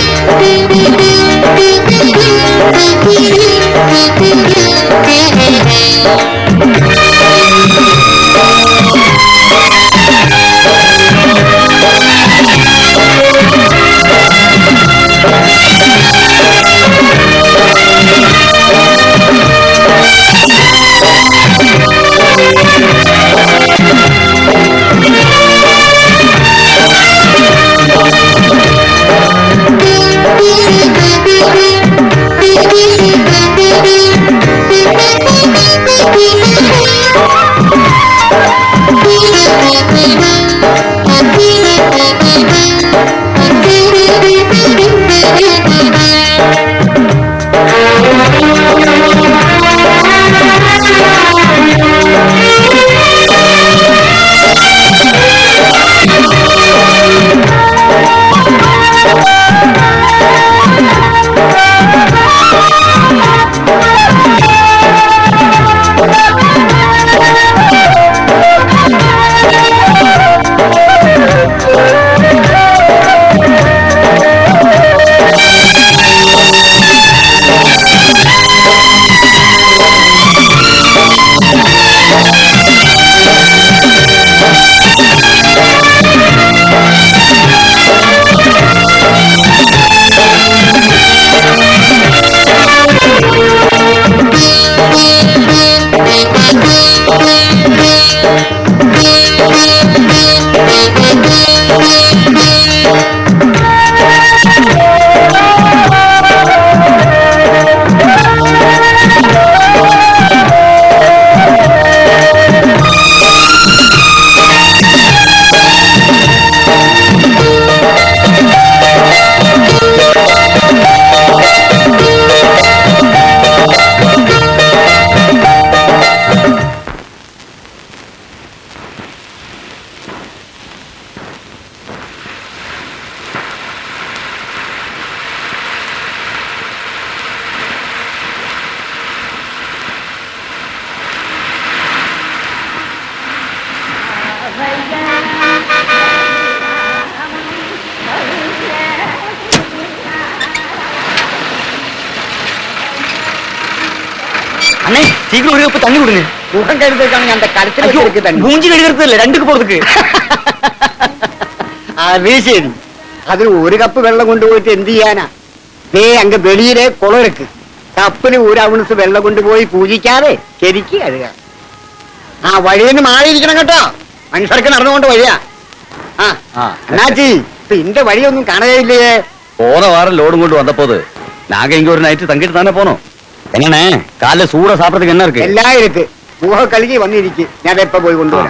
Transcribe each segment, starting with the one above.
அண்ணே சீக்கிரம் ஒரு கப்பு தண்ணி கொடுங்க முகம் கழுதுக்கான அந்த கருத்துல ஐயோ, இருக்கு தண்ணி மூஞ்சி கழுகிறது இல்ல ரெண்டுக்கு போறதுக்கு അത് ശരി അതിൽ ഒരു കപ്പ് വെള്ളം കൊണ്ടുപോയിട്ട് എന്ത് ചെയ്യാനാ ദേ അങ്ങ് വെളിയിലെ കുളം ഇருக்கு കപ്പിന് ഒരു ഔൺസ് വെള്ളം കൊണ്ടുപോയി പൂജിക്കാതെ ശരിക്ക് കഴുകാം ആ വഴിയിൽ നിന്ന് മാറിയിരിക്കണം കേട്ടോ മനുഷ്യർക്ക് നടന്നുകൊണ്ട് വഴിയാ ആ ആ. അണ്ണാച്ചി ഇപ്പൊ ഇന്റെ വഴിയൊന്നും കാണുകയില്ലേ போன வாரம் லோடு கொண்டு வந்த போது நாங்க இங்க ஒரு நைட்டு தங்கிட்டு தானே போனோம் என்னண்ணே காலைல சூடா சாப்பிடறதுக்கு என்ன இருக்கு എല്ലാം ഇருக்கு മുഖ കഴുകി വന്നിരിക്കും ഞാൻ എപ്പോ പോയി കൊണ്ടുവരാം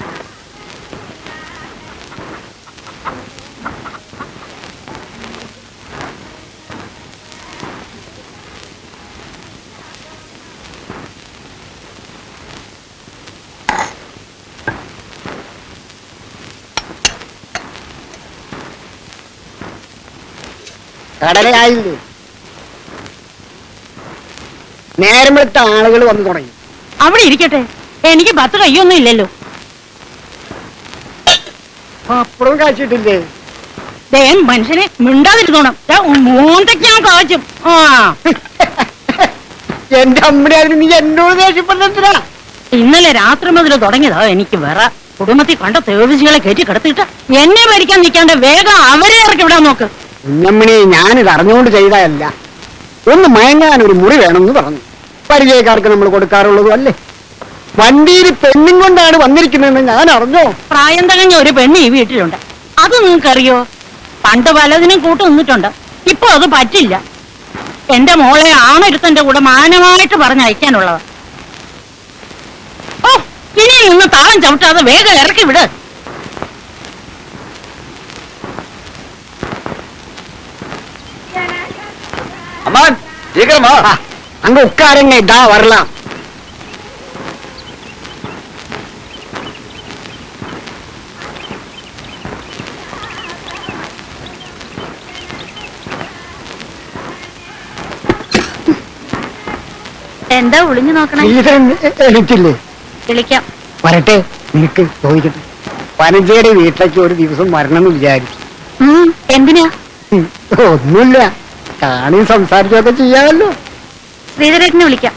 കടലയായില്ലേ നേരം വെളുത്ത ആളുകൾ വന്നു തുടങ്ങി അവിടെ ഇരിക്കട്ടെ എനിക്ക് പത്ത് കയ്യൊന്നും ഇല്ലല്ലോ അപ്പുറം കാച്ചിട്ടില്ലേ ദേ മനുഷ്യനെ മിണ്ടാതിരുന്നോണം ദേ മോന്തയ്ക്ക് ഞാൻ കാച്ചും ആ എന്റെ അമ്മയുടെ അതിന് നീ എന്നോട് ദേഷ്യപ്പെടുന്നെന്തിനാ ഇന്നലെ രാത്രി മുതൽ തുടങ്ങിയതാ എനിക്ക് വേറ കുടുംബത്തിൽ കണ്ട തേവിസികളെ കയറ്റി കിടത്തിയിട്ട് എന്നെ ഭരിക്കാൻ നിൽക്കാണ്ട് വേഗം അവരെ ഇറക്കി വിടാൻ നോക്ക് കുഞ്ഞമ്മണി ഞാനിത് അറിഞ്ഞുകൊണ്ട് ചെയ്തതല്ല ഒന്ന് മയങ്ങാൻ ഒരു മുറി വേണമെന്ന് പറഞ്ഞു പരിചയക്കാർക്ക് നമ്മൾ കൊടുക്കാറുള്ളതും അല്ലേ വണ്ടിയിൽ പെണ്ണും കൊണ്ടാണ് വന്നിരിക്കുന്നതെന്ന് ഞാൻ അറിഞ്ഞോ പ്രായം തകഞ്ഞ ഒരു പെണ്ണ് ഈ വീട്ടിലുണ്ട് അത് നിങ്ങൾക്കറിയോ പണ്ട് പലതിനും കൂട്ടു നിന്നിട്ടുണ്ട് ഇപ്പൊ അത് പറ്റില്ല എന്റെ മോളെ ആണൊരുത്തന്റെ കൂടെ മാനമായിട്ട് പറഞ്ഞയക്കാനുള്ളതാ ഓ ഇനി നിന്ന് താളം ചവിട്ടാതെ വേഗം ഇറക്കി വിട് அம்மா சீக்கிரமா ആ, അങ്ങ് ഉക്കാരങ്ങ ഇതാ വരലാം എന്താ ഒളിഞ്ഞു നോക്കണേ എനിക്കില്ലേ വിളിക്കാം വരട്ടെ നിനക്ക് ചോദിക്കട്ടെ പനജയുടെ വീട്ടിലേക്ക് ഒരു ദിവസം വരണമെന്ന് വിചാരിച്ചു ഉം, എന്തിനാ ഉം. ഒന്നുമില്ല കാണി സംസാരിച്ചൊക്കെ ചെയ്യാമല്ലോ ശ്രീധരേട്ടനെ വിളിക്കാം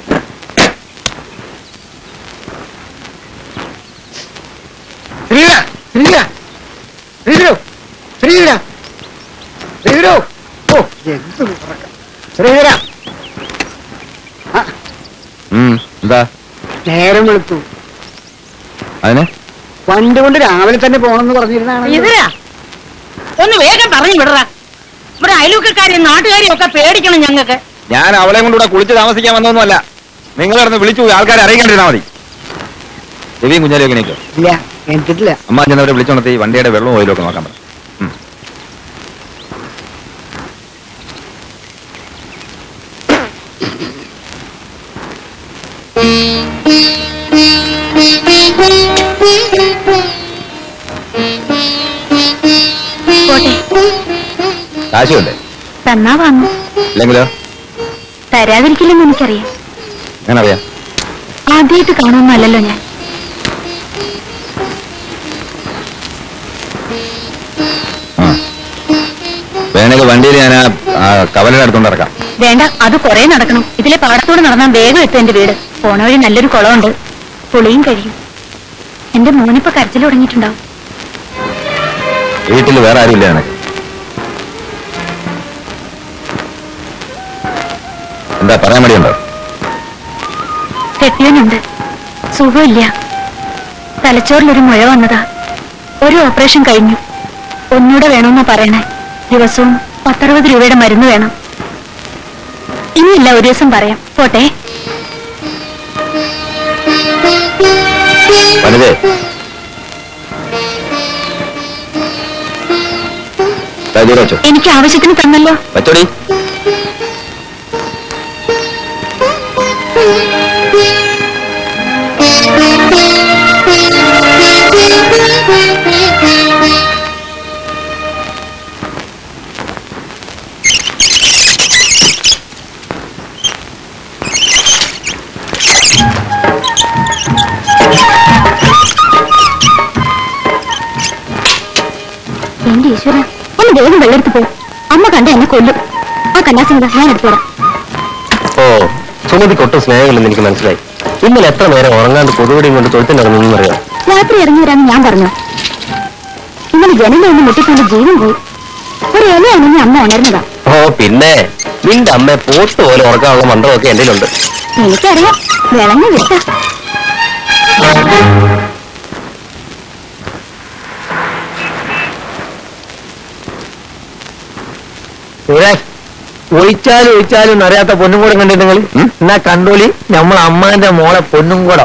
ശ്രീധര ശ്രീധര ശ്രീധരോ ശ്രീധര ശ്രീധരോ ഓ എന്ത് ഉറക്കം. ശ്രീധര ആ, എന്താ നേരം വെളുത്തു അതിന് വണ്ടി കൊണ്ട് രാവിലെ തന്നെ പോണെന്ന് പറഞ്ഞിരുന്നാണ് ശ്രീധരാ ഒന്ന് വേഗം പറഞ്ഞു വിടറ ഇവിടെ അയൽവക്കക്കാരെയും നാട്ടുകാരെയും ഒക്കെ പേടിക്കണം ഞങ്ങൾക്ക് ഞാൻ അവളെ കൊണ്ട് ഇവിടെ കുളിച്ച് താമസിക്കാൻ വന്നൊന്നുമല്ല നിങ്ങൾ കിടന്ന് വിളിച്ചു ആൾക്കാരെ അറിയിക്കാണ്ടിരുന്നാ മതി രവിയും കുഞ്ഞാലും ഒക്കെ നിൽക്കും ഇല്ല എനിക്കിട്ടില്ല അമ്മ ചെന്നവരെ വിളിച്ചോണത്തി വണ്ടിയുടെ വെള്ളവും ഓയിലൊക്കെ നോക്കാൻ പറ ഉം. പോട്ടെ കാശുണ്ടേ തന്നാ വാങ്ങും ഇല്ലെങ്കിലോ തരാതിരിക്കില്ലെന്ന് എനിക്കറിയാം ഞാനറിയാം ആദ്യമായിട്ട് കാണുമെന്നല്ലല്ലോ ഞാൻ ആ വേണമെങ്കിൽ വണ്ടിയിൽ ഞാൻ ആ, ആ കവലയുടെ അടുത്തോണ്ട് ഇറക്കാം വേണ്ട അത് കുറെ നടക്കണം ഇതിലെ പാടത്തൂടെ നടന്നാൽ വേഗം എത്തും എന്റെ വീട് പോണ വഴി നല്ലൊരു കുളമുണ്ട് പുളിയും കഴിയും എന്റെ മോനിപ്പോ കരച്ചിൽ തുടങ്ങിയിട്ടുണ്ടാവും വീട്ടിൽ വേറെ ആരും ഇല്ല എനക്ക് എന്താ പറയാൻ മടിയുണ്ടോ കെട്ടിയനുണ്ട് സുഖമില്ല തലച്ചോറിലൊരു മുഴ വന്നതാ ഒരു ഓപ്പറേഷൻ കഴിഞ്ഞു ഒന്നുകൂടെ വേണമെന്നാ പറയണേ ദിവസവും പത്തറുപത് രൂപയുടെ മരുന്ന് വേണം ഇനിയില്ല ഒരു ദിവസം പറയാം പോട്ടെ വനിതേ ദാ ഇതിൽ വെച്ചോ എനിക്ക് ആവശ്യത്തിന് തന്നല്ലോ വെച്ചോടി എന്റെ ഈശ്വര ഒന്ന് വേഗം വെള്ളെടുത്ത് പോ അമ്മ കണ്ട എന്നെ കൊല്ലും ആ കന്നാസിംഗ ഞാൻ എടുത്തോടാം ഓ സുമതിക്ക് ഒട്ടും സ്നേഹമില്ലെന്ന് എനിക്ക് മനസ്സിലായി ഇന്നലെ എത്ര നേരം ഉറങ്ങാണ്ട് കൊതുകുടിയും കൊണ്ട് തൊഴുത്തിനിറങ്ങുന്നു അറിയാം രാത്രി ഇറങ്ങി വരാന്ന് ഞാൻ പറഞ്ഞു ഇന്നലെ ജനലിൽ ഒന്ന് മുട്ടിക്കൊണ്ട് ജീവൻ പോയി ഒരു ഇലയാണെങ്കിൽ അമ്മ ഉണർന്നതാ ഓ പിന്നെ നിന്റെ അമ്മ പോത്ത് പോലെ ഉറക്കാനുള്ള മന്ത്രമൊക്കെ എന്റെ ഉണ്ട് എനിക്കറിയാം വിളഞ്ഞു വിട്ട ഒഴിച്ചാലും ഒഴിച്ചാലും അറിയാത്ത പൊന്നും കൂടെ കണ്ടിട്ടുണ്ടെങ്കിൽ എന്നാ കണ്ടോളി നമ്മളെ അമ്മാന്റെ മോളെ പൊന്നും കൂടെ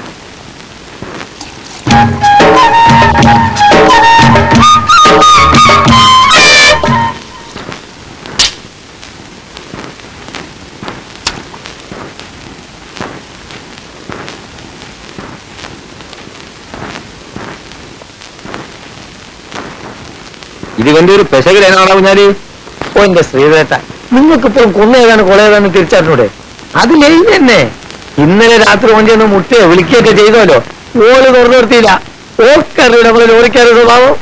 ഇത് ഇവന്റെ ഒരു പെശകിലേനാണോ കുഞ്ഞാലി ഓ എന്റെ ശ്രീധരട്ട നിങ്ങൾക്കിപ്പോഴും കൊന്നേതാണ് കൊളയേതാന്ന് തിരിച്ചറിഞ്ഞൂടെ അത് ലൈൻ തന്നെ ഇന്നലെ രാത്രി ഓൻ്റെ ഒന്ന് മുട്ടയോ വിളിക്കുകയൊക്കെ ചെയ്തോലോ ഓല് തുറന്നു നിർത്തിയില്ല ഓർക്കറിയില്ല നമ്മളെ ലോറിക്കാരുടെ സ്വഭാവം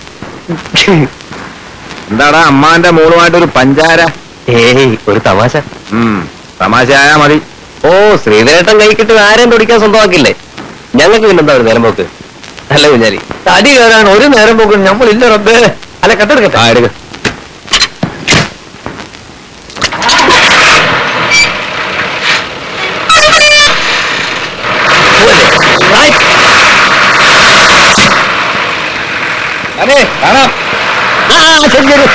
എന്താടാ അമ്മാന്റെ മോളുമായിട്ട് ഒരു പഞ്ചാര ഏയ് ഒരു തമാശ ഉം തമാശയായാ മതി ഓ ശ്രീധരേട്ടൻ കൈക്കിട്ട് ആരെയും തുടിക്കാൻ സ്വന്തമാക്കില്ലേ ഞങ്ങൾക്ക് പിന്നെന്താ ഒരു നേരം പോക്ക് അല്ല കുഞ്ഞാലി തടി കയറാൻ ഒരു നേരം പോക്ക് നമ്മളില്ല റബ്ബേ അല്ല കട്ടെടുക്കട്ടെ ആ എടുക്ക അതെ കാണാം ആ ശരി ശരി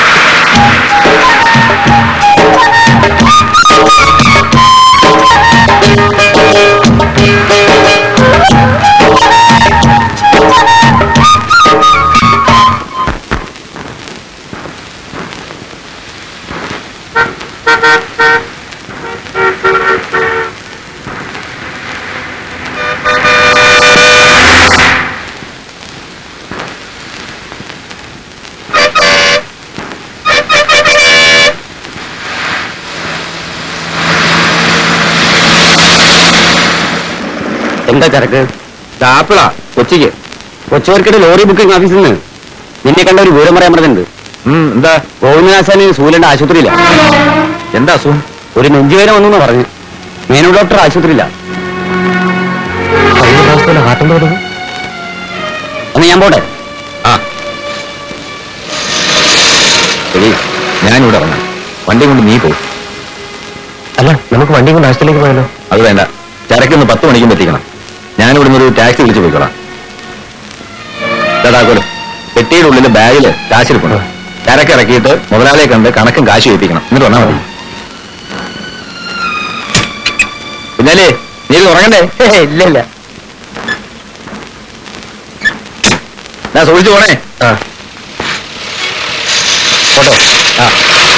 എന്താ ചരക്ക് ആപ്പിളാ കൊച്ചിക്ക് കൊച്ചുവർക്കിടെ ലോറി ബുക്കിംഗ് ഓഫീസിൽ നിന്ന് നിന്നെ കണ്ട ഒരു വിവരം പറയാൻ പറഞ്ഞിട്ടുണ്ട് എന്താ ഗോവിന്ദനാശാനി സൂര്യന്റെ ആശുപത്രിയില്ല എന്താ അസുഖം ഒരു നെഞ്ചുവേദന വന്നു എന്ന് പറഞ്ഞു മേനു ഡോക്ടർ ആശുപത്രിയില്ല കഴിഞ്ഞ പ്രാവശ്യത്തെ ഹാർട്ടിന്റെ തുടങ്ങി അന്ന് ഞാൻ പോട്ടെ ആ എടി ഞാനിവിടെ ഇറങ്ങാം വണ്ടി കൊണ്ട് നീ പോ അല്ല നമുക്ക് വണ്ടി കൊണ്ട് ആശുപത്രിയിലേക്ക് പോയാലോ അത് വേണ്ട ചരക്കൊന്ന് പത്ത് മണിക്കും എത്തിക്കണം ഞാനിവിടെ നിന്ന് ഒരു ടാക്സി വിളിച്ച് പോയിക്കോളാം ചേട്ടാക്കോലും പെട്ടിയുടെ ഉള്ളിൽ ബാഗില് കാശിരിപ്പുണ്ട് ചരക്ക് ഇറക്കിയിട്ട് മുതലാളിയെ കണ്ട് കണക്കും കാശ് ഏൽപ്പിക്കണം എന്നിട്ട് വന്നാൽ മതി പിന്നാലേ നീ ഇത് ഉറങ്ങണ്ടേ ഇല്ല ഇല്ല ഞാൻ സൂക്ഷിച്ചു പോണേ ആ ഫോട്ടോ ആ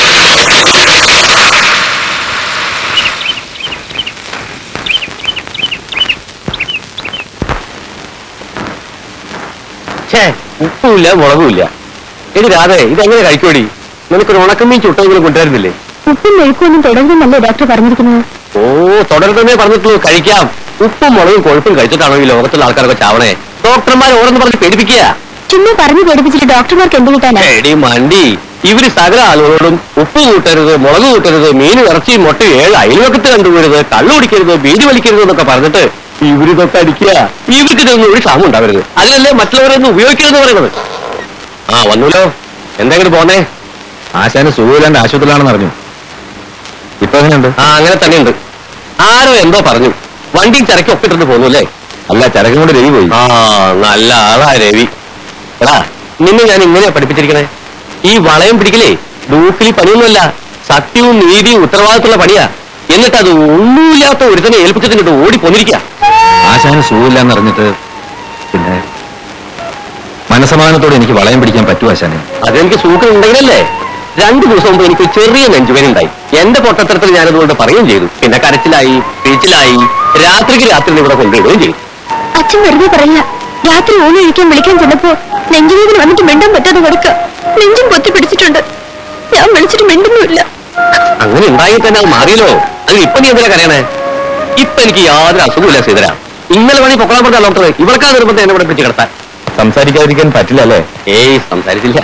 ഛേ ഉപ്പുമില്ല മുളകുമില്ല എടി രാധേ ഇതെങ്ങനെ കഴിക്കോടി നിനക്കൊരു ഉണക്കമ്മീൻ ചുട്ടെങ്കിലും കൊണ്ടുവരുന്നില്ലേ ഉപ്പും മെഴുക്കൊന്നും തുടരുന്നല്ലേ ഡോക്ടർ പറഞ്ഞിരിക്കുന്നത് ഓ തുടർന്നേ പറഞ്ഞിട്ടുള്ളൂ കഴിക്കാം ഉപ്പും മുളകും കൊഴുപ്പും കഴിച്ചിട്ടാണോ ഈ ലോകത്തുള്ള ആൾക്കാരൊക്കെ ചാവണേ ഡോക്ടർമാർ ഓരോന്ന് പറഞ്ഞ് പേടിപ്പിക്കുക ചുമ്മാ പറഞ്ഞു പേടിപ്പിച്ചിട്ട് ഡോക്ടർമാർക്ക് എന്ത് കിട്ടാനാ എടി മണ്ടി ഇവര് സകല ആളുകളോടും ഉപ്പ് കൂട്ടരുത് മുളക് കൂട്ടരുത് മീൻ ഇറച്ചി മുട്ട ഏഴ് അയൽവക്കത്ത് കണ്ടുപോരുത് കള്ളു കുടിക്കരുത് ബീഡി വലിക്കരുത് എന്നൊക്കെ പറഞ്ഞിട്ട് ഇവരിതൊക്കെ അടിക്കുക ഇവർക്ക് ഇതൊന്നും ഒരു ക്ഷാമം ഉണ്ടാവരുത് അതിനല്ലേ മറ്റുള്ളവരൊന്നും ഉപയോഗിക്കരുത് പറയുന്നത് ആ വന്നൂലോ എന്തെങ്കിലും പോന്നേ ആശാന് സുഖമില്ലാണ്ട് ആശുപത്രിയിലാണെന്ന് അറിഞ്ഞു ഇപ്പൊ എങ്ങനെയുണ്ട് ആ അങ്ങനെ തന്നെയുണ്ട് ആരോ എന്തോ പറഞ്ഞു വണ്ടി ചരക്കി ഒപ്പിട്ടിട്ട് പോന്നു അല്ലേ അല്ല ചരക്കും കൊണ്ട് രവി പോയി ആ നല്ല ആളാ രവി എടാ നിന്നെ ഞാൻ ഇങ്ങനെയാ പഠിപ്പിച്ചിരിക്കണേ ഈ വളയം പിടിക്കലേ ഡൂക്കിലി പണിയൊന്നുമല്ല സത്യവും നീതിയും ഉത്തരവാദിത്തമുള്ള പണിയാ എന്നിട്ട് അത് ഒന്നുമില്ലാത്ത ഒരുത്തനെ ഏൽപ്പിച്ചിട്ട് ഓടി പോന്നിരിക്കുക ആശാന് സുഖമില്ലാന്ന് അറിഞ്ഞിട്ട് പിന്നെ മനസമാധാനത്തോടെ എനിക്ക് വളയം പിടിക്കാൻ പറ്റുമോ ആശാനെ അതെനിക്ക് സൂക്കം ഉണ്ടെങ്കിലല്ലേ രണ്ടു ദിവസം മുമ്പ് എനിക്ക് ചെറിയ നെഞ്ചുവേന ഉണ്ടായി എന്റെ പൊട്ടത്തരത്തിൽ ഞാനതുകൊണ്ട് പറയുകയും ചെയ്തു പിന്നെ കരച്ചിലായി പീച്ചിലായി രാത്രിക്ക് രാത്രി ഇവിടെ കൊണ്ടുവിടുകയും ചെയ്തു അച്ഛൻ വെറുതെ പറയില്ല രാത്രി ഊണ് കഴിക്കാൻ വിളിക്കാൻ ചെന്നപ്പോ നെഞ്ചുവേദന വന്നിട്ട് മിണ്ടാൻ പറ്റാതെ കൊടുക്ക നെഞ്ചും പൊത്തി പിടിച്ചിട്ടുണ്ട് ഞാൻ വിളിച്ചിട്ട് മിണ്ടുന്നുമില്ല അങ്ങനെ ഉണ്ടായി തന്നെ അത് മാറിയല്ലോ അത് ഇപ്പൊ നീ എന്തിനാ കരയണേ ഇപ്പൊ എനിക്ക് യാതൊരു അസുഖമില്ല സീതര ഇന്നലെ വഴി പൊക്കളാൻ പറഞ്ഞ ഡോക്ടർ ഇവർക്കാ നിർബന്ധം എന്നെ ഇവിടെ പിടിച്ച് കിടത്താൻ സംസാരിക്കാതിരിക്കാൻ പറ്റില്ല അല്ലേ ഏയ് സംസാരിച്ചില്ല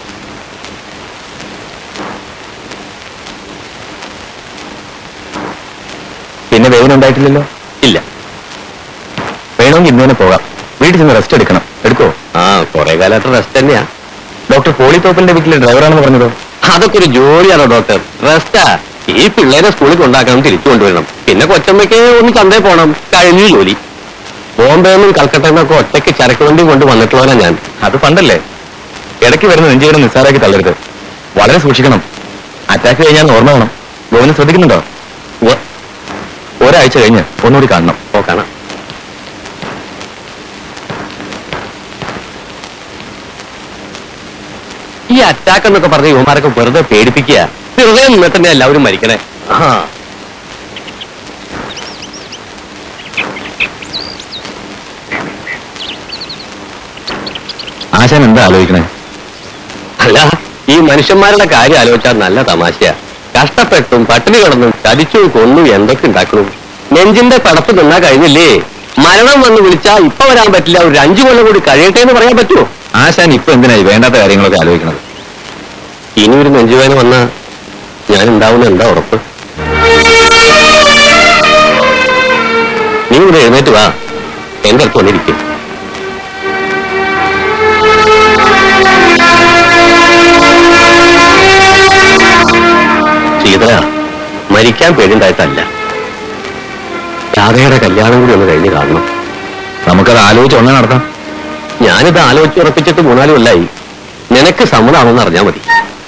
പിന്നെ വേദന ഉണ്ടായിട്ടില്ലല്ലോ ഇല്ല വേണമെങ്കിൽ ഇന്ന് തന്നെ പോകാം വീട്ടിൽ ചെന്ന് റെസ്റ്റ് എടുക്കണം എടുക്കോ ആ കുറെ കാലമായിട്ട് റെസ്റ്റ് തന്നെയാ ഡോക്ടർ പോളിത്തോപ്പിന്റെ വീട്ടിലെ ഡ്രൈവറാണെന്ന് പറഞ്ഞതോ അതൊക്കെ ഒരു ജോലിയാണോ ഡോക്ടർ റെസ്റ്റാ ഈ പിള്ളേരെ സ്കൂളിൽ കൊണ്ടാക്കണം തിരിച്ചു കൊണ്ടുവരണം പിന്നെ കൊച്ചമ്മയ്ക്ക് ഒന്ന് ചന്തയിൽ പോകണം കഴിഞ്ഞു ജോലി ബോംബെ നിന്നും കൽക്കട്ടയിൽ നിന്നൊക്കെ ഒറ്റയ്ക്ക് ചരക്ക് വണ്ടി കൊണ്ട് വന്നിട്ടുള്ളവനാ ഞാൻ അത് പണ്ടല്ലേ ഇടയ്ക്ക് വരുന്ന നെഞ്ചുവേദന നിസ്സാരാക്കി തള്ളരുത് വളരെ സൂക്ഷിക്കണം അറ്റാക്ക് കഴിഞ്ഞാൽ ഓർമ്മ വേണം ഗോവിന് ശ്രദ്ധിക്കുന്നുണ്ടോ ഉവ്വ്. ഒരാഴ്ച കഴിഞ്ഞ് ഒന്നുകൂടി കാണണം ഓ കാണാം ഈ അറ്റാക്ക് എന്നൊക്കെ പറഞ്ഞ യുവമാരൊക്കെ വെറുതെ പേടിപ്പിക്കുക ഹൃദയം നിന്നിട്ട് എല്ലാവരും മരിക്കണേ ആ ആശാൻ എന്താ ആലോചിക്കണേ അല്ല ഈ മനുഷ്യന്മാരുടെ കാര്യം ആലോചിച്ചാൽ നല്ല തമാശയാ കഷ്ടപ്പെട്ടും പട്ടിണി കിടന്നും ചതിച്ചും കൊന്നും എന്തൊക്കെ ഉണ്ടാക്കണു നെഞ്ചിന്റെ പടപ്പ് നിന്നാ കഴിഞ്ഞില്ലേ മരണം വന്ന് വിളിച്ചാ ഇപ്പൊ വരാൻ പറ്റില്ല ഒരു അഞ്ചു കൊല്ലം കൂടി കഴിയട്ടെ എന്ന് പറയാൻ പറ്റുമോ ആശാൻ ഇപ്പൊ എന്തിനായി വേണ്ടാത്ത കാര്യങ്ങളൊക്കെ ആലോചിക്കണത് ഇനി ഒരു നെഞ്ചുവേദന വന്നാ ഞാൻ ഉണ്ടാവുന്ന എന്താ ഉറപ്പ് നീ ഇവിടെ എഴുന്നേറ്റ് വാ എന്റെ അടുത്ത് വന്നിരിക്കും ശീതള മരിക്കാൻ പേടിണ്ടായിട്ടല്ല രാധയുടെ കല്യാണം കൂടി ഒന്ന് കഴിഞ്ഞ് കാണണം നമുക്കത് ആലോചിച്ച് ഒന്നേ നടത്താം ഞാനിത് ആലോചിച്ച് ഉറപ്പിച്ചിട്ട് മൂന്നാല് കൊല്ലായി നിനക്ക് സമ്മതമാണെന്ന് അറിഞ്ഞാ മതി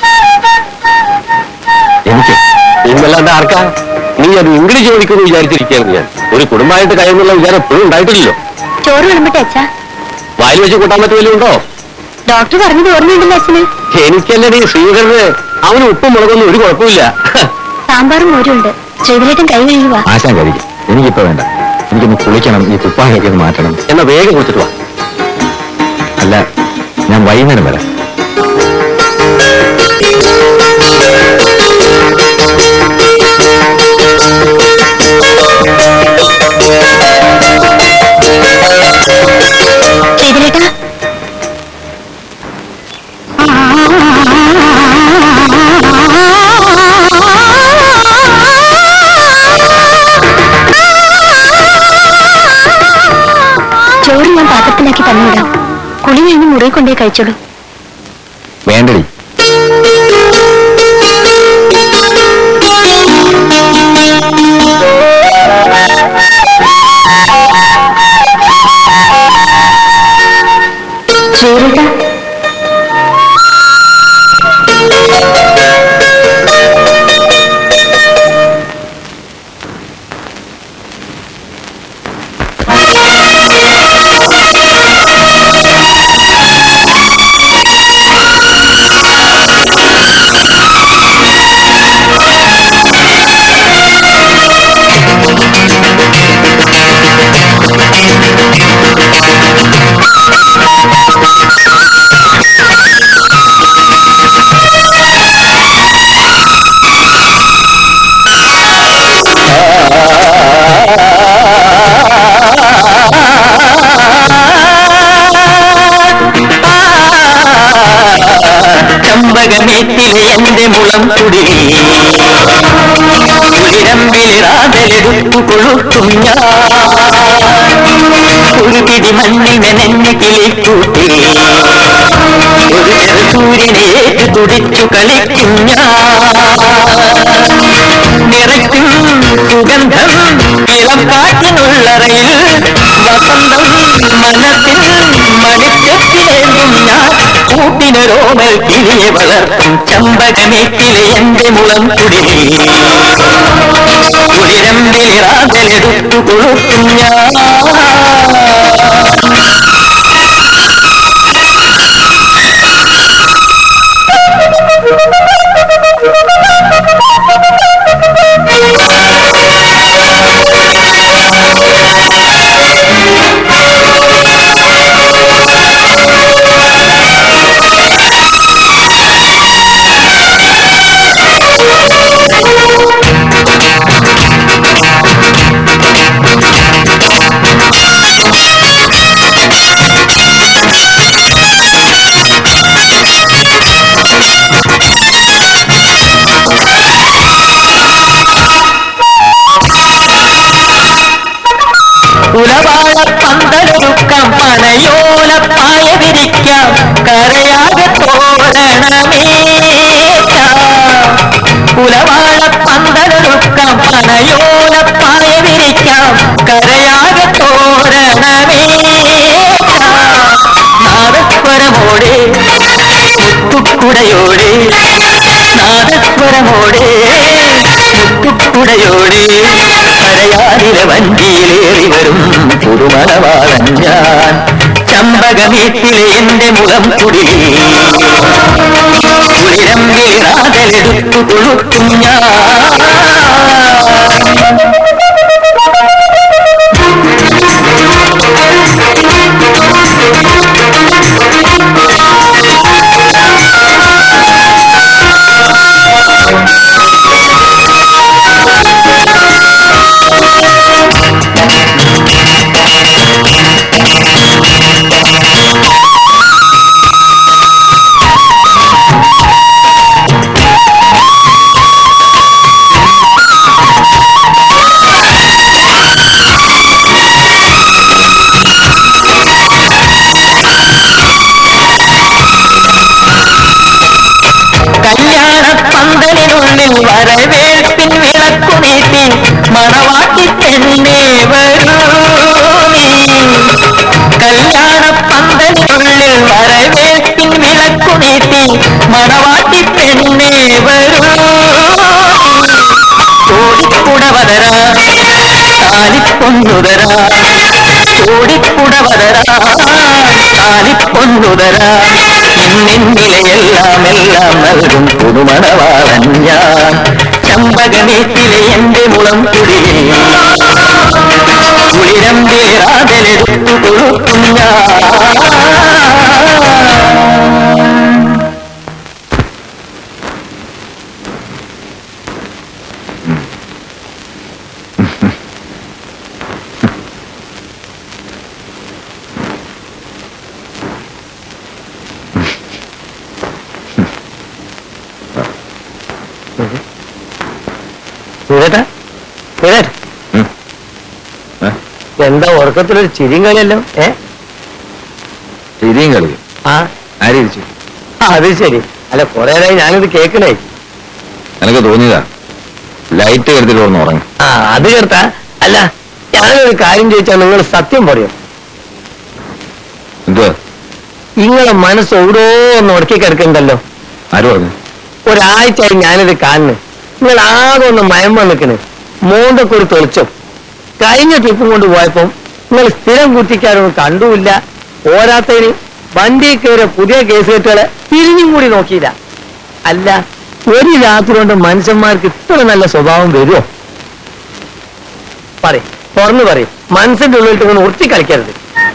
എനിക്ക് ഇന്നല്ലാണ്ട് ആർക്കാ നീ അത് ഇംഗ്ലീഷ് ചോദിക്കുന്നു വിചാരിച്ചിരിക്കുകയാണ് ഞാൻ ഒരു കുടുംബമായിട്ട് കഴിയുന്നുള്ള വിചാരം എപ്പോഴും ഉണ്ടായിട്ടില്ലല്ലോ ചോറ് വിളമ്പട്ടെ അച്ഛാ വായിൽ വെച്ച് കൂട്ടാൻ പറ്റുമല്ലോ ഉണ്ടോ ഡോക്ടർ പറഞ്ഞത് ഓർമ്മയുണ്ടല്ലോ അച്ഛന് എനിക്കല്ലേ ശ്രീധരന് അവന് ഉപ്പും മുളകൊന്നും ഒരു കുഴപ്പമില്ല സാമ്പാറും മോരും ഉണ്ട് ശ്രീധരേട്ടൻ കൈ കഴുകുക ആശാൻ കഴിക്കും എനിക്കിപ്പോ വേണ്ട എനിക്കൊന്ന് കുളിക്കണം ഈ കുപ്പായൊക്കെ ഒന്ന് മാറ്റണം എന്നാ വേഗം കൊടുത്തിട്ട് വാ അല്ല ഞാൻ വൈകുന്നേരം വരാം ശ്രീധരേട്ടാ തന്നുവിടാം കുളി കഴിഞ്ഞ് മുറി കൊണ്ടേ കഴിച്ചോളൂ വേണ്ടടി ചേരുക ചമ്പകമേറ്റിലെ എന്റെ മുളം കുടി കുളിരമ്പിലിറാതലെടുത്തു കൊളുത്തും ഞാൻ ഒരു പിടി മണ്ണിൽ മെനഞ്ഞ കിളിക്കൂട്ടി ഒരു ചെറു സൂര്യനെ ഏറ്റു തുടിച്ചു കളിക്കും ഞാൻ നിറയ്ക്കും സുഗന്ധം ഇളം കാറ്റിനുള്ളറയിൽ വസന്തം മനത്തിൽ മണിച്ചെത്തിലേന്തും ഞാൻ കൂട്ടിനൊരോമൽ കിളിയെ വളർത്തും ചമ്പകമേറ്റിലെ എന്റെ മുളം കുടി കുളിരമ്പിലിറാതലെടുത്തു കൊളുത്തും ഞാൻ ഉലവാള പന്തലൊരുക്കാം പനയോലപ്പായ വിരിക്കാം കരയാകെ തോരണമേക്കാം ഉലവാള പന്തലൊരുക്കാം പനയോലപ്പായ വിരിക്കാം കരയാകെ തോരണമേക്കാം നാദസ്വരമോടെ മുത്തുക്കുടയോടെ നാദസ്വരമോടെ മുത്തുക്കുടയോടെ കരയാതിലെ വഞ്ചിയിലേറി വരും പുതുമണവാളൻ ഞാൻ ചമ്പകമേറ്റിലെ എന്റെ മുഖം കുടി കുളിരമ്പിറാതലെടുത്തു കൊളുത്തും ഞാൻ കല്യാണ പന്തലിനുള്ളിൽ വരവേൽപ്പിൻ വിളക്കു നീട്ടി മണവാട്ടി പെണ്ണേ വരൂ നീ കല്യാണ പന്തലിനുള്ളിൽ വരവേൽപ്പിൻ വിളക്കു നീട്ടി മണവാട്ടി പെണ്ണേ വരൂ ഓടിക്കുടവതരാ താലിപ്പൊന്നുതരാ ഓടിക്കുടവതരാ താലിപ്പൊന്നുതരാ ഇന്നിന്നിലെയെല്ലാം എല്ലാം നൽകും പുതുമണവാളൻ ഞാൻ ചമ്പകനേറ്റിലെ എന്റെ മുളം കുടി കുളിരമ്പേറാതലെടുത്തു കൊളുത്തും ഞാൻ സുരേട്ടാ സുരേട്ട് എന്താ ഉറക്കത്തിലൊരു ചിരിയും കളിയല്ലോ ഏ ചിരിയും കളിയും ആ ആര് ചിരിച്ചു ആ, അത് ശരി അല്ല കുറെ നേരമായി ഞാനിത് കേൾക്കണേ എനിക്ക് തോന്നിയതാ ലൈറ്റ് കരുതിട്ട് ഒന്ന് ഉറങ്ങി ആ അത് കേട്ടാ അല്ല ഞാനൊരു കാര്യം ചോദിച്ചാൽ നിങ്ങൾ സത്യം പറയും എന്തുവാ നിങ്ങളെ മനസ്സ് എവിടോ ഒന്ന് ഉടക്കി കിടക്കുന്നുണ്ടല്ലോ ആര് പറഞ്ഞു ഒരാഴ്ചയായി ഞാനിത് കാണുന്നു നിങ്ങൾ ആകെ ഒന്ന് മയമ്മ നിൽക്കണ് മോന്തൊക്കെ ഒരു തെളിച്ചം കഴിഞ്ഞ ട്രിപ്പും കൊണ്ട് പോയപ്പം നിങ്ങൾ സ്ഥിരം കുത്തിക്കാരൊന്നും കണ്ടുമില്ല പോരാത്തതിന് വണ്ടി കയറിയ പുതിയ കേസ് കെട്ടുകളെ തിരിഞ്ഞും കൂടി നോക്കിയില്ല അല്ല ഒരു രാത്രി കൊണ്ട് മനുഷ്യന്മാർക്ക് ഇത്ര നല്ല സ്വഭാവം വരുമോ പറ തുറന്നു പറയും മനസ്സിന്റെ ഉള്ളിൽ ഇങ്ങനെ ഉറത്തി കളിക്കരുത്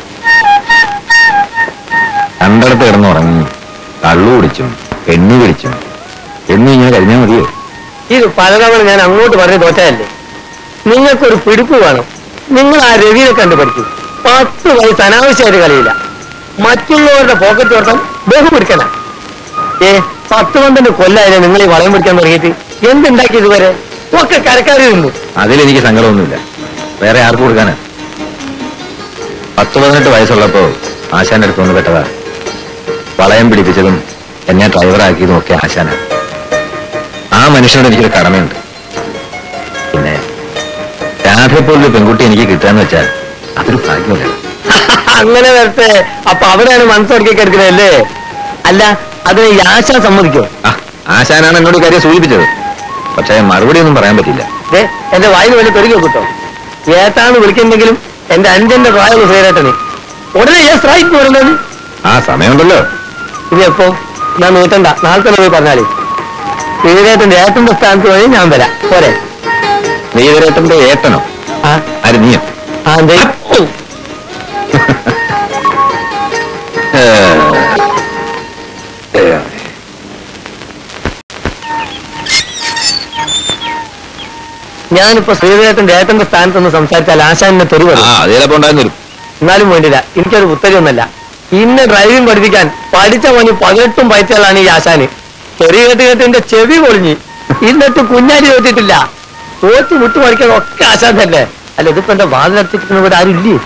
രണ്ടിടത്ത് കിടന്ന് ഉറങ്ങി കള്ളു കുടിച്ചും എണ്ണി പിടിച്ചും എണ്ണി ഇങ്ങനെ കഴിഞ്ഞാൽ മതിയോ ഇത് പലതവണ ഞാൻ അങ്ങോട്ട് പറഞ്ഞ് തോറ്റതല്ലേ നിങ്ങൾക്കൊരു പിടിപ്പ് വേണം നിങ്ങൾ ആ രവിയെ കണ്ടു പഠിക്കും പത്ത് വയസ്സ് അനാവശ്യമായിട്ട് കളിയില്ല മറ്റുള്ളവരുടെ പോക്കറ്റ് ഓർത്താൻ ബഹു പിടിക്കണ ഏ പത്ത് പന്ത്രണ്ട് കൊല്ലായില്ലേ നിങ്ങൾ ഈ വളയം പിടിക്കാൻ തുടങ്ങിയിട്ട് എന്തുണ്ടാക്കി ഇതുവരെ ഒക്കെ കരക്കാരി നിന്നു അതിലെനിക്ക് സങ്കടമൊന്നുമില്ല വേറെ ആർക്ക് കൊടുക്കാനാ പത്ത് പതിനെട്ട് വയസ്സുള്ളപ്പോ ആശാന്റെ അടുത്ത് പെട്ടതാ വളയം പിടിപ്പിച്ചതും എന്നെ ഡ്രൈവറാക്കിയതും ഒക്കെ ആശാന ആ മനുഷ്യനോട് എനിക്കൊരു കടമയുണ്ട് പിന്നെ രാധയെപ്പോലൊരു പെൺകുട്ടി എനിക്ക് കിട്ടാന്ന് വെച്ചാൽ അതൊരു ഭാഗ്യമല്ല അങ്ങനെ വരട്ടെ അപ്പൊ അവിടെയാണ് മനസ്സൊടുക്കി കിടക്കുന്നതല്ലേ അല്ല അത് ഈ ആശ സമ്മതിക്കോ ആ ആശാനാണ് എന്നോട് ഈ കാര്യം സൂചിപ്പിച്ചത് പക്ഷേ മറുപടി ഒന്നും പറയാൻ പറ്റില്ല ദേ, എന്റെ വായിൽ വല്ല പെരുകി കിട്ടോ ഏട്ടാന്ന് വിളിക്കുന്നെങ്കിലും എന്റെ അഞ്ചന്റെ പ്രായമുള്ള ശ്രീരേട്ടന് ഉടനെ യെസ് റൈറ്റ് പറയുന്നത് ആ സമയമുണ്ടല്ലോ ഇത് എപ്പോ ഞാൻ നൂറ്റണ്ട നാളെ തന്നെ പോയി പറഞ്ഞാലേ ശ്രീരേട്ടന്റെ ഏട്ടന്റെ സ്ഥാനത്ത് പോയി ഞാൻ വരാം പോരെ നീതരേട്ടന്റെ ഏട്ടനോ ആ ആര് നീയോ ആ ദേ, ഉം. ഏ. ഏ. ഞാനിപ്പോ ശ്രീരേട്ടന്റെ ഏട്ടന്റെ സ്ഥാനത്ത് ഒന്ന് സംസാരിച്ചാൽ ആശാനെ തെറി ആ വരും അത് ചിലപ്പോ ഉണ്ടായിരുന്നു വരും എന്നാലും വേണ്ടില്ല എനിക്കൊരു ഉത്തരവൊന്നല്ല ഇന്ന് ഡ്രൈവിംഗ് പഠിപ്പിക്കാൻ പഠിച്ച പണി പതിനെട്ടും പയറ്റുകളാണ് ഈ ആശാന് ചെറിയ കേട്ട് കേട്ട് എന്റെ ചെവി പൊളിഞ്ഞ് എന്നിട്ട് കുഞ്ഞാലി തോറ്റിട്ടില്ല തോറ്റ് മുട്ട് പഠിക്കാൻ ഒക്കെ ആശാൻ തന്നെ അല്ല ഇതിപ്പോ എന്റെ വാതിലടച്ചിരിക്കുന്ന ഇവിടെ ആരും ഇല്ലേ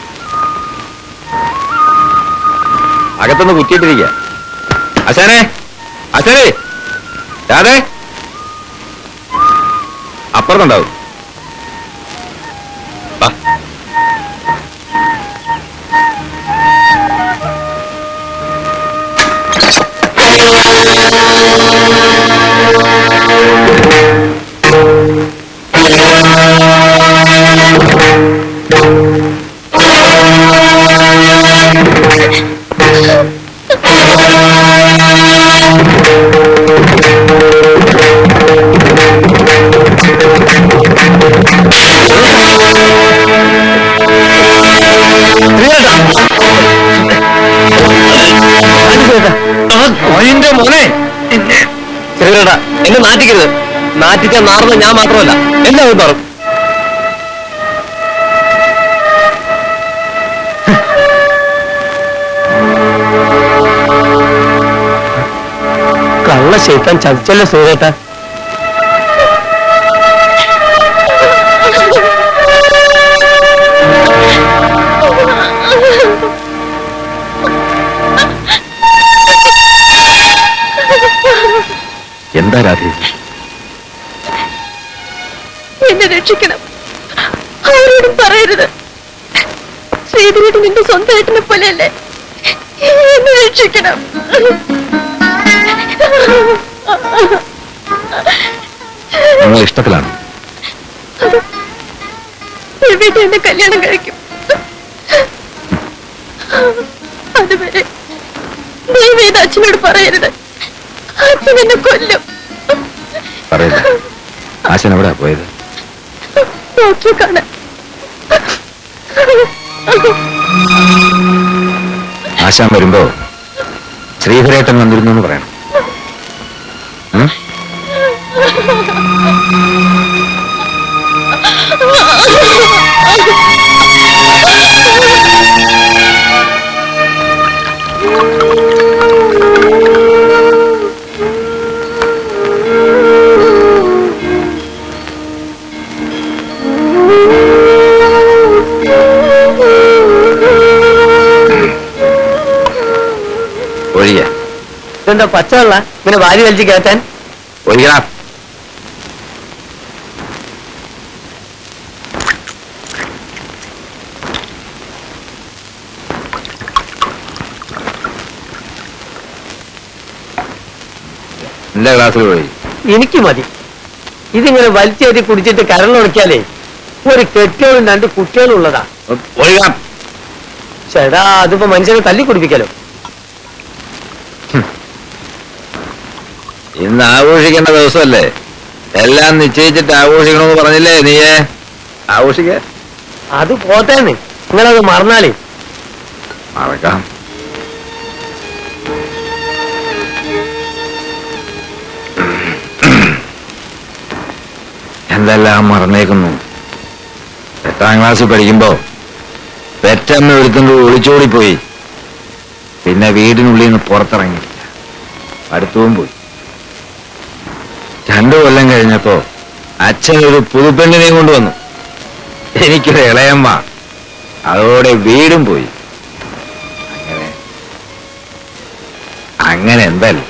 അകത്തൊന്ന് കുത്തിയിട്ടിരിക്കുക അശാനെ അശാനെ രാധേ അപ്പുറത്തുണ്ടാവും വാ. അതിന്റെ മോനെ ചെറുകേട്ടാ എന്നെ നാട്ടിക്കരുത് നാട്ടിച്ച നാറുന്ന ഞാൻ മാത്രമല്ല എല്ലാവരും മാറും കള്ള ശൈത്താൻ ചതിച്ചല്ലോ സൂര്യേട്ടാ എന്താ രാധേ എന്നെ രക്ഷിക്കണം അവരോട് പറയരുത് ശ്രീധരേട്ടൻ നിന്റെ സ്വന്തം ഏട്ടനെ പോലെയല്ലേ എന്നെ രക്ഷിക്കണം നിങ്ങൾ ഇഷ്ടത്തിലാണ് വീട്ടിൽ എന്നെ കല്യാണം കഴിക്കും അതുവരെ ദൈവം ഇത് അച്ഛനോട് പറയരുത് അച്ഛൻ എന്നെ കൊല്ലും പറയില്ല ആശാൻ എവിടെയാ പോയത് ഡോക്ടറെ കാണാൻ ആശാൻ വരുമ്പോ ശ്രീധരേട്ടൻ വന്നിരുന്നു എന്ന് പറയണം ഉം? ഇതെന്താ പച്ചവെള്ള ഇങ്ങനെ വാരി വലിച്ച് കയറ്റാൻ ഒഴിക്കണം എന്റെ ക്ലാസ്സിൽ പോയി എനിക്ക് മതി ഇതിങ്ങനെ വലിച്ചേറ്റി കുടിച്ചിട്ട് കരളൊടിക്കാലേ ഒരു കെട്ടിയോളും രണ്ട് കുട്ടികളും ഉള്ളതാ ഒഴിക്കണം ചേടാ അതിപ്പോ മനുഷ്യനെ തല്ലി കുടിപ്പിക്കാലോ ഇന്ന് ആഘോഷിക്കേണ്ട ദിവസമല്ലേ എല്ലാം നിശ്ചയിച്ചിട്ട് ആഘോഷിക്കണമെന്ന് പറഞ്ഞില്ലേ നീയെ ആഘോഷിക്ക അത് പോട്ടേന്ന് നിങ്ങളത് മറന്നാലേ മറക്കാം എന്തെല്ലാം മറന്നേക്കുന്നു എട്ടാം ക്ലാസ്സിൽ പഠിക്കുമ്പോ പെറ്റമ്മ എടുത്തുകൊണ്ട് ഒളിച്ചോടിപ്പോയി പിന്നെ വീടിനുള്ളിൽ നിന്ന് പുറത്തിറങ്ങിയില്ല അടുത്തവും പോയി രണ്ടു കൊല്ലം കഴിഞ്ഞപ്പോ അച്ഛൻ ഒരു പുതുപ്പെണ്ണിനെയും കൊണ്ടുവന്നു എനിക്കൊരു ഇളയമ്മ അതോടെ വീടും പോയി അങ്ങനെ അങ്ങനെ എന്തല്ല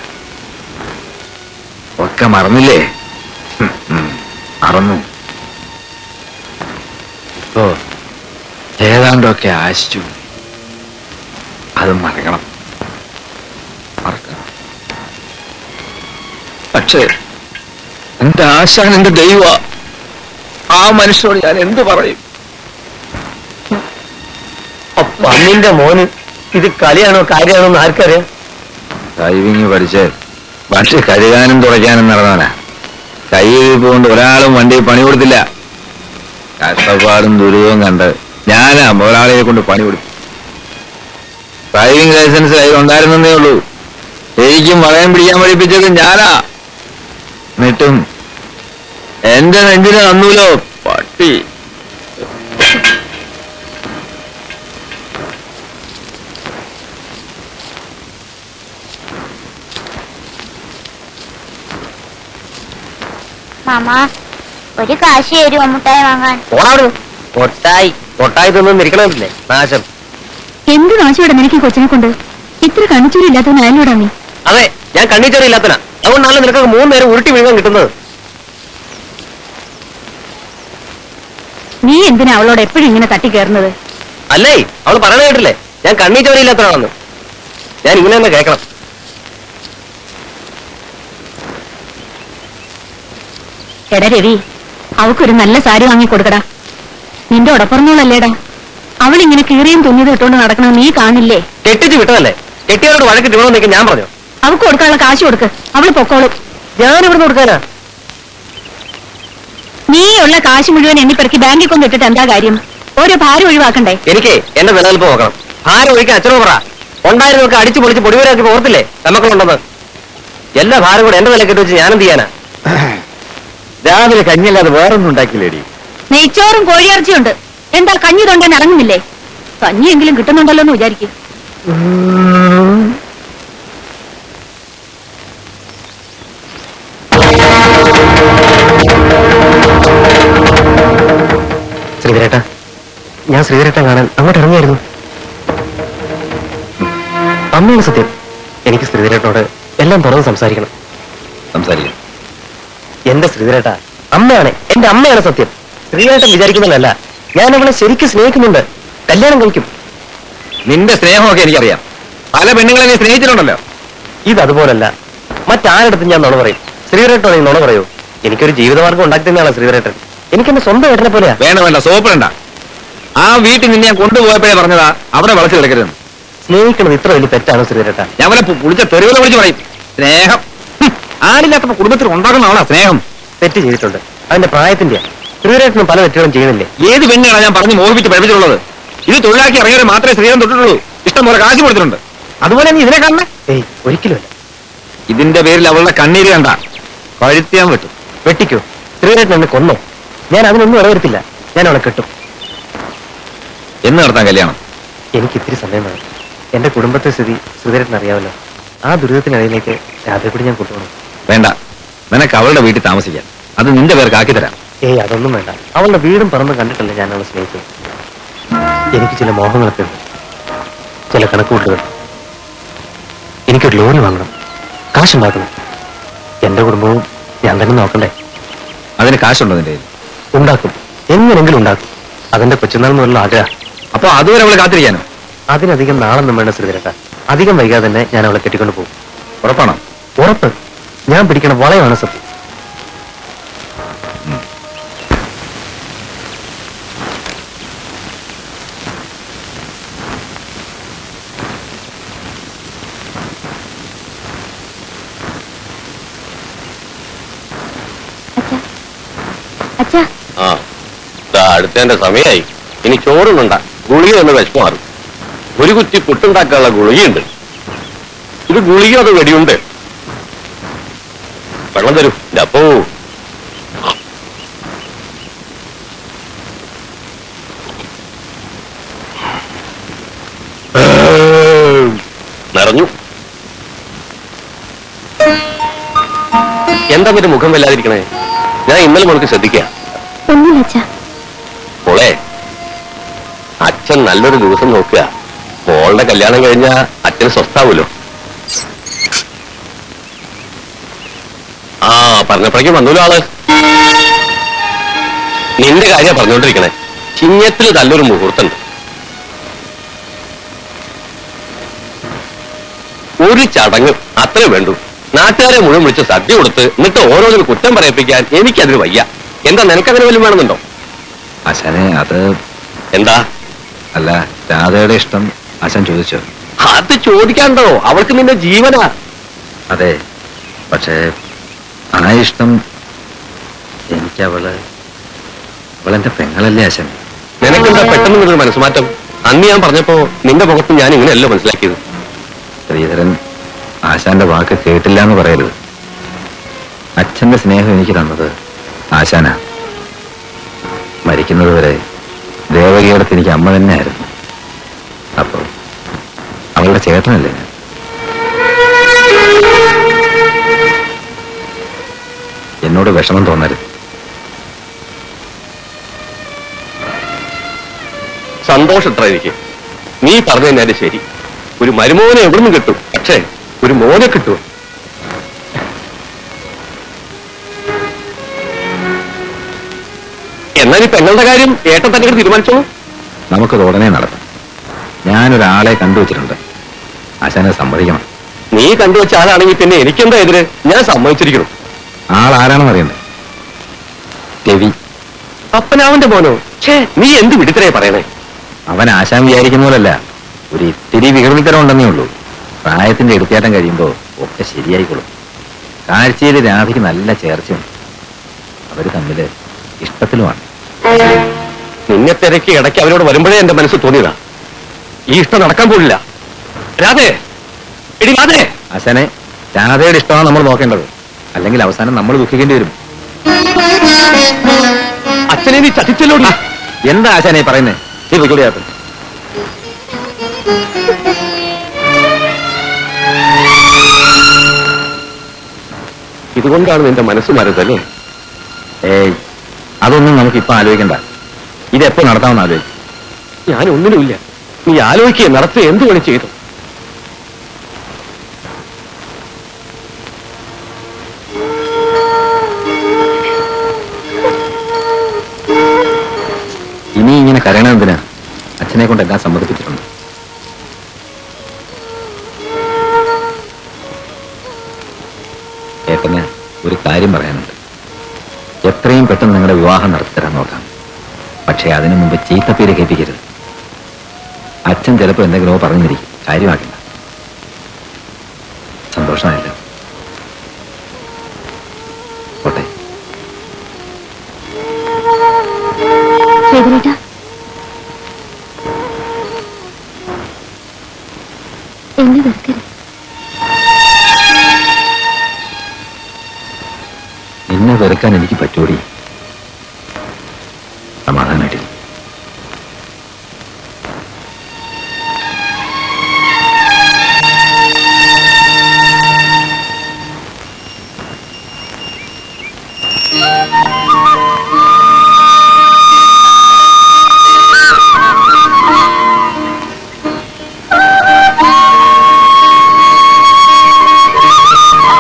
ഒക്കെ മറന്നില്ലേ ഹും, ഹും, മറന്നു ഇപ്പോ ഏതാണ്ടൊക്കെ ആശിച്ചു അത് മറക്കണം മറക്കണം പക്ഷേ എന്റെ ആശാൻ എന്റെ ദൈവ ആ മനുഷ്യനോട് ഞാൻ എന്ത് പറയും പന്നിന്റെ മോന് ഇത് കളിയാണോ കാര്യമാണോ എന്ന് ആർക്കറിയാം ഡ്രൈവിംഗ് പഠിച്ച് വണ്ടി കഴുകാനും തുടയ്ക്കാനും നടന്നവനാ കൈയിരിപ്പ് കൊണ്ട് ഒരാളും വണ്ടി പണി കൊടുത്തില്ല കഷ്ടപ്പാടും ദുരിതവും കണ്ട് ഞാനാ മുതലാളിയെ കൊണ്ട് പണി കൊടുത്തു ഡ്രൈവിംഗ് ലൈസൻസ് കയ്യിൽ ഉണ്ടായിരുന്നേ ഉള്ളൂ ശരിക്കും വളയം പിടിക്കാൻ പഠിപ്പിച്ചത് ഞാനാ എന്നിട്ടും എന്റെ നെഞ്ചിന് തന്നൂലോ പട്ടി മാമ ഒരു കാശി തരുമോ മുട്ടായി വാങ്ങാൻ ഓടാവിടുന്നു കൊട്ടായി കൊട്ടായി തിന്നും ഇരിക്കണമില്ലേ നാശം എന്ത് നാശോടെ നിനക്ക് ഈ കൊച്ചിനെ കൊണ്ട് ഇത്ര കണിച്ചൂരില്ലാത്തവൻ അയലോടാ നീ അതെ ഞാൻ കണ്ണിച്ചറിയില്ലാത്തനാ അതുകൊണ്ടാണല്ലോ നിനക്ക് മൂന്ന് നേരം ഉരുട്ടി വീഴാൻ കിട്ടുന്നത് നീ എന്തിനാ അവളോട് എപ്പോഴും ഇങ്ങനെ തട്ടി കയറുന്നത് അല്ലേ അവള് പറയണ കേട്ടില്ലേ ഞാൻ കണ്ണിച്ചറിയില്ലാത്തതാണെന്ന് ഞാൻ ഇങ്ങനെ തന്നെ കേൾക്കണം എടാ രവി അവക്കൊരു നല്ല സാരി വാങ്ങി കൊടുക്കടാ നിന്റെ ഉടപ്പുറന്നോളല്ലേടാ അവൾ ഇങ്ങനെ കീറിയും തുന്നിയത് ഇട്ടുകൊണ്ട് നടക്കണം നീ കാണില്ലേ കെട്ടിച്ച് വിട്ടതല്ലേ കെട്ടിയവരോട് വഴക്കിട്ട് ഇവിടെ നിൽക്കാൻ ഞാൻ പറഞ്ഞു അവക്ക് കൊടുക്കാനുള്ള കാശ് കൊടുക്ക് അവള് പൊക്കോളും ഞാൻ ഇവിടുന്ന് കൊടുക്കാനാ നീയുള്ള കാശ് മുഴുവൻ എണ്ണിപ്പെറുക്കി ബാങ്കിൽ കൊണ്ടിട്ടിട്ട് എന്താ കാര്യം ഓരോ ഭാരം ഒഴിവാക്കണ്ടേ എനിക്ക് എന്റെ നിലനിൽപ്പ് നോക്കണം ആരും ഒഴിക്കാൻ അച്ഛനോ പറ ഉണ്ടായിരുന്നൊക്കെ അടിച്ചു പൊളിച്ച് പൊടിവരാക്കി ഓർത്തില്ലേ നമുക്കുണ്ടെന്ന് എല്ലാ ഭാരം കൂടെ എന്റെ നിലക്കെട്ട് വെച്ച് ഞാനെന്ത് ചെയ്യാനാ രാവിലെ കഞ്ഞില്ലാതെ വേറൊന്നും ഉണ്ടാക്കില്ലേടി നെയ്ച്ചോറും കോഴിയിറച്ചിയുണ്ട് എന്താ കഞ്ഞി തൊണ്ടൻ ഇറങ്ങുന്നില്ലേ കഞ്ഞിയെങ്കിലും കിട്ടുന്നുണ്ടല്ലോ എന്ന് വിചാരിക്കും ശ്രീധരേട്ട ഞാൻ ശ്രീധരേട്ടൻ കാണാൻ അങ്ങോട്ട് ഇറങ്ങിയായിരുന്നു അമ്മയാണ് സത്യം എനിക്ക് ശ്രീധരേട്ടനോട് എല്ലാം തുറന്ന് സംസാരിക്കണം സംസാരിക്കും എന്റെ ശ്രീധരേട്ട അമ്മയാണ് എന്റെ അമ്മയാണ് സത്യം ശ്രീധരേട്ടൻ വിചാരിക്കുന്നതല്ല ഞാൻ അവളെ ശരിക്കും സ്നേഹിക്കുന്നുണ്ട് കല്യാണം കഴിക്കും നിന്റെ സ്നേഹമൊക്കെ എനിക്കറിയാം പല പെണ്ണുങ്ങളെ നീ സ്നേഹിച്ചിട്ടുണ്ടല്ലോ ഇത് അതുപോലല്ല മറ്റാരടുത്തും ഞാൻ നുണ പറയും ശ്രീധരേട്ടനോ നീ നുണ പറയൂ എനിക്കൊരു ജീവിതമാർഗം ഉണ്ടാക്കി തന്നെയാണ് ശ്രീധരേട്ടൻ എനിക്ക് എന്റെ സ്വന്തം ഏട്ടനെ പോലെയാ വേണ്ട വേണ്ട സോപ്പിടണ്ട ആ വീട്ടിൽ നിന്നെ ഞാൻ കൊണ്ടുപോയപ്പോഴേ പറഞ്ഞതാ അവിടെ വളച്ചു കിടക്കരുത് സ്നേഹിക്കുന്നത് ഇത്ര വലിയ തെറ്റാണ് ശ്രീധരേട്ട ഞാൻ വല്ല പു- പുളിച്ച തെരുവിലെ വിളിച്ച് പറയും സ്നേഹം ഹും, ആളില്ലാത്തപ്പോ കുടുംബത്തിൽ ഉണ്ടാക്കുന്നതാണോ സ്നേഹം തെറ്റ് ചെയ്തിട്ടുണ്ട് അതിന്റെ പ്രായത്തിന്റെ ശ്രീധരേട്ടനും പല തെറ്റുകളും ചെയ്യുന്നില്ലേ ഏത് പെണ്ണാണ് ഞാൻ പറഞ്ഞ് മോഹിപ്പിച്ച് പഠിപ്പിച്ചിട്ടുള്ളത് ഇത് തൊഴിലാക്കി ഇറങ്ങിയവരെ മാത്രമേ സ്ത്രീധം തൊട്ടിട്ടുള്ളൂ ഇഷ്ടം പോലെ കാശ് കൊടുത്തിട്ടുണ്ട് അതുപോലെ നീ ഇതിനെ കാണണേ ഏയ് ഒരിക്കലുമല്ല ഇതിന്റെ പേരിൽ അവളുടെ കണ്ണീര് കണ്ട പഴുത്തിയാൻ വിട്ടു വെട്ടിക്കോ ശ്രീധരേട്ടൻ എന്നെ കൊന്നോ ഞാൻ അതിനൊന്നും ഇടവരുത്തില്ല ഞാൻ അവളെ കെട്ടും എന്ന് നടത്താൻ കല്യാണം എനിക്ക് ഇത്തിരി സമയം വേണം എന്റെ കുടുംബത്തെ സ്ഥിതി ശ്രീധരേട്ടൻ അറിയാമല്ലോ ആ ദുരിതത്തിനിടയിലേക്ക് രാത്രി കൂടി ഞാൻ കൊണ്ടുപോകണം വേണ്ട നിനക്ക് അവളുടെ വീട്ടിൽ താമസിക്കാൻ അത് നിന്റെ പേർക്ക് ആക്കി തരാം ഏയ് അതൊന്നും വേണ്ട അവളുടെ വീടും പറമ്പും കണ്ടിട്ടല്ല ഞാൻ അവളെ സ്നേഹിച്ചത് എനിക്ക് ചില മോഹങ്ങളൊക്കെ ഉണ്ട് ചില കണക്കുകൂട്ടുകൾ എനിക്കൊരു ലോറി വാങ്ങണം കാശുണ്ടാക്കണം എന്റെ കുടുംബവും ഞാൻ തന്നെ നോക്കണ്ടേ അതിന് കാശുണ്ടോ നിന്റെ കയ്യിൽ? ഉണ്ടാക്കും എങ്ങനെങ്കിലും ഉണ്ടാക്കും അതെന്റെ കൊച്ചുനാൾ മുതലുള്ള ആഗ്രഹം അപ്പൊ അതുവരെ അവളെ കാത്തിരിക്കാനോ അതിനധികം നാളൊന്നും വേണ്ട ശ്രീധരട്ട അധികം വൈകാതെ തന്നെ ഞാൻ അവളെ കെട്ടിക്കൊണ്ട് പോകും ഉറപ്പാണോ ഉറപ്പ് ഞാൻ പിടിക്കണ വളയാണ് സത്യം അച്ഛാ ആ ദാ അടുത്തതിന്റെ സമയമായി ഇനി ചോറുന്നുണ്ട ഗുളിക ഒന്ന് വിശപ്പ് മാറും ഒരു കുറ്റി പുട്ടുണ്ടാക്കാനുള്ള ഗുളികയുണ്ട് ഇത് ഗുളിക അത് വെടിയുണ്ട് വെള്ളം തരൂ ഇന്റെ അപ്പോ നിറഞ്ഞു എന്താ നിന്റെ മുഖം വല്ലാതിരിക്കണേ ഞാൻ ഇന്നലെ മോൾക്ക് ശ്രദ്ധിക്കാം ഒന്നുമില്ല അച്ഛാ മോളെ അച്ഛൻ നല്ലൊരു ദിവസം നോക്കുക മോളുടെ കല്യാണം കഴിഞ്ഞാ അച്ഛൻ സ്വസ്ഥാവൂലോ ആ പറഞ്ഞപ്പോഴേക്കും വന്നൂലോ ആള് നിന്റെ കാര്യം പറഞ്ഞോണ്ടിരിക്കണേ ചിങ്ങത്തിൽ നല്ലൊരു മുഹൂർത്തമുണ്ട് ഒരു ചടങ്ങ് അത്രേ വേണ്ടൂ നാട്ടുകാരെ മുഴുവൻ വിളിച്ച് സദ്യ കൊടുത്ത് എന്നിട്ട് ഓരോന്നിനും കുറ്റം പറയിപ്പിക്കാൻ എനിക്കതിന് വയ്യ എന്താ നിനക്കതിന് വല്ലതും വേണമെന്നുണ്ടോ ആശാനെ അത് എന്താ അല്ല രാധയുടെ ഇഷ്ടം ആശാൻ ചോദിച്ചോ അത് ചോദിക്കാണ്ടോ അവൾക്ക് നിന്റെ ജീവനാ അതെ പക്ഷേ ആ ഇഷ്ടം എനിക്ക് അവള് അവളെന്റെ പെങ്ങളല്ലേ ആശാൻ നിനക്കെന്താ പെട്ടെന്ന് ഇങ്ങനൊരു മനസ്സുമാറ്റം അന്ന് ഞാൻ പറഞ്ഞപ്പോ നിന്റെ മുഖത്ത് ഞാൻ ഇങ്ങനെയല്ല മനസ്സിലാക്കിയത് ശ്രീധരൻ ആശാന്റെ വാക്ക് കേട്ടില്ല എന്ന് പറയരുത് അച്ഛന്റെ സ്നേഹം എനിക്ക് തന്നത് ആശാനാ മരിക്കുന്നത് വരെ ദേവകിയോടത്ത് എനിക്ക് അമ്മ തന്നെയായിരുന്നു അപ്പോ അവളുടെ ചേട്ടനല്ലേ ഞാൻ എന്നോട് വിഷമം തോന്നരുത് സന്തോഷത്ര എനിക്ക് നീ പറഞ്ഞു തന്നെ ശരി ഒരു മരുമോനെ എവിടുന്ന് കിട്ടും പക്ഷേ ഒരു മോനെ കിട്ടും എന്നാൽ ഈ പെങ്ങളുടെ കാര്യം ഏട്ടൻ തന്നെ ഇങ്ങട് തീരുമാനിച്ചോളൂ നമുക്കത് ഉടനെ നടത്താം ഞാനൊരാളെ കണ്ടുവച്ചിട്ടുണ്ട് ആശാനെ സമ്മതിക്കണം നീ കണ്ടുവച്ച ആളാണെങ്കിൽ പിന്നെ എനിക്കെന്താ എതിര് ഞാൻ സമ്മതിച്ചിരിക്കണം ആൾ ആരാണെന്ന് അറിയണ്ടേ രവി അപ്പനാവന്റെ മോനോ ഛേ നീ എന്ത് വിടുത്തരേ പറയണേ അവൻ ആശാൻ വിചാരിക്കുന്ന പോലല്ല ഒരു ഇത്തിരി വികൃതിത്തരം ഉണ്ടെന്നേ ഉള്ളൂ പ്രായത്തിന്റെ എടുത്തേറ്റം കഴിയുമ്പോൾ ഒക്കെ ശരിയായിക്കൊള്ളും കാഴ്ചയിൽ രാധയ്ക്ക് നല്ല ചേർച്ചയുണ്ട് അവര് തമ്മില് ഇഷ്ടത്തിലുമാണ് നിന്നെ തിരക്കി ഇടയ്ക്ക് അവരോട് വരുമ്പോഴേ എന്റെ മനസ്സ് തോന്നിയതാ ഈ ഇഷ്ടം നടക്കാൻ പോലില്ല രാധേ എടി രാധേ ആശാനെ രാധയുടെ ഇഷ്ടമാണ് നമ്മൾ നോക്കേണ്ടത് അല്ലെങ്കിൽ അവസാനം നമ്മൾ ദുഃഖിക്കേണ്ടി വരും അച്ഛനെ നീ ചതിച്ചല്ലോടി എന്താ ആശാനെ പറയുന്നേ നീ പൊയ്ക്കൊടിയാത്ത ഇതുകൊണ്ടാണ് നിന്റെ മനസ്സ് മാറുന്നതല്ലേ ഏയ് അതൊന്നും നമുക്ക് ഇപ്പൊ ആലോചിക്കണ്ട ഇതെപ്പോ നടത്താമെന്ന് ആലോചിക്കും ഞാൻ ഒന്നിനുമില്ല നീ ആലോചിക്കുക നടത്തുക എന്ത് വേണം ചെയ്തു ഇനി ഇങ്ങനെ കരയണം എന്തിനാ അച്ഛനെ കൊണ്ട് എല്ലാം സമ്മതിപ്പിച്ചിട്ടുണ്ട് ഏട്ടന് ഒരു കാര്യം പറയാനുണ്ട് എത്രയും പെട്ടെന്ന് നിങ്ങളുടെ വിവാഹം നടത്തിത്തരാൻ നോക്കാം പക്ഷേ അതിനു മുമ്പ് ചീത്തപ്പേര് കേൾപ്പിക്കരുത് അച്ഛൻ ചിലപ്പോൾ എന്തെങ്കിലുമോ പറഞ്ഞിരിക്കും കാര്യമാക്കില്ല സന്തോഷമായല്ലോ പോട്ടെ ശ്രീധരേട്ടാ എന്നെ വെറുക്കരുത് നിന്നെ വെറുക്കാൻ എനിക്ക് പറ്റൂടി സമാധാനായിട്ട് ആ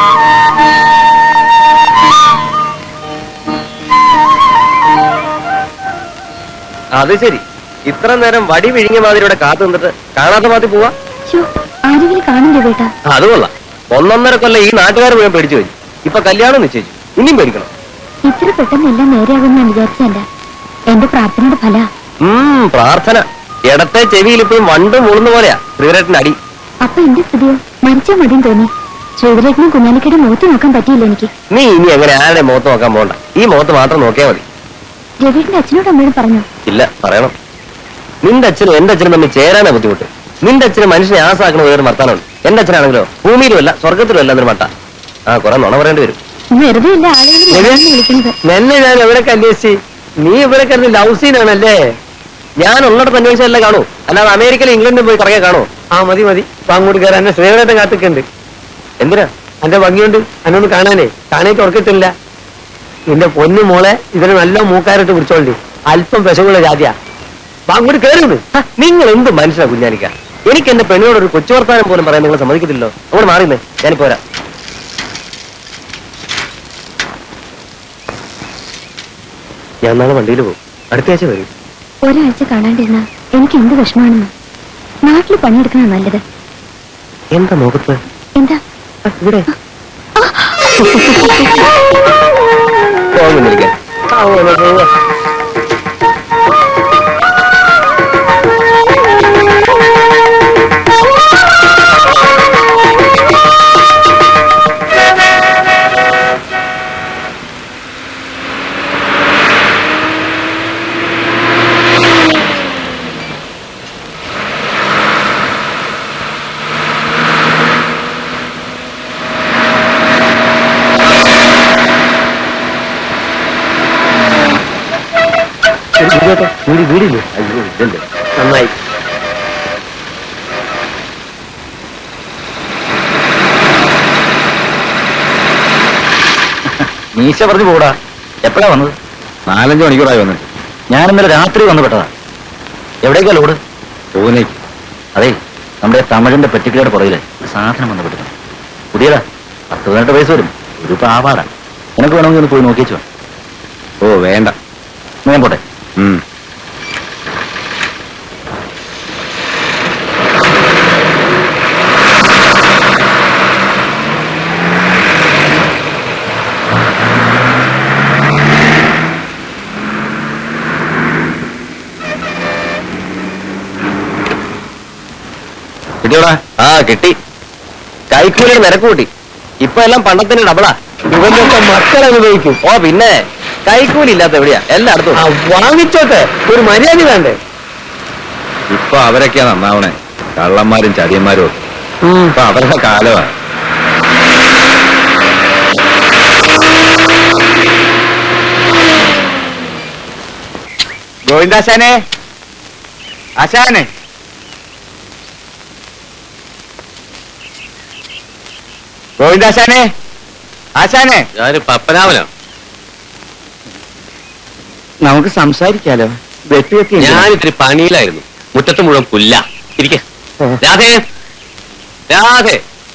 അത് ശരി ഇത്ര നേരം വടി വിഴുങ്ങിയ മാതിരി ഇവിടെ കാത്തു നിന്നിട്ട് കാണാത്ത മാതി പോവാ ശ്ശോ, ആരെങ്കിലും കാണും രവേട്ട അത് കൊള്ളാം ഒന്നൊന്നര കൊല്ലം ഈ നാട്ടുകാർ മുഴുവൻ പേടിച്ചു കഴിഞ്ഞു ഇപ്പൊ കല്യാണം നിശ്ചയിച്ചു ഇനിയും പേടിക്കണം ഇത്ര പെട്ടെന്ന് എല്ലാം നേരെയാകുമെന്ന് ഞാൻ വിചാരിച്ചല്ല എന്റെ പ്രാർത്ഥനയുടെ ഫല ഉം പ്രാർത്ഥന ഇടത്തെ ചെവിയിൽ ഇപ്പോഴും വണ്ടും മുളുന്ന പോലെയാ ശ്രീധരേട്ടന്റെ അടി അപ്പൊ എന്റെ സ്ഥിതിയോ മരിച്ചാ മതിയും തോന്നി ശ്രീധരേട്ടനും കുഞ്ഞാലിക്കയുടെ മുഖത്ത് നോക്കാൻ പറ്റിയില്ല എനിക്ക് നീ ഇനി എങ്ങനെ ആരുടെ മുഖത്ത് നോക്കാൻ പോകണ്ട ഈ മുഖത്ത് മാത്രം നോക്കിയാൽ മതി രവീട്ടിന്റെ അച്ഛനോട് അമ്മയോട് പറഞ്ഞു ഇല്ല പറയണം നിന്റെ അച്ഛനും എന്റെ അച്ഛനും തമ്മിൽ ചേരാനാ ബുദ്ധിമുട്ട് നിന്റെ അച്ഛന് മനുഷ്യനെ ആസാക്കണ വേറെ വർത്താനുണ്ട് എന്റെ അച്ഛനാണെങ്കിലോ ഭൂമിയിലും അല്ല സ്വർഗത്തിലും അല്ല എന്നൊരു മട്ട ആ കുറെ നുണ പറയേണ്ടി വരും വെറുതെ ഇല്ല ആളുകൾ രവീട്ടിനെ വിളിക്കുന്നത് നിന്നെ ഞാൻ എവിടെ അന്വേഷിച്ച് നീ ഇവിടെ കിടന്ന് ലവ് സീനാണല്ലേ ഞാൻ ഉള്ളിടത്ത് അന്വേഷിച്ചല്ലേ കാണൂ അല്ലാതെ അമേരിക്കയിൽ ഇംഗ്ലണ്ടിൽ പോയി കറങ്ങിയാ കാണൂ ആ മതി മതി അപ്പൊ അങ്ങോട്ട് കയറാൻ എന്നെ ശ്രീധരേട്ടൻ കാത്തിക്കുണ്ട് എന്തിനാ എന്റെ ഭംഗിയുണ്ട് എന്നൊന്ന് കാണാനേ കാണേക്ക് ഉറക്കത്തില്ല നിന്റെ പൊന്നു മോളെ ഇതിന് നല്ല മൂക്കാരിട്ട് പിടിച്ചോണ്ടി അല്പം വിശകുള്ള ജാതിയാ അപ്പൊ അങ്ങോട്ട് കയറുന്നു ഹ, നിങ്ങൾ എന്ത് മനുഷ്യനാ കുഞ്ഞാനിക്ക എനിക്ക് എന്റെ പെണ്ണിനോട് ഒരു കൊച്ചു വർത്താനം പോലും പറയാൻ നിങ്ങൾ സമ്മതിക്കത്തില്ലോ അങ്ങോട്ട് മാറിന്നേ ഞാനിപ്പോ വരാം ഞാൻ നാളെ വണ്ടിയിൽ പോകും അടുത്ത ആഴ്ച വരും ഒരാഴ്ച കാണാണ്ടിരുന്ന എനിക്ക് എന്ത് വിഷമാണെന്ന് നാട്ടിൽ പണിയെടുക്കുന്ന നല്ലത് എന്താ മുഖത്ത് എന്താ ആ, ഇവിടെ പോകുന്നിരിക്കാൻ വീട് വീടില്ലേ അയ്യോ ഇതല്ലേ നന്നായി മീശ പറഞ്ഞു പോടാ എപ്പോഴാ വന്നത് നാലഞ്ച് മണിക്കൂറായി വന്നിട്ട് ഞാൻ ഇന്നലെ രാത്രി വന്നു പെട്ടതാ എവിടേക്കാ ലോഡ് പൂനേക്ക് അതെ നമ്മുടെ തമിഴിന്റെ പെറ്റിക്കയുടെ പുറകില് ഒരു സാധനം വന്ന് പെട്ടു പുതിയതാ പത്ത് പതിനെട്ട് വയസ്സ് വരും ഒരു പാവാടാ നിനക്ക് വേണമെങ്കിൽ ഒന്ന് പോയി നോക്കിച്ചു ഓ വേണ്ട എന്നാ ഞാൻ പോട്ടെ ഉം കിട്ടിയോടാ ആ കിട്ടി കൈക്കൂലിയുടെ നിരക്ക് കൂട്ടി ഇപ്പൊ എല്ലാം പണ്ടത്തിന്റെ ഡബിളാ ഇവന്റെ ഒക്കെ മക്കൾ അനുഭവിക്കും ഓ പിന്നെ കൈക്കൂലി ഇല്ലാത്ത എവിടെയാ എല്ലായിടത്തും ആ വാങ്ങിച്ചോട്ടെ ഒരു മര്യാദ വേണ്ടേ ഇപ്പൊ അവരൊക്കെയാ നന്നാവണേ കള്ളന്മാരും ചതിയന്മാരും ഒക്കെ ഇപ്പൊ അവരുടെ കാലമാ ഗോവിന്ദാശാനെ ആശാനെ ഗോവിന്ദാശാനെ ആശാനെ ഞാന് പപ്പനാമനോ നമുക്ക് സംസാരിക്കാലോ വെട്ടിയൊക്കെ ഞാൻ ഇത്തിരി പണിയിലായിരുന്നു മുറ്റത്ത് മുഴുവൻ പുല്ല ഇരിക്കെ രാധേ രാധേ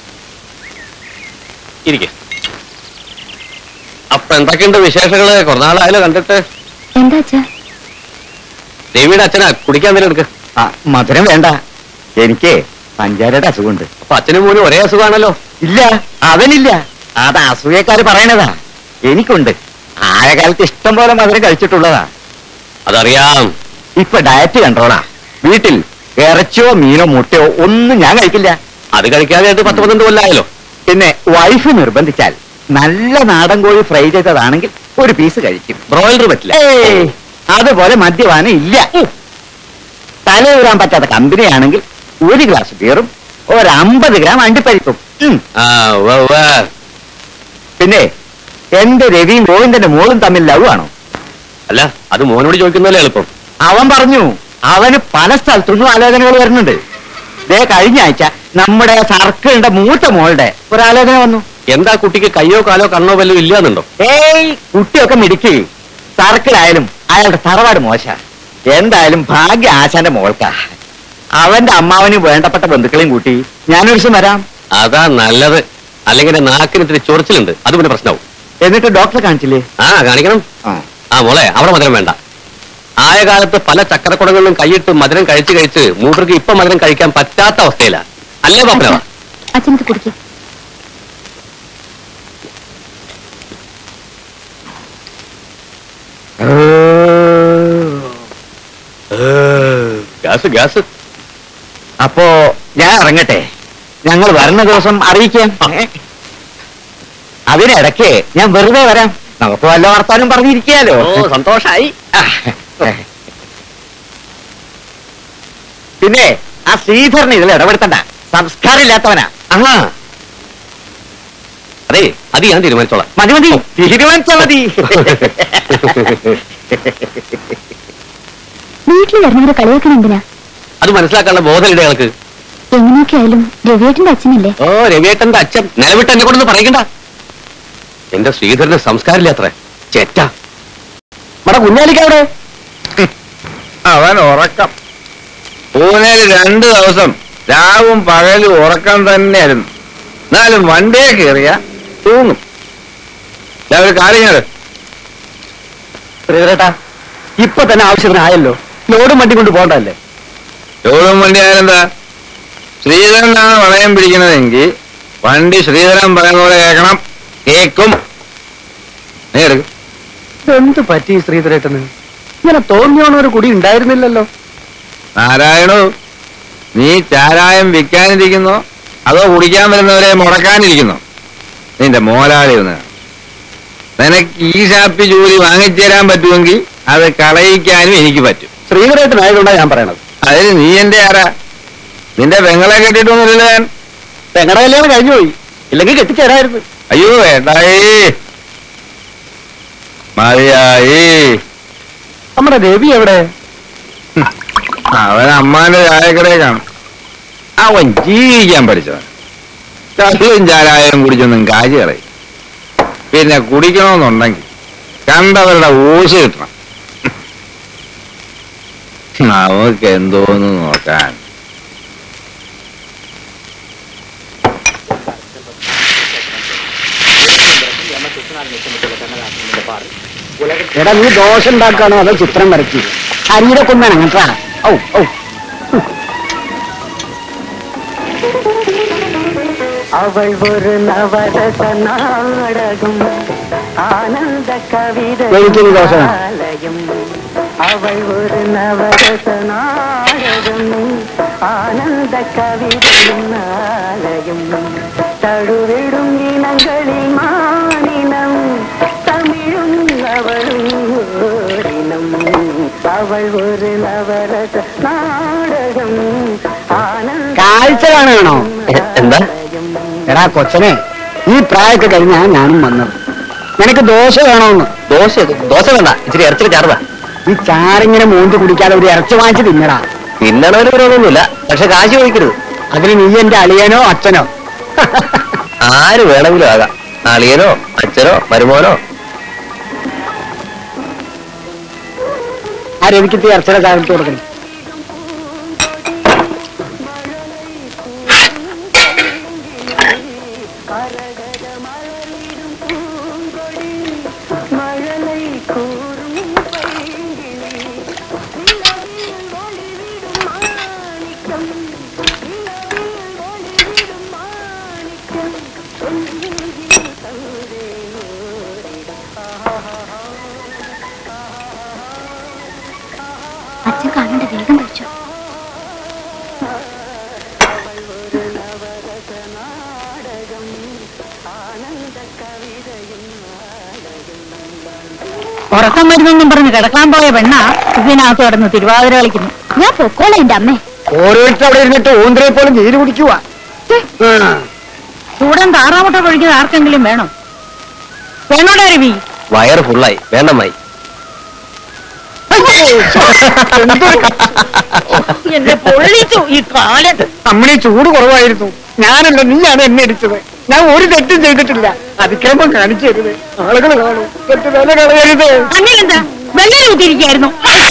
ഇരിക്കെ അപ്പൊ എന്തൊക്കെയുണ്ട് വിശേഷങ്ങള് കുറനാളായാലോ കണ്ടിട്ട് എന്താ അച്ഛാ ദേവിയുടെ അച്ഛനാ കുടിക്കാൻ എന്തെങ്കിലും എടുക്ക് ആ, മധുരം വേണ്ട എനിക്ക് പഞ്ചാരയുടെ അസുഖമുണ്ട് അപ്പൊ അച്ഛനും മോനും ഒരേ അസുഖമാണല്ലോ ഇല്ല അവനില്ല അത് അസൂയക്കാര് പറയണതാ എനിക്കുണ്ട് ആയ കാലത്ത് ഇഷ്ടം പോലെ മധുരം കഴിച്ചിട്ടുള്ളതാ അതറിയാം ഇപ്പൊ ഡയറ്റ് കൺട്രോളാ വീട്ടിൽ ഇറച്ചിയോ മീനോ മുട്ടയോ ഒന്നും ഞാൻ കഴിക്കില്ല അത് കഴിക്കാതെ ആയിട്ട് പത്ത് പന്ത്രണ്ട് കൊല്ലായല്ലോ പിന്നെ വൈഫ് നിർബന്ധിച്ചാൽ നല്ല നാടൻ കോഴി ഫ്രൈ ചെയ്തതാണെങ്കിൽ ഒരു പീസ് കഴിക്കും ബ്രോയിലർ പറ്റില്ല ഏയ് അതുപോലെ മദ്യപാനം ഇല്ല തലയൂരാൻ പറ്റാത്ത കമ്പനിയാണെങ്കിൽ ഒരു ഗ്ലാസ് ബിയറും ഒരു അമ്പത് ഗ്രാം അണ്ടിപ്പരിപ്പും ഉം. ആ ഉവ്വ് ഉവ്വ്. പിന്നെ എന്റെ രവിയും ഗോവിന്ദന്റെ മോളും തമ്മിൽ ലവ് ആണോ അല്ല അത് മോനോട് ചോദിക്കുന്നല്ലേ എളുപ്പം അവൻ പറഞ്ഞു അവന് പല സ്ഥലത്തുനിന്നും ആലോചനകൾ വരുന്നുണ്ട് ദേ കഴിഞ്ഞ ആഴ്ച നമ്മുടെ സർക്കിളിന്റെ മൂത്ത മോളുടെ ഒരു ആലോചന വന്നു എന്താ കുട്ടിക്ക് കയ്യോ കാലോ കണ്ണോ വല്ലതും ഇല്ലാന്നുണ്ടോ ഏയ് കുട്ടിയൊക്കെ മിടുക്കി സർക്കിളായാലും അയാളുടെ തറവാട് മോശ എന്തായാലും ഭാഗ്യ ആശാന്റെ മോൾക്കാ അവന്റെ അമ്മാവന് വേണ്ടപ്പെട്ട ബന്ധുക്കളെയും കൂട്ടി ഞാനൊരു ദിവസം വരാം അതാ നല്ലത് അല്ലെങ്കിൽ എന്റെ നാക്കിന് ഇത്തിരി ചൊറിച്ചിലുണ്ട് അത് പിന്നെ പ്രശ്നവും എന്നിട്ട് ഡോക്ടറെ കാണിച്ചില്ലേ ആ കാണിക്കണം ആ ആ മോളെ അവിടെ മധുരം വേണ്ട ആയ കാലത്ത് പല ചക്രക്കുടങ്ങളിലും കൈയിട്ട് മധുരം കഴിച്ച് കഴിച്ച് മൂപ്പർക്ക് ഇപ്പൊ മധുരം കഴിക്കാൻ പറ്റാത്ത അവസ്ഥയില അല്ലേ പാപ്പനവ അച്ഛനത് കുടിക്കും ഗ്യാസ് ഗ്യാസ് അപ്പോ ഞാൻ ഇറങ്ങട്ടെ ഞങ്ങൾ വരുന്ന ദിവസം അറിയിക്കാം ഏ? അതിനിടയ്ക്ക് ഞാൻ വെറുതെ വരാം നമുക്ക് വല്ല വർത്താനം പറഞ്ഞിരിക്കാലോ ഓ സന്തോഷായി പിന്നെ ആ ശ്രീധരൻ ഇതിൽ ഇടപെടുത്തണ്ട സംസ്കാരം ഇല്ലാത്തവനാ ആ അതെ അത് ഞാൻ തീരുമാനിച്ചോളാം മതി മതി തീരുമാനിച്ചാ മതി വീട്ടിൽ വരുന്നവരെ കളിയാക്കണം എന്തിനാ അത് മനസ്സിലാക്കാനുള്ള ബോധമില്ല ഞങ്ങൾക്ക് എങ്ങനെയൊക്കെ ആയാലും രവിയേട്ടന്റെ അച്ഛനല്ലേ ഓ രവിയേട്ടന്റെ അച്ഛൻ നിലവിട്ട് എന്നെ കൊണ്ടൊന്ന് പറയണ്ട എന്റെ ശ്രീധരന് സംസ്കാരമില്ല അത്ര ചെറ്റ നമ്മുടെ കുഞ്ഞാലിക്കവിടെ അവൻ ഉറക്കം പൂനെയിൽ രണ്ടു ദിവസം രാവും പകലും ഉറക്കം തന്നെയായിരുന്നു എന്നാലും വണ്ടിയെ കയറിയ തൂങ്ങും ഞാൻ ഒരു കാര്യം ശ്രീധരേട്ടാ ഇപ്പൊ തന്നെ ആവശ്യത്തിനായല്ലോ ലോഡും വണ്ടി കൊണ്ട് പോകണ്ടല്ലേ ലോഡും വണ്ടി ആയാലെന്താ ശ്രീധരനാണ് വളയം പിടിക്കുന്നതെങ്കിൽ വണ്ടി ശ്രീധരൻ പറയുന്ന പോലെ കേൾക്കണം കേക്കും നീ എടുക്കും എന്ത് പറ്റി ശ്രീധരേട്ടന് ഇങ്ങനെ തോന്നിയോണൊരു കുടി ഉണ്ടായിരുന്നില്ലല്ലോ നാരായണു നീ ചാരായം വിൽക്കാനിരിക്കുന്നോ അതോ കുടിക്കാൻ വരുന്നവരെ മുടക്കാനിരിക്കുന്നോ നിന്റെ മോലാളി ഒന്ന് നിനക്ക് ഈ ഷാപ്പി ജോലി വാങ്ങിച്ചു തരാൻ പറ്റുമെങ്കിൽ അത് കളയിക്കാനും എനിക്ക് പറ്റും ശ്രീധരേട്ടനായതുകൊണ്ടാണ് ഞാൻ പറയണത് അതിന് നീ എന്റെ ആരാ നിന്റെ പെങ്ങളെ കെട്ടിട്ടൊന്നുമില്ല ഞാൻ പെങ്ങടെ കല്യാണം കഴിഞ്ഞു പോയി ഇല്ലെങ്കിൽ കെട്ടിച്ചേരായിരുന്നു അയ്യോ വേണ്ടായേ മതിയായി നമ്മുടെ രവി എവിടെ അവൻ അമ്മാന്റെ ചായക്കടയെ കാണും അവൻ ജീവിക്കാൻ പഠിച്ചവൻ കള്ളും ചാരായം കുടിച്ചൊന്നും കാശ് കളയും പിന്നെ കുടിക്കണമെന്നുണ്ടെങ്കിൽ കണ്ടവരുടെ ഊസ് കിട്ടണം നമുക്ക് എന്തോന്ന് നോക്കാൻ എടാ നീ ദോശ ഉണ്ടാക്കാണോ അതോ ചിത്രം വരക്കി അരിയുടെ കൊണ്ടാണ് കേട്ടാ ഔ ഔ അവൾ ഒരു നവരസ നാടകം ആനന്ദ കവിത എനിക്കൊരു ദോശ വേണം. അവൾ ഒരു നവരസ നാടകം ആനന്ദ കവിതയും തഴുവിടും ഇനങ്ങളിൽ മാനിനം തമിഴും അവളും ഓരിനം അവൾ ഒരു നവരസ നാടകം ആനന്ദ കാഴ്ച കാണുകയാണോ എന്താ എടാ കൊച്ചനെ ഈ പ്രായമൊക്കെ കഴിഞ്ഞാ ഞാനും വന്നത് നിനക്ക് ദോശ വേണോന്ന് ദോശ ദോശ വേണ്ട ഇച്ചിരി ഇറച്ചിട്ട് ചാറുതാ ഈ ചാറിങ്ങനെ മൂന്തി കുടിക്കാതെ ഒരു ഇറച്ചി വാങ്ങിച്ച് തിന്നടാ തിന്നണവന് വിരോധമൊന്നുമില്ല പക്ഷെ കാശ് ചോദിക്കരുത് അതിന് നീ എന്റെ അളിയനോ അച്ഛനോ ആര് വേണമെങ്കിലും ആകാം അളിയനോ അച്ഛനോ മരുമോനോ ആ രവിക്കത്തെ ഇറച്ചിയുടെ ചാറിട്ട് കൊടുക്കണം மழலை கூறும் பைங்கிளி நிலவில் ஒளிவிடும் மாணிக்கம் நிலவில் ஒளிவிடும் மாணிக்கம் பொன்னியில் தந்தே അച്ഛൻ കാണണ്ട വേഗം കഴിച്ചു ഉറക്കം വരുന്നെന്നും പറഞ്ഞ് കിടക്കാൻ പോയ പെണ്ണ ഇതിനകത്ത് കിടന്ന് തിരുവാതിര കളിക്കുന്നു ഞാൻ പൊക്കോളെ എന്റെ അമ്മേ ഓരോരുത്തർ അവിടെ ഇരുന്നിട്ട് ഓന്തരെ പോലെ നീര് കുടിക്കുക ചൂടൻ താറാമുട്ട പൊഴിക്കുന്നത് ആർക്കെങ്കിലും വേണം വേണോടാ രവി വയറ് ഫുള്ളായി വേണ്ടമ്മായി എന്നെ പൊള്ളിച്ചു ഈ കാലത്ത് അമ്മണി ചൂട് കുറവായിരുന്നു ഞാനല്ല നീയാണ് എന്നെ ഇടിച്ചത് ഞാൻ ഒരു തെറ്റും ചെയ്തിട്ടില്ല അതിക്രമം കാണിച്ചു തരുത് ആളുകൾ കാണും തെറ്റ് വില കളയരുത് അങ്ങനെന്താ വെള്ളം ഊത്തിരിക്കായിരുന്നു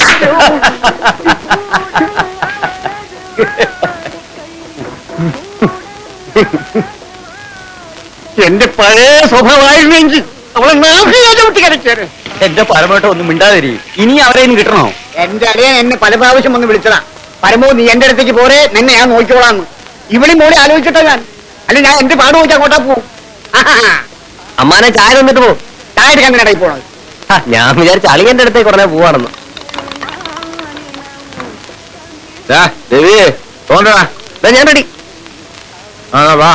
എന്റെ പഴയ സ്വഭാവമായിരുന്നെങ്കിൽ അവളെ നാഭിയാതെ വിട്ട് കിടച്ചേര് എന്റെ പരമോട്ടം ഒന്നും മിണ്ടാതിരി ഇനി അവരെ കിട്ടണോ എന്റെ അളിയൻ എന്നെ പല പ്രാവശ്യം ഒന്ന് വിളിച്ചതാ പരമോ നീ എന്റെ അടുത്തേക്ക് പോരെ നിന്നെ ഞാൻ നോക്കിക്കോളാന്ന് ഇവിടെ മോളെ ആലോചിച്ചിട്ടാ ഞാൻ അല്ല ഞാൻ എന്റെ പാട് നോക്കി അങ്ങോട്ടാ പോവും അമ്മാനെ ചായ തന്നിട്ട് പോ ചായ എടുക്കാൻ തന്നെ ഇടയിൽ പോണത് ആ, ഞാൻ വിചാരിച്ച അളിയന്റെ അടുത്തേക്ക് ഉടനെ പോവാണെന്ന് ദാ, രവിയെ തോന്നടാ ദാ ഞാൻ റെഡി ആ വാ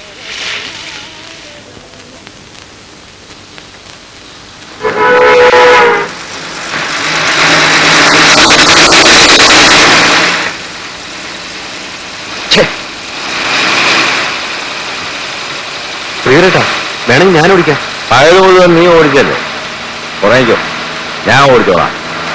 പ്രിയരേട്ടാ വേണമെങ്കിൽ ഞാൻ ഓടിക്കാം പകല് മുഴുവൻ നീ ഓടിച്ചല്ലേ കുറേക്കോ ഞാൻ ഓടിച്ചോളാം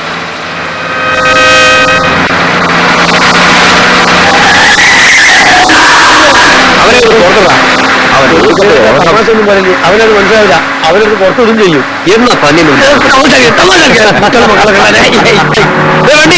അവനെ ഒന്ന് പുറത്തുവിടാം. അവൻ ഓടിക്കട്ടെ, അവൻ തമാശയൊന്നും പറയില്ല അവനത് മനസ്സിലാവില്ല അവനത് പുറത്തുവിടും ചെയ്യും എന്നാ പന്നി മക്കളെ മക്കളെ വണ്ടി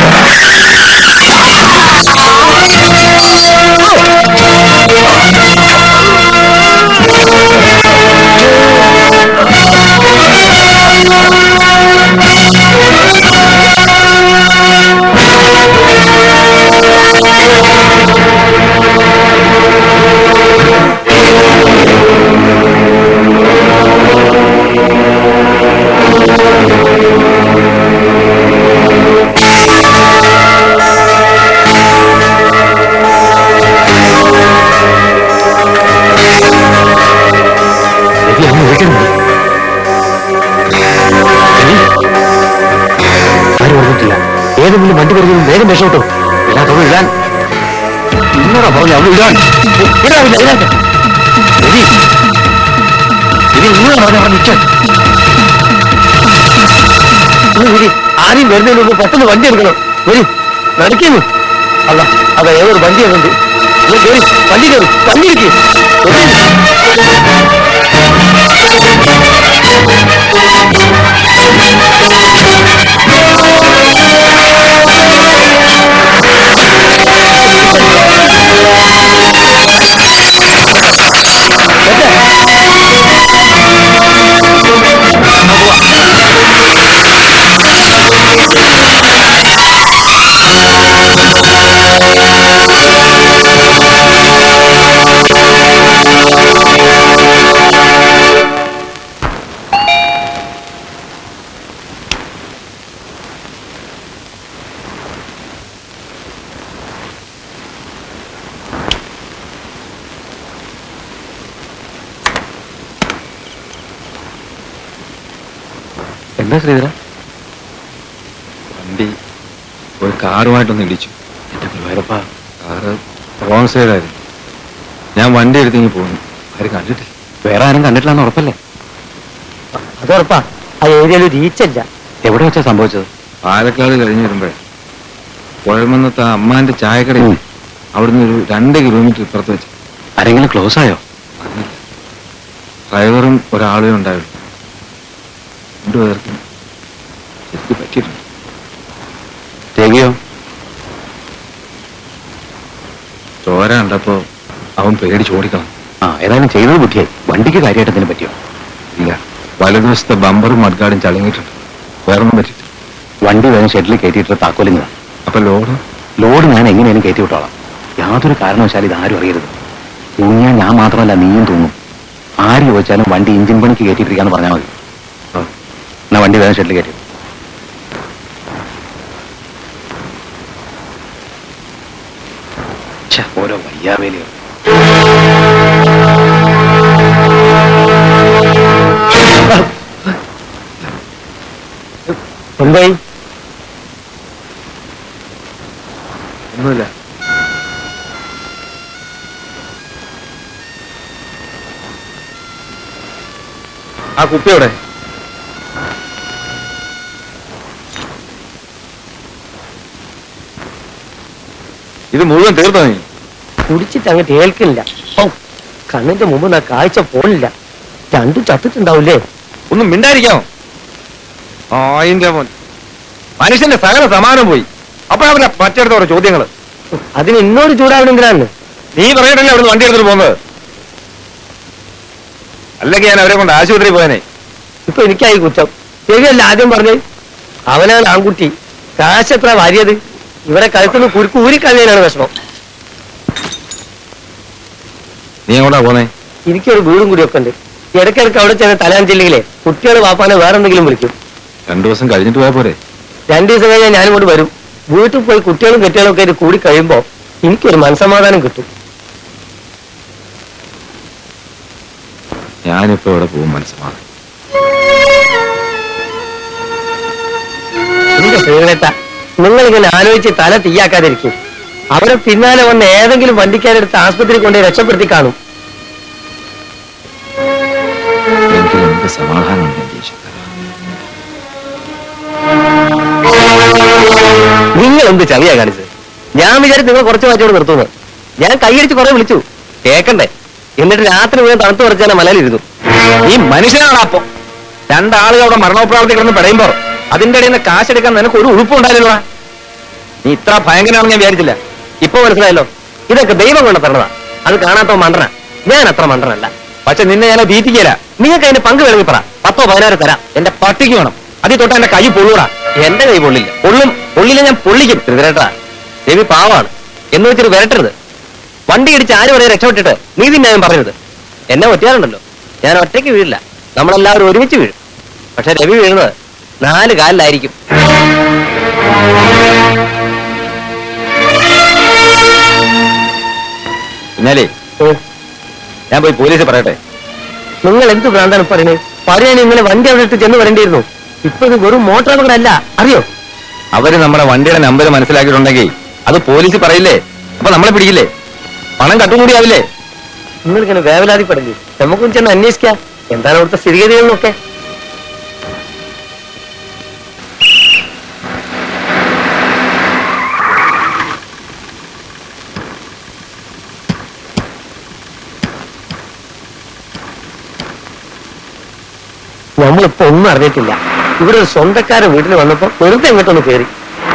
രവി അങ്ങ് വിളിക്കുന്നുണ്ട് രവി ആരും ഓർമ്മിട്ടില്ല ഏതെങ്കിലും വണ്ടി വരുന്നത് വേഗം രക്ഷപ്പെട്ടോ ഇല്ലാത്തവൾ ഇടാൻ ഇന്നോടാ പറഞ്ഞു അവൾ ഇടാൻ ഇടാവില്ല ഇടാൻ രവി രവി ഇന്നോടാ പറഞ്ഞു അവൻ നിൽക്കാൻ ഒന്ന് വരി ആരെയും വരുന്നതിന് മുമ്പ് പെട്ടെന്ന് വണ്ടി എടുക്കണം വരി നടിക്കുന്നു അല്ല അതാ ഏതൊരു വണ്ടിയാണുണ്ട് കയറി വണ്ടി കയറി വണ്ടി ഇരിക്കും എന്താ ശ്രീധര വണ്ടി ഒരു കാറുമായിട്ടൊന്ന് ഇടിച്ചു എന്റെ ഗുരുവായൂരപ്പ കാറ് റോങ് സൈഡായിരുന്നു ഞാൻ വണ്ടി എടുത്തിങ്ങി പോകുന്നു ആരും കണ്ടിട്ടില്ല വേറെ ആരും കണ്ടിട്ടില്ലാന്ന് ഉറപ്പല്ലേ അത് ഉറപ്പാ ആ ഏരിയയിൽ ഒരു ഈച്ചല്ല എവിടെ വെച്ചാ സംഭവിച്ചത് പാലക്കാട് കഴിഞ്ഞ് വരുമ്പോഴേ കുഴമന്നത്തെ ആ അമ്മാന്റെ ചായക്കടയിൽ ഉം. അവിടുന്ന് ഒരു രണ്ട് കിലോമീറ്റർ ഇപ്പുറത്ത് വെച്ച് ആരെങ്കിലും ക്ലോസ് ആയോ അറിയില്ല ഡ്രൈവറും ഒരാളും ഉണ്ടായിരുന്നു രണ്ടുപേർക്കും ശരിക്കും പറ്റിയിട്ടുണ്ട് രവിയോ ചോര കണ്ടപ്പോ അവൻ പേടിച്ച് ഓടിക്കണം ആ ഏതായാലും ചെയ്തത് ബുദ്ധിയായി വണ്ടിക്ക് കാര്യമായിട്ട് എന്തെങ്കിലും പറ്റിയോ ഇല്ല വലതുവശത്തെ ബമ്പറും മഡ്ഗാർഡും ചളങ്ങിയിട്ടുണ്ട് വേറൊന്നും പറ്റിയിട്ടില്ല വണ്ടി വേഗം ഷെഡിൽ കയറ്റിയിട്ട് താക്കോലിങ്ങതാ അപ്പൊ ലോഡ് ലോഡ് ഞാൻ എങ്ങനെയും കയറ്റി വിട്ടോളാം യാതൊരു കാരണവശാലും ഇത് ആരും അറിയരുത് തൂങ്ങിയാൽ ഞാൻ മാത്രമല്ല നീയും തൂങ്ങും ആര് ചോദിച്ചാലും വണ്ടി എഞ്ചിൻ പണിക്ക് കയറ്റിയിട്ടിരിക്കാന്ന് പറഞ്ഞാൽ മതി ആ. എന്നാ വണ്ടി വേഗം ഷെഡിൽ കയറ്റി ഛെ, ഓരോ വയ്യാവേലികൾ എന്തായി ഒന്നുമില്ല ആ കുപ്പി എവിടെ ഇത് മുഴുവൻ തീർത്തോ നീ കുടിച്ചിട്ട് അങ്ങോട്ട് ഏൽക്കില്ല ഓ കണ്ണിന്റെ മുമ്പ് ആ കാഴ്ച പോണില്ല രണ്ടും ചത്തിട്ടുണ്ടാവൂലേ ഒന്നും മിണ്ടായിരിക്കാമോ ആയിന്റെ മോൻ മനുഷ്യന്റെ സകല സമാനം പോയി അപ്പോഴവന്റെ മറ്റേടത്തോടെ ചോദ്യങ്ങള് അതിന് എന്നോട് ചൂടാവണെന്തിനാണ് നീ പറഞ്ഞിട്ടല്ലേ അവിടുന്ന് വണ്ടി എടുത്തിട്ട് പോകുന്നത് അല്ലെങ്കിൽ ഞാൻ അവരെ കൊണ്ട് ആശുപത്രി പോയനെ ഇപ്പൊ എനിക്കായി കുറ്റം ശരിയല്ല ആദ്യം പറഞ്ഞേ അവനാണ് ആൺകുട്ടി കാശ് എത്ര വാരിയത് ഇവിടെ കഴുത്തുനിന്ന് കുരുക്ക് ഊരിക്കളയാനാണ് വിഷമം നീ എങ്ങോട്ടാ പോന്നേ എനിക്കൊരു വീടും കൂടിയൊക്കെ ഉണ്ട് ഇടയ്ക്കിടയ്ക്ക് അവിടെ ചെന്ന് തലാഞ്ചില്ലെങ്കിലേ കുട്ടികൾ വാപ്പാനെ വേറെ എന്തെങ്കിലും വിളിക്കും രണ്ടു ദിവസം കഴിഞ്ഞിട്ട് പോയാ പോരെ രണ്ടു ദിവസം കഴിഞ്ഞാൽ ഞാനും കൊണ്ട് വരും വീട്ടിൽ പോയി കുട്ടികളും കെട്ടികളും ഒക്കെ ആയിട്ട് കൂടി കഴിയുമ്പോ എനിക്കൊരു മനസമാധാനം കിട്ടും ഞാനിപ്പോ ഇവിടെ പോകും മനസ്സമാധാനം എന്റെ ശ്രീകേട്ട നിങ്ങളിങ്ങനെ ആലോചിച്ച് തല തീയാക്കാതിരിക്കും അവരെ പിന്നാലെ വന്ന് ഏതെങ്കിലും വണ്ടിക്കാരെടുത്ത് ആസ്പത്രി കൊണ്ട് രക്ഷപ്പെടുത്തി കാണും എനിക്ക് എന്ത് സമാധാനമുണ്ട് എന്റെ ഈശ്വര നിങ്ങൾ എന്ത് ചവിയാ കാണിച്ചത് ഞാൻ വിചാരിച്ചു നിങ്ങൾ കുറച്ച് മാറ്റോട് നിർത്തുന്നു ഞാൻ കൈയടിച്ച് കുറെ വിളിച്ചു കേക്കണ്ടേ എന്നിട്ട് രാത്രി മുഴുവൻ തണുത്ത് പറിച്ചാൽ മലയിലിരുന്നു നീ മനുഷ്യനാണ് അപ്പൊ രണ്ടാളുകൾ അവിടെ മരണോപ്രാവത്തിൽ കിടന്ന് പെടയുമ്പോ അതിന്റെ ഇടയിൽ നിന്ന് കാശെടുക്കാൻ നിനക്ക് ഒരു ഉഴുപ്പുണ്ടായില്ലല്ലോ നീ ഇത്ര ഭയങ്കരമാണെന്ന് ഞാൻ വിചാരിച്ചില്ല ഇപ്പൊ മനസ്സിലായല്ലോ ഇതൊക്കെ ദൈവം കൊണ്ട് തരണതാ അത് കാണാത്ത മണ്ടന ഞാൻ അത്ര മണ്ടനല്ല പക്ഷെ നിന്നെ ഞാൻ തീറ്റിക്കല നിങ്ങൾക്ക് അതിന്റെ പങ്ക് വേണമെങ്കിൽ പറ പത്തോ പതിനാറ് തരാം എന്റെ പട്ടിക്ക് വേണം അതിൽ തൊട്ട് എന്റെ കൈ പൊള്ളൂടാ എന്റെ കൈ പൊള്ളില്ല പൊള്ളും പൊള്ളില്ല ഞാൻ പൊള്ളിക്കും തിരുതരേട്ടാ രവി പാവാണ് എന്ന് വെച്ചിട്ട് വരട്ടരുത് വണ്ടി ഇടിച്ച് ആരും വരെ രക്ഷപ്പെട്ടിട്ട് നീതി ന്യായം പറയരുത് എന്നെ ഒറ്റയാറുണ്ടല്ലോ ഞാൻ ഒറ്റയ്ക്ക് വീഴില്ല നമ്മളെല്ലാവരും ഒരുമിച്ച് വീഴും പക്ഷെ രവി വീഴുന്നത് നാല് കാലിലായിരിക്കും പിന്നാലേ ഞാൻ പോയി പോലീസ് പറയട്ടെ നിങ്ങൾ എന്ത് ഭ്രാന്താണ് പറയുന്നത് പറയാൻ ഇന്നലെ വണ്ടി അവിടെ ഇട്ട് ചെന്ന് വരേണ്ടിയിരുന്നു ഇപ്പൊ ഇത് വെറും മോട്ടോർ അപകടമല്ല അറിയോ അവര് നമ്മുടെ വണ്ടിയുടെ നമ്പർ മനസ്സിലാക്കിയിട്ടുണ്ടെങ്കിൽ അത് പോലീസ് പറയില്ലേ അപ്പൊ നമ്മളെ പിടിക്കില്ലേ പണം കട്ടും കൂടി ആവില്ലേ നിങ്ങളിങ്ങനെ വേവലാതിപ്പെടില്ലേ നമുക്കും ചെന്ന് അന്വേഷിക്കാം എന്താണ് അവിടുത്തെ സ്ഥിതിഗതികളെന്നൊക്കെ നമ്മളിപ്പോ ഒന്നും അറിഞ്ഞിട്ടില്ല ഇവിടെ ഒരു സ്വന്തക്കാരൻ വീട്ടിൽ വന്നപ്പോ വെറുതെ ഇങ്ങോട്ടൊന്ന് കയറി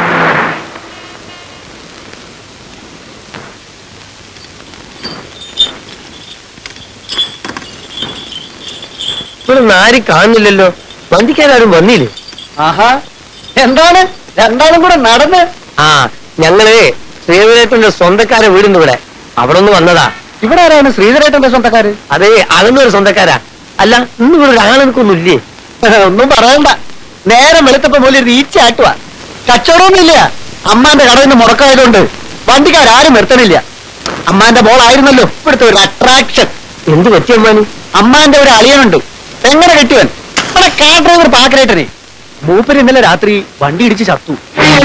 ഇവിടെ ആരും കാണുന്നില്ലല്ലോ വണ്ടിക്കാരും വന്നില്ലേ ആഹാ എന്താണ് രണ്ടാളും കൂടെ നടന്ന് ആ ഞങ്ങള് ശ്രീധരേട്ടന്റെ സ്വന്തക്കാരെ വീടുണ്ട് ഇവിടെ അവിടെ ഒന്ന് വന്നതാ ഇവിടെ ആരാണ് ശ്രീധരേട്ടന്റെ സ്വന്തക്കാര് അതെ അതൊന്നും ഒരു സ്വന്തക്കാരാ അല്ല ഇന്ന് ഇവിടെ ഒരാളെനിക്കൊന്നും ഇല്ലേ ഒന്നും പറയണ്ട നേരം വെളുത്തപ്പോ പോലെ ഒരു ഈച്ച ആട്ടുക കച്ചവടമൊന്നുമില്ല അമ്മാന്റെ കടയിൽ നിന്ന് മുടക്കായതുകൊണ്ട് വണ്ടിക്കാരും നിർത്തണില്ല അമ്മാന്റെ മോളായിരുന്നല്ലോ ഇവിടുത്തെ ഒരു അട്രാക്ഷൻ എന്ത് പറ്റി അമ്മാനി അമ്മാന്റെ ഒരു അളിയനുണ്ട് എങ്ങനെ കെട്ടുവൻ ഇവിടെ കാർ ഡ്രൈവർ പാക്കരേട്ടനെ മൂപ്പര് ഇന്നലെ രാത്രി വണ്ടി ഇടിച്ച് ചത്തു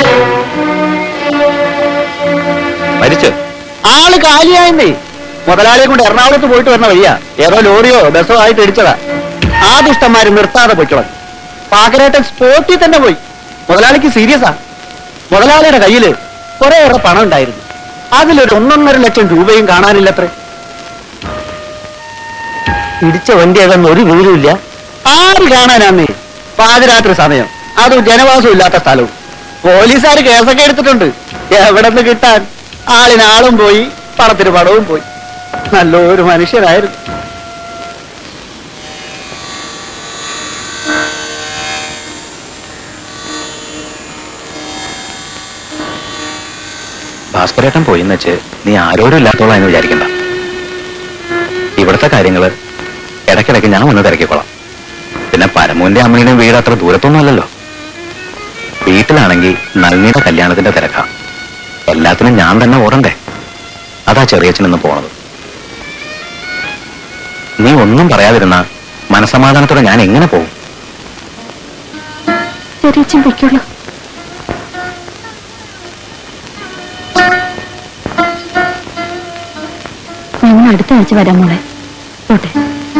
മരിച്ചു ആള് കാലിയായെന്നേ മുതലാളിയെ കൊണ്ട് എറണാകുളത്ത് പോയിട്ട് വരുന്ന വഴിയാ ഏതോ ലോറിയോ ബസ്സോ ആയിട്ട് ഇടിച്ചതാ ആ ദുഷ്ടന്മാര് നിർത്താതെ പോയിക്കോളാം പാകരേട്ടൻ സ്പോട്ടിൽ തന്നെ പോയി മുതലാളിക്ക് സീരിയസാ മുതലാളിയുടെ കയ്യില് കുറേയേറെ പണം ഉണ്ടായിരുന്നു അതിലൊരു ഒന്നൊന്നര ലക്ഷം രൂപയും കാണാനില്ലത്രേ ഇടിച്ച വണ്ടി ഏതാന്ന് ഒരു വിവരമില്ല ആര് കാണാനാന്നേ പാതിരാത്രി സമയം അതും ജനവാസം ഇല്ലാത്ത സ്ഥലവും പോലീസുകാർ കേസൊക്കെ എടുത്തിട്ടുണ്ട് എവിടെ നിന്ന് കിട്ടാൻ ആളിന് ആളും പോയി പണത്തിന് പണവും പോയി നല്ലൊരു മനുഷ്യനായിരുന്നു ഭാസ്കരേട്ടൻ പോയിന്ന് വെച്ച് നീ ആരോരും ഇല്ലാത്തോളാം എന്ന് വിചാരിക്കണ്ട ഇവിടുത്തെ കാര്യങ്ങള് ഇടയ്ക്കിടയ്ക്ക് ഞാൻ വന്ന് തിരക്കിക്കോളാം പിന്നെ പരമുവിന്റെ അമ്മയുടെയും വീട് അത്ര ദൂരത്തൊന്നും അല്ലല്ലോ വീട്ടിലാണെങ്കിൽ നളിനിയുടെ കല്യാണത്തിന്റെ തിരക്കാ എല്ലാത്തിനും ഞാൻ തന്നെ ഓടണ്ടേ അതാ ചെറിയച്ഛനെന്ന് പോണത് നീ ഒന്നും പറയാതിരുന്ന മനസമാധാനത്തോടെ ഞാൻ എങ്ങനെ പോകും ചെറിയച്ഛൻ പൊയ്ക്കോളൂ ഞങ്ങൾ അടുത്ത ആഴ്ച വരാം മോളെ പോട്ടെ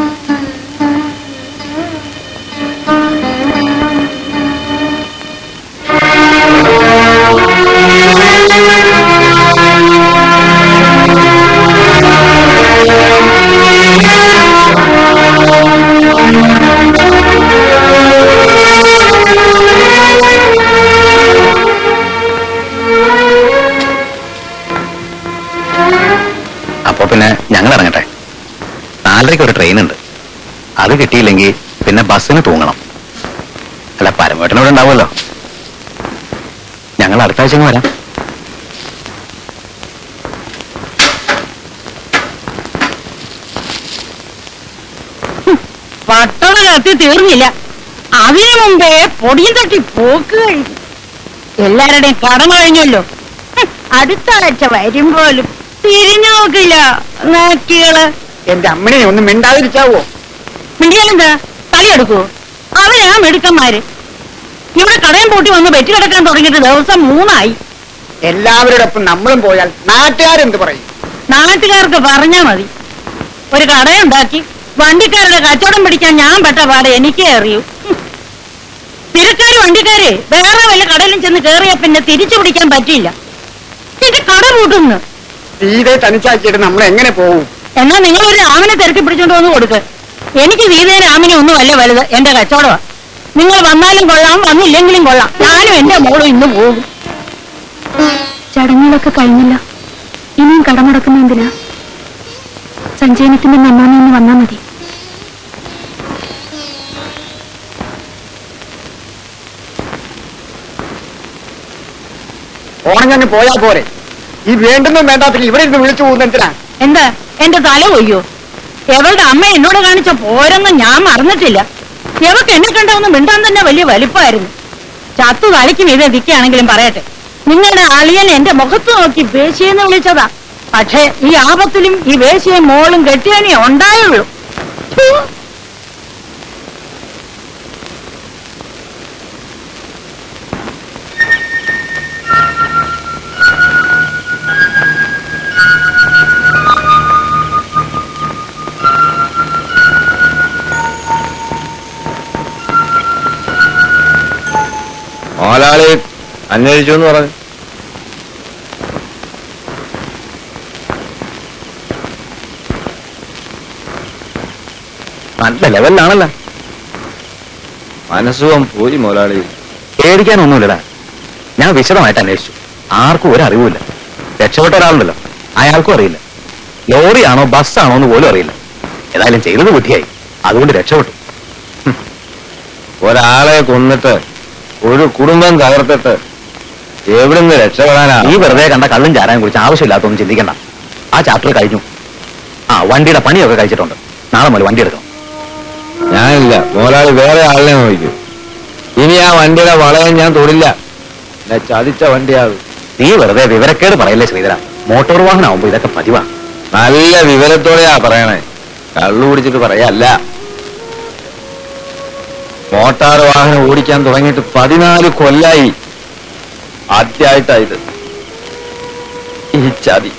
അപ്പൊ പിന്നെ ഞങ്ങൾ ഇറങ്ങട്ടെ നാലരയ്ക്ക് ഒരു ട്രെയിൻ ഉണ്ട് അത് കിട്ടിയില്ലെങ്കിൽ പിന്നെ ബസ്സിന് തൂങ്ങണം അല്ല പരമേട്ടനോട് ഉണ്ടാവുമല്ലോ ഞങ്ങൾ അടുത്ത ആഴ്ച അങ്ങ് വരാം പട്ടണ കത്തി തീർന്നില്ല അതിനു മുമ്പേ പൊടിയും തട്ടി പോക്ക് കഴിഞ്ഞു എല്ലാവരുടെയും കടമ കഴിഞ്ഞല്ലോ ഹും, അടുത്ത ആഴ്ച വരുമ്പോലും തിരിഞ്ഞു നോക്കില്ല നാക്കികള് എന്റെ അമ്മനെ ഒന്ന് മിണ്ടാതിരിക്കാവോ മിണ്ടിയാലെന്താ തലയെടുക്കുവോ അവരാ മെടുക്കന്മാര് ഇവിടെ കടയും പൂട്ടി വന്ന് വെറ്റി കിടക്കാൻ തുടങ്ങിയിട്ട് ദിവസം മൂന്നായി എല്ലാവരോടൊപ്പം നമ്മളും പോയാൽ നാട്ടുകാരെന്ത് പറയും നാട്ടുകാർക്ക് പറഞ്ഞാ മതി ഒരു കടയുണ്ടാക്കി വണ്ടിക്കാരുടെ കച്ചവടം പിടിക്കാൻ ഞാൻ പെട്ട പാടെ എനിക്കേ അറിയൂ ഹും. തിരക്കാര് വണ്ടിക്കാര് വേറെ വല്ല കടയിലും ചെന്ന് കേറിയാ പിന്നെ തിരിച്ചു പിടിക്കാൻ പറ്റില്ല എന്റെ കട പൂട്ടുന്നു തീരെ തനിച്ചാക്കിയിട്ട് നമ്മൾ എങ്ങനെ പോവും എന്നാ നിങ്ങൾ ഒരു രാമനെ തിരക്കി പിടിച്ചോണ്ട് വന്ന് കൊടുക്ക് എനിക്ക് വീതേ രാമനെ ഒന്നും അല്ല വലുത് എന്റെ കച്ചവടമാ നിങ്ങൾ വന്നാലും കൊള്ളാം വന്നില്ലെങ്കിലും കൊള്ളാം ഞാനും എന്റെ മോളും ഇന്ന് പോകും ചടങ്ങുകളൊക്കെ കഴിഞ്ഞില്ല ഇനിയും കടമുടക്കുന്ന എന്തിനാ സഞ്ജയനത്തിന്റെ നന്നാമി ഒന്ന് വന്നാ മതി ഓണഞ്ഞങ്ങ് പോയാ പോരെ ഈ വേണ്ടുന്നതും വേണ്ടാത്തില്ല ഇവിടെ ഇരുന്ന് വിളിച്ചു പോകുന്ന എന്തിനാ എന്താ എന്റെ തല കൊയ്യോ എവളുടെ അമ്മ എന്നോട് കാണിച്ച പോരെന്ന് ഞാൻ മറന്നിട്ടില്ല എവക്ക് എന്നെ കണ്ടൊന്ന് മിണ്ടാൻ തന്നെ വലിയ വലിപ്പമായിരുന്നു ചത്തു തലയ്ക്ക് മീതെ നിൽക്കുകയാണെങ്കിലും പറയട്ടെ നിങ്ങളുടെ അളിയൻ എന്റെ മുഖത്ത് നോക്കി വേശിയെന്ന് വിളിച്ചതാ പക്ഷേ ഈ ആപത്തിലും ഈ വേശിയെ മോളും കെട്ടിയനെ ഉണ്ടായുള്ളൂ ഥു. മോലാളി അന്വേഷിച്ചു എന്ന് പറഞ്ഞു നല്ല ലെവലിലാണല്ലോ മനസ്സുഖം പോയി മോലാളി പേടിക്കാനൊന്നുമില്ലടാ ഞാൻ വിശദമായിട്ട് അന്വേഷിച്ചു ആർക്കും ഒരു അറിവുമില്ല രക്ഷപ്പെട്ട ഒരാളുണ്ടല്ലോ അയാൾക്കും അറിയില്ല ലോറിയാണോ ബസ്സാണോ എന്ന് പോലും അറിയില്ല ഏതായാലും ചെയ്തത് ബുദ്ധിയായി അതുകൊണ്ട് രക്ഷപ്പെട്ടു ഒരാളെ കൊന്നിട്ട് ഒരു കുടുംബം തകർത്തിട്ട് എവിടുന്ന് രക്ഷപ്പെടാനാ ഈ വെറുതെ കണ്ട കള്ളും ചാരാനും കുറിച്ച് ആവശ്യമില്ലാത്തൊന്നും ചിന്തിക്കണ്ട ആ ചാപ്റ്റർ കഴിഞ്ഞു ആ വണ്ടിയുടെ പണിയൊക്കെ കഴിച്ചിട്ടുണ്ട് നാളെ മുതൽ വണ്ടി എടുക്കണം ഞാനില്ല മോലാളി വേറെ ആളിനെ നോക്കൂ ഇനി ആ വണ്ടിയുടെ വളയം ഞാൻ തൊടില്ല എന്നെ ചതിച്ച വണ്ടിയാകും നീ വെറുതെ വിവരക്കേട് പറയല്ലേ ശ്രീധര മോട്ടോർ വാഹനമാകുമ്പോ ഇതൊക്കെ പതിവാ നല്ല വിവരത്തോടെയാ പറയണേ കള്ളു കുടിച്ചിട്ട് പറയല്ല മോട്ടാർ വാഹനം ഓടിക്കാൻ തുടങ്ങിയിട്ട് പതിനാല് കൊല്ലായി ആദ്യമായിട്ടാ ഇത് ഈ ചതി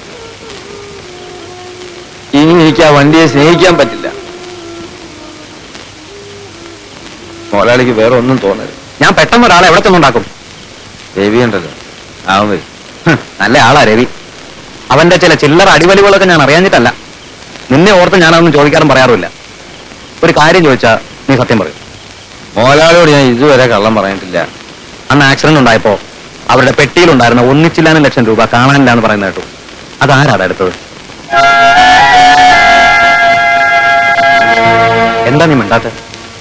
ഇനി എനിക്ക് ആ വണ്ടിയെ സ്നേഹിക്കാൻ പറ്റില്ല മോലാളിക്ക് വേറെ ഒന്നും തോന്നരുത് ഞാൻ പെട്ടെന്ന് ഒരാളെ എവിടെ ചെന്നുണ്ടാക്കും രവി ഉണ്ടല്ലോ അവൻ വരും ഹ്, നല്ല ആളാ രവി അവന്റെ ചില ചില്ലറ അടിവലികളൊക്കെ ഞാൻ അറിയാഞ്ഞിട്ടല്ല നിന്നെ ഓർത്ത് ഞാനതൊന്നും ചോദിക്കാറും പറയാറുമില്ല ഒരു കാര്യം ചോദിച്ചാ നീ സത്യം പറയും മോലാളിയോട് ഞാൻ ഇതുവരെ കള്ളം പറഞ്ഞിട്ടില്ല അന്ന് ആക്സിഡന്റ് ഉണ്ടായപ്പോ അവരുടെ പെട്ടിയിലുണ്ടായിരുന്ന ഒന്നിച്ചില്ലാനും ലക്ഷം രൂപ കാണാനില്ല എന്ന് പറയുന്നത് കേട്ടു അതാരാടാ എടുത്തത് എന്താ നീ മിണ്ടാത്ത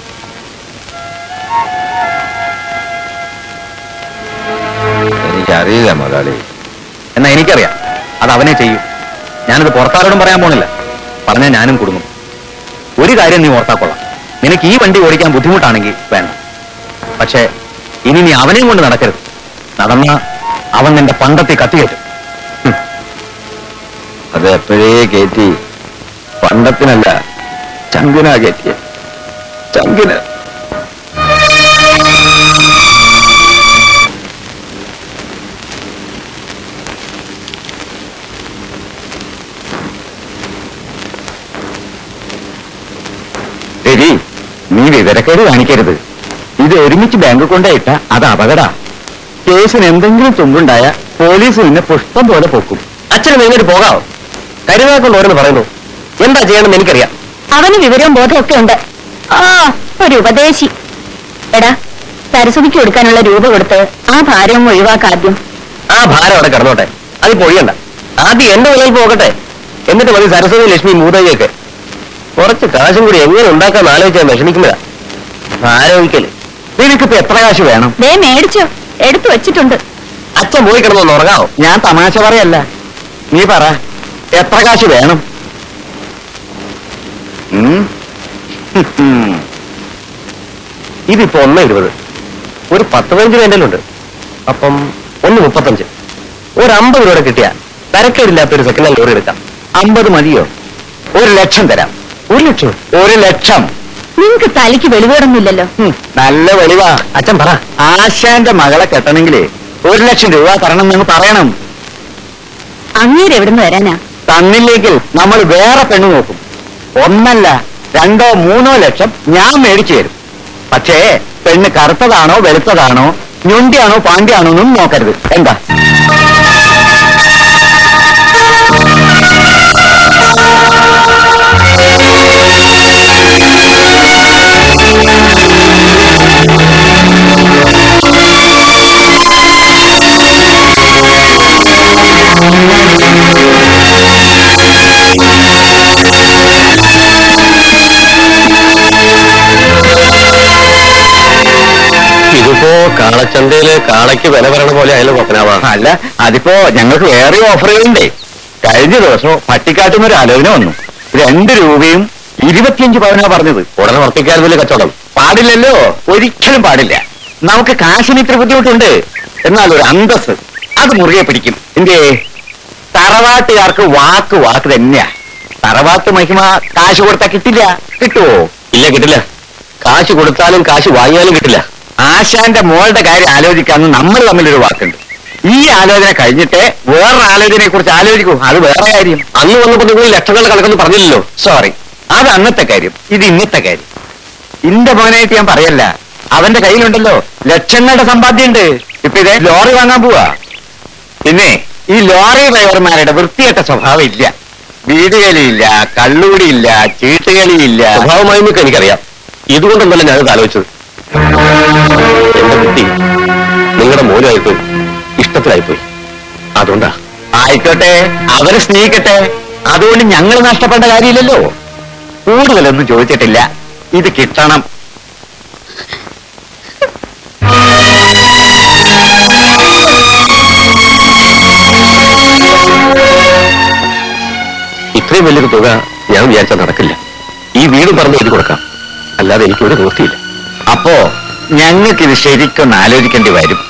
എനിക്കറിയില്ല മോലാളി എന്നാ എനിക്കറിയാം അത് അവനെ ചെയ്യും ഞാനിത് പുറത്താരോടും പറയാൻ പോണില്ല പറഞ്ഞാൽ ഞാനും കുടുങ്ങും ഒരു കാര്യം നീ ഓർത്താ കൊള്ളാം നിനക്ക് ഈ വണ്ടി ഓടിക്കാൻ ബുദ്ധിമുട്ടാണെങ്കിൽ വേണ്ട പക്ഷേ ഇനി നീ അവനെയും കൊണ്ട് നടക്കരുത് നടന്ന അവൻ നിന്റെ പണ്ടത്തെ കത്തിയേറ്റും അത് എപ്പോഴേ കയറ്റി പണ്ടത്തിനല്ല ചങ്കിനാ കയറ്റിയ ചങ്കിന് ശരി നീ വിവരക്കേട് കാണിക്കരുത് ഇത് ഒരുമിച്ച് ബാങ്ക് കൊണ്ടുപോയിട്ട അത് അപകട കേസിന് എന്തെങ്കിലും തുമ്പുണ്ടായ പോലീസ് നിന്നെ പുഷ്പം പോലെ പൊക്കും അച്ഛന് നിങ്ങോട്ട് പോകാവോ കരുതാക്കൊണ്ട് ഓരോന്ന് പറയുന്നു എന്താ ചെയ്യണമെന്ന് എനിക്കറിയാം അവന് വിവരവും ബോധമൊക്കെ ഉണ്ട് ആ ഒരു ഉപദേശി എടാ സരസ്വതിക്ക് കൊടുക്കാനുള്ള രൂപ കൊടുത്ത് ആ ഭാരവും ഒഴിവാക്കാദ്യം ആ ഭാരം അവിടെ കിടന്നോട്ടെ അത് പൊഴിയണ്ട ആദ്യം എന്റെ മുതൽ പോകട്ടെ എന്നിട്ട് മതി സരസ്വതി ലക്ഷ്മി മൂതയ്യൊക്കെ കുറച്ച് കാശും കൂടി എങ്ങനെ ഉണ്ടാക്കാൻ ആലോചിച്ചാൽ വിഷമിക്കുന്നതാ ആലോചിക്കല് നിനക്കിപ്പോ എത്ര കാശ് വേണം ദേ മേടിച്ചോ എടുത്തു വെച്ചിട്ടുണ്ട് അച്ഛൻ പോയി കിടന്നൊന്ന് ഉറങ്ങാവോ ഞാൻ തമാശ പറയല്ല നീ പറ എത്ര കാശ് വേണം ഉം. ഇതിപ്പോ ഒന്ന് ഇരുപത് ഒരു പത്ത് പതിനഞ്ച് വേണ്ടലുണ്ട് അപ്പം ഒന്ന് മുപ്പത്തഞ്ച് ഒരു അമ്പത് രൂപ കിട്ടിയ തരക്കേടില്ലാത്ത ഒരു സെക്കൻഡ് ഹാൻഡ് ലോറി എടുക്കാം അമ്പത് മതിയോ ഒരു ലക്ഷം തരാം ഒരു ലക്ഷം ഒരു ലക്ഷം നിങ്ങക്ക് തലയ്ക്ക് വെളിവേടൊന്നുമില്ലല്ലോ ഹും, നല്ല വെളിവാ അച്ഛൻ പറ ആശാന്റെ മകളെ കെട്ടണമെങ്കിലേ ഒരു ലക്ഷം രൂപ തരണം എന്ന് പറയണം അങ്ങേര് എവിടുന്ന് വരാനാ തന്നില്ലെങ്കിൽ നമ്മൾ വേറെ പെണ്ണ് നോക്കും ഒന്നല്ല രണ്ടോ മൂന്നോ ലക്ഷം ഞാൻ മേടിച്ചു തരും പക്ഷേ പെണ്ണ് കറുത്തതാണോ വെളുത്തതാണോ ഞൊണ്ടിയാണോ പാണ്ഡ്യാണോ എന്നും നോക്കരുത് എന്താ ഇതിപ്പോ കാളച്ചന്തയില് കാളയ്ക്ക് വില പറയണ പോലെ ആയാലും പപ്പനാവാ അല്ല അതിപ്പോ ഞങ്ങൾക്ക് വേറെ ഓഫറുകളുണ്ടേ കഴിഞ്ഞ ദിവസം പട്ടിക്കാട്ടുന്ന ഒരു ആലോചന വന്നു രണ്ട് രൂപയും ഇരുപത്തിയഞ്ച് പവനാ പറഞ്ഞത് ഉടനെ ഉറപ്പിക്കാറില്ല കച്ചവടം പാടില്ലല്ലോ ഒരിക്കലും പാടില്ല നമുക്ക് കാശിന് ഇത്ര ബുദ്ധിമുട്ടുണ്ട് എന്നാൽ ഒരു അന്തസ് അത് മുറുകെ പിടിക്കും എന്തേ തറവാട്ടുകാർക്ക് വാക്ക് വാക്ക് തന്നെയാ തറവാട്ട് മഹിമ കാശ് കൊടുത്താൽ കിട്ടില്ല കിട്ടുവോ ഇല്ല കിട്ടില്ല കാശ് കൊടുത്താലും കാശ് വാങ്ങിയാലും കിട്ടില്ല ആശാന്റെ മോളുടെ കാര്യം ആലോചിക്കാന്ന് നമ്മൾ തമ്മിലൊരു വാക്കുണ്ട് ഈ ആലോചന കഴിഞ്ഞിട്ട് വേറൊരു ആലോചനയെ കുറിച്ച് ആലോചിക്കൂ അത് വേറെ കാര്യം അന്ന് വന്നപ്പോ നിങ്ങൾ ലക്ഷങ്ങളുടെ കണക്കൊന്നും പറഞ്ഞില്ലല്ലോ സോറി അത് അന്നത്തെ കാര്യം ഇത് ഇന്നത്തെ കാര്യം ഇന്റെ മോനായിട്ട് ഞാൻ പറയല്ല അവന്റെ കയ്യിലുണ്ടല്ലോ ലക്ഷങ്ങളുടെ സമ്പാദ്യമുണ്ട് ഇപ്പൊ ഇതേ ലോറി വാങ്ങാൻ പോവാ പിന്നെ ഈ ലോറി ഡ്രൈവർമാരുടെ വൃത്തികെട്ട സ്വഭാവം ഇല്ല വീടുകളിയില്ല കള്ളുകൂടിയില്ല ചീട്ടുകളിയില്ല സ്വഭാവമായെന്നൊക്കെ എനിക്കറിയാം ഇതുകൊണ്ടൊന്നല്ല ഞാനത് ആലോചിച്ചത് എന്റെ കുട്ടി നിങ്ങളുടെ മോനായിപ്പോയി ഇഷ്ടത്തിലായിപ്പോയി അതുകൊണ്ടാ ആയിക്കോട്ടെ അവരെ സ്നേഹിക്കട്ടെ അതുകൊണ്ട് ഞങ്ങൾ നഷ്ടപ്പെട്ട കാര്യമില്ലല്ലോ കൂടുതലൊന്നും ചോദിച്ചിട്ടില്ല ഇത് കിട്ടണം ഇത്രയും വലിയൊരു തുക ഞാൻ വിചാരിച്ചാൽ നടക്കില്ല ഈ വീടും പറഞ്ഞ് എഴുതി കൊടുക്കാം അല്ലാതെ എനിക്ക് ഒരു നിവൃത്തിയില്ല അപ്പോ ഞങ്ങൾക്കിത് ശരിക്കൊന്ന് ആലോചിക്കേണ്ടി വരും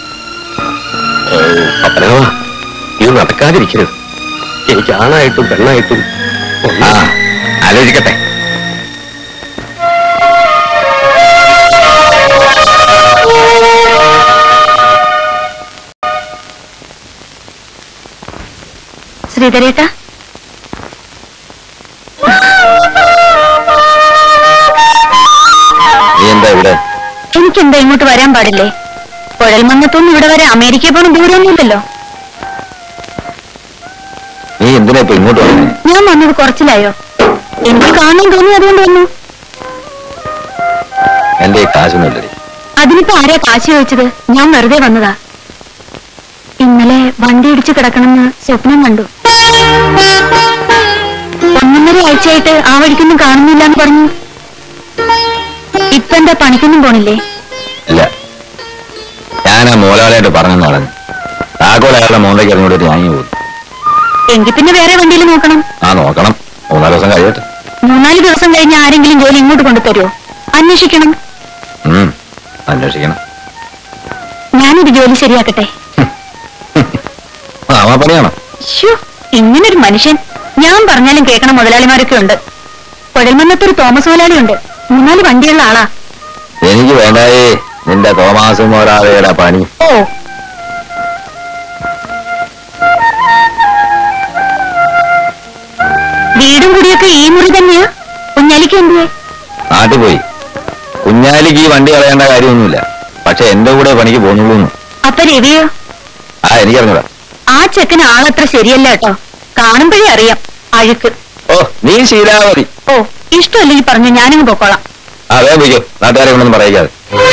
പപ്പനോ ഇത് നടക്കാതിരിക്കരുത് എനിക്ക് ആണായിട്ടും പെണ്ണായിട്ടും ആ ഒന്നാ ആലോചിക്കട്ടെ ശ്രീധരേട്ടാ നീ എന്താ ഇവിടെ എനിക്കെന്താ ഇങ്ങോട്ട് വരാൻ പാടില്ലേ കുഴൽമന്നത്തുനിന്ന് ഇവിടെ വരെ അമേരിക്കയിൽ പോണ ദൂരമൊന്നുമില്ലല്ലോ നീ എന്തിനാ ഇപ്പൊ ഇങ്ങോട്ട് വന്നേ ഞാൻ വന്നത് കുറച്ചിലായോ എനിക്ക് കാണാൻ തോന്നി അതുകൊണ്ട് വന്നു എന്റെ ഈ കാശൊന്നുമില്ലടി അതിനിപ്പോ ആരാ കാശ് ചോദിച്ചത് ഞാൻ വെറുതെ വന്നതാ ഇന്നലെ വണ്ടി ഇടിച്ച് കിടക്കണമെന്ന് സ്വപ്നം കണ്ടു ഒന്നൊന്നര ആഴ്ചയായിട്ട് ആ വഴിക്കൊന്നും കാണുന്നില്ല എന്ന് പറഞ്ഞു ഇപ്പൊ എന്താ പണിക്കൊന്നും പോണില്ലേ ഇല്ല ഞാൻ ആ മോലാളായിട്ട് പറഞ്ഞെന്ന് പറഞ്ഞു താക്കോൽ അയാളുടെ മോന്തയ്ക്ക് ഇറങ്ങിയിട്ട് വാങ്ങി പോകും എങ്കിൽ പിന്നെ വേറെ വണ്ടിയിൽ നോക്കണം ആ നോക്കണം മൂന്നാല് ദിവസം കഴിയട്ടെ മൂന്നാല് ദിവസം കഴിഞ്ഞ് ആരെങ്കിലും ജോലി ഇങ്ങോട്ട് കൊണ്ടുതരുമോ അന്വേഷിക്കണം ഉം അന്വേഷിക്കണം ഞാനൊരു ജോലി ശരിയാക്കട്ടെ ആ പണിയാണോ ശ്ശോ, ഇങ്ങനൊരു മനുഷ്യൻ ഞാൻ പറഞ്ഞാലും കേൾക്കണ മുതലാളിമാരൊക്കെ ഉണ്ട് കുഴൽമന്നത്തൊരു തോമസ് മുതലാളി ഉണ്ട് മൂന്നാല് വണ്ടിയുള്ള ആളാ എനിക്ക് വേണ്ടായേ നിന്റെ തോമാസ് മോരാളയുടെ പണി ഓ വീടും കുടിയൊക്കെ ഈ മുറി തന്നെയാ കുഞ്ഞാലിക്ക് എന്തുവേ നാട്ടിൽ പോയി കുഞ്ഞാലിക്ക് ഈ വണ്ടി കളയേണ്ട കാര്യമൊന്നുമില്ല പക്ഷെ എന്റെ കൂടെ പണിക്ക് പോകുന്നുള്ളൂ എന്ന്. അപ്പൊ രവിയോ ആ എനിക്കറിഞ്ഞൂടാ ആ ചെക്കന് ആളത്ര ശരിയല്ല കേട്ടോ കാണുമ്പോഴേ അറിയാം അഴുക്ക് ഓ നീ ശീലാവതി ഓ ഇഷ്ടമല്ലെങ്കിൽ പറഞ്ഞു ഞാനിങ്ങ് പൊക്കോളാം ആ വേഗം പോയിക്കോ നാട്ടുകാരെ കൊണ്ടൊന്നും പറയിക്കാതെ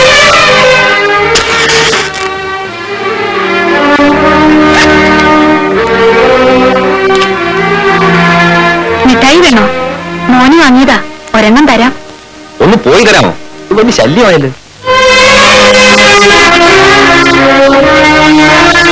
മിഠായി വേണോ മോന് വാങ്ങിയതാ ഒരെണ്ണം തരാം ഒന്ന് പോയി തരാമോ ഇത് വലിയ ശല്യമായല്ലോ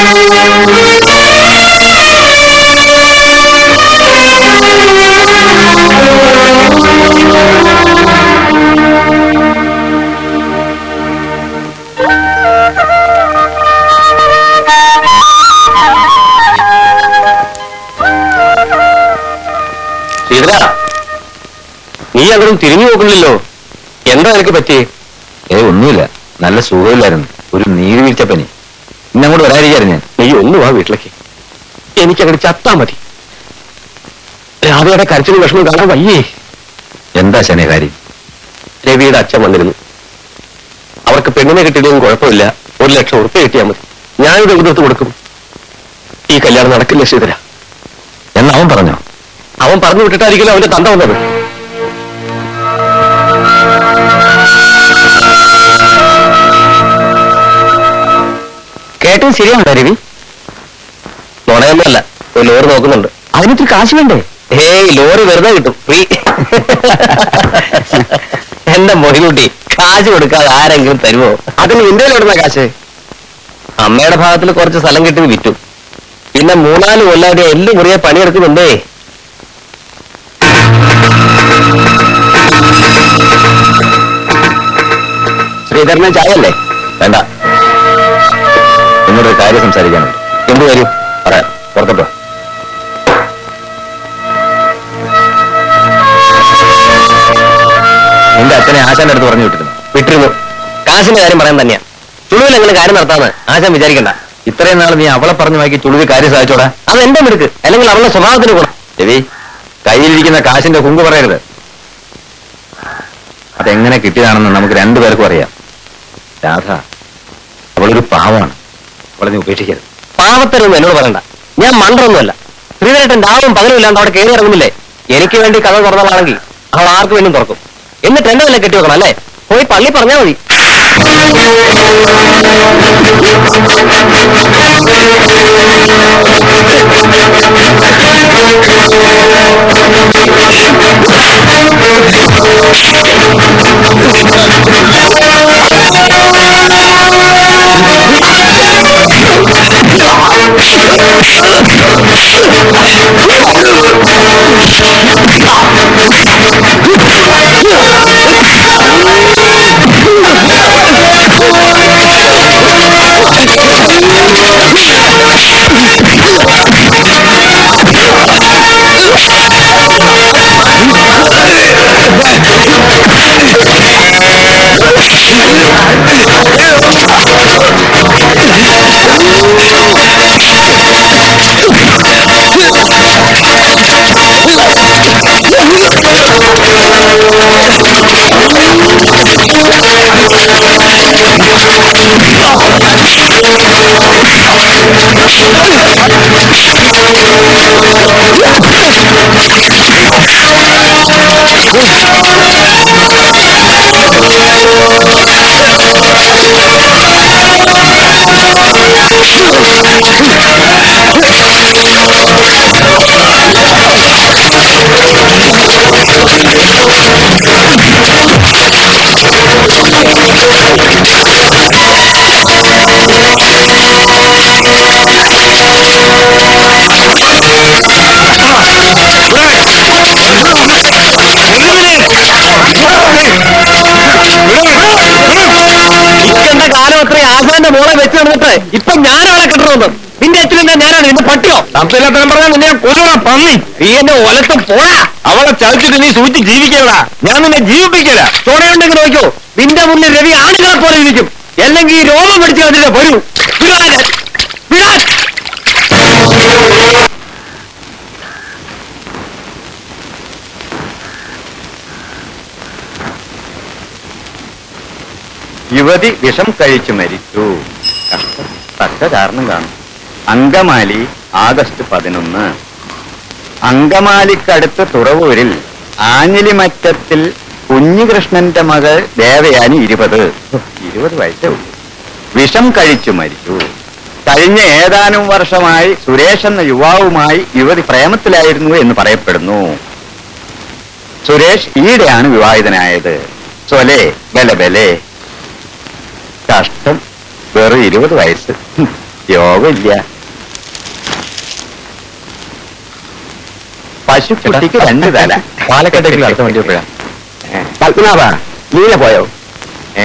ശ്രീധര നീ അങ്ങോട്ടും തിരിഞ്ഞു നോക്കുന്നില്ലല്ലോ എന്താ നിനക്ക് പറ്റി ഏ ഒന്നുമില്ല നല്ല സുഖമില്ലായിരുന്നു ഒരു നീരുവീഴ്ച പനി ഇന്നങ്ങോട്ട് വരാതിരിക്കായിരുന്നു ഞാൻ നീ ഒന്ന് വാ വീട്ടിലേക്ക് എനിക്ക് അങ്ങോട്ട് ചത്താ മതി രാധയുടെ കരച്ചിലും വിഷമം കാണാൻ വയ്യേ എന്താ ശനെ കാര്യം രവിയുടെ അച്ഛൻ വന്നിരുന്നു അവർക്ക് പെണ്ണിനെ കിട്ടിയില്ലെങ്കിൽ കുഴപ്പമില്ല ഒരു ലക്ഷം ഉറുപ്പ് കിട്ടിയാൽ മതി ഞാനിത് എവിടുത്ത് കൊടുക്കും ഈ കല്യാണം നടക്കില്ല ശ്രീധര എന്ന് അവൻ പറഞ്ഞോ അവൻ പറഞ്ഞു വിട്ടിട്ടായിരിക്കില്ല അവന്റെ തന്ത വന്നത് കേട്ടത് ശരിയാണോ രവി നുണയൊന്നുമല്ല ഒരു ലോറി നോക്കുന്നുണ്ട് അതിനിത്തിരി കാശ് വേണ്ടേ ഏയ് ലോറി വെറുതെ കിട്ടും ഫ്രീ എന്റെ മൊഹിക്കുട്ടി കാശ് കൊടുക്കാതെ ആരെങ്കിലും തരുമോ അതിന് നിന്റെ എവിടുന്ന കാശ് അമ്മയുടെ ഭാഗത്തിൽ കുറച്ച് സ്ഥലം കിട്ടി വിറ്റു പിന്നെ മൂന്നാല് കൊല്ലാതെ എല്ല് മുറിയെ പണിയെടുക്കുന്നുണ്ടേ ശ്രീധരനെ ചായല്ലേ വേണ്ട എന്നോടൊരു കാര്യം സംസാരിക്കാനുണ്ട് എന്ത് കാര്യം പറയാം പുറത്തോട്ടോ നിന്റെ അച്ഛനെ ആശാന്റെ അടുത്ത് പറഞ്ഞു വിട്ടിരുന്നു വിട്ടിരുന്നു കാശിന്റെ കാര്യം പറയാൻ തന്നെയാ ചുളുവിൽ എങ്ങനെ കാര്യം നടത്താന്ന് ആശാൻ വിചാരിക്കണ്ട ഇത്രയും നാൾ നീ അവളെ പറഞ്ഞു വാക്കി ചുളുവി കാര്യം സാധിച്ചോടാ അത് എന്റെ മിടുക്ക് അല്ലെങ്കിൽ അവളുടെ സ്വഭാവത്തിന് ഗുണം രവി കയ്യിലിരിക്കുന്ന കാശിന്റെ കുങ്ക് പറയരുത് അതെങ്ങനെ കിട്ടിയതാണെന്ന് നമുക്ക് രണ്ടുപേർക്കും അറിയാം രാധ അവളൊരു പാവമാണ് അവളെ നീ ഉപേക്ഷിക്കരുത് പാവത്തരൊന്നും എന്നോട് പറയണ്ട ഞാൻ മണ്ടൊന്നുമല്ല ശ്രീധരേട്ടൻ രാവും പകലും ഇല്ലാണ്ട് അവിടെ കയറി ഇറങ്ങുന്നില്ലേ എനിക്ക് വേണ്ടി കഥ തുറന്നതാണെങ്കിൽ അവൾ ആർക്ക് വേണ്ടി തുറക്കും എന്നിട്ട് എന്നെ തന്നെ കെട്ടി വെക്കണം അല്ലേ പോയി പള്ളി പറഞ്ഞാൽ മതി ഇക്കണ്ട കാലം അത്രയും ആശാന്റെ മോളെ വെച്ച് നടന്നിട്ട് ഇപ്പൊ ഞാനാളെ കെട്ടണമെന്ന് നിന്റെ അച്ഛനെന്താ ഞാനാണ് നിന്റെ പട്ടിയോ തമ്പില്ലാത്തരം പറഞ്ഞാൽ നിന്നെ കൊല്ലുക പന്നി നീ എന്നെ ഒലത്ത് പോടാ അവളെ ചതിച്ചിട്ട് നീ സൂചിച്ച് ജീവിക്കല ഞാൻ നിന്നെ ജീവിപ്പിക്കല ചോണയുണ്ടെങ്കിൽ നോക്കൂ നിന്റെ മുന്നിൽ രവി ആണുങ്ങളെ പോലെ ഇരിക്കും അല്ലെങ്കിൽ ഈ രോമം പിടിച്ച് കണ്ടിട്ട് വരൂ വിടാൻ വിടാൻ യുവതി വിഷം കഴിച്ചു മരിച്ചു കഷ്ടം. തക്ക കാരണം കാണും അങ്കമാലി ആഗസ്റ്റ് പതിനൊന്ന് അങ്കമാലിക്കടുത്ത് തുറവൂരിൽ ആഞ്ഞിലിമറ്റത്തിൽ കുഞ്ഞികൃഷ്ണന്റെ മകൾ ദേവയാനി ഇരുപത് ഇരുപത് വയസ്സേ ഉള്ളൂ വിഷം കഴിച്ചു മരിച്ചു കഴിഞ്ഞ ഏതാനും വർഷമായി സുരേഷ് എന്ന യുവാവുമായി യുവതി പ്രേമത്തിലായിരുന്നു എന്ന് പറയപ്പെടുന്നു സുരേഷ് ഈടെയാണ് വിവാഹിതനായത് സൊലെ ബലെ ബലെ കഷ്ടം വെറും ഇരുപത് വയസ്സ് ഹും. യോഗമില്ല പശുക്കുട്ടിക്ക് രണ്ട് തല പാലക്കാട്ടേക്ക് അടുത്ത വണ്ടി എപ്പോഴാ പത്മനാഭ നീല പോയോ ഏ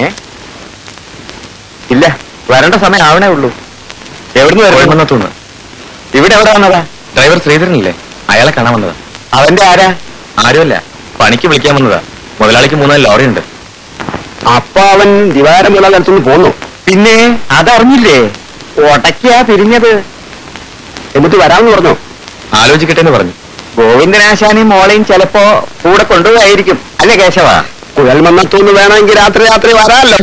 ഇല്ല വരേണ്ട സമയം ആവണേ ഉള്ളൂ എവിടുന്ന് വരും കോയമ്പത്തൂന്ന് ഇവിടെ എവിടെ വന്നതാ ഡ്രൈവർ ശ്രീധരനില്ലേ അയാളെ കാണാൻ വന്നതാ അവന്റെ ആരാ ആരുമല്ല പണിക്ക് വിളിക്കാൻ വന്നതാ മുതലാളിക്ക് മൂന്നാല് ലോറി ഉണ്ട് അപ്പൊ അവൻ ദിവാരമുള്ള സ്ഥലത്തുനിന്ന് പോന്നു പിന്നെ അതറിഞ്ഞില്ലേ ഒടക്കിയാ പിരിഞ്ഞത് എന്നിട്ട് വരാമെന്ന് പറഞ്ഞു ആലോചിക്കട്ടെ എന്ന് പറഞ്ഞു ഗോവിന്ദനാശാനെയും മോളെയും ചിലപ്പോ കൂടെ കൊണ്ടുപോയിരിക്കും അല്ലേ കേശവ കുഴൽമന്നത്തൂന്ന് വേണമെങ്കിൽ രാത്രി രാത്രി വരാമല്ലോ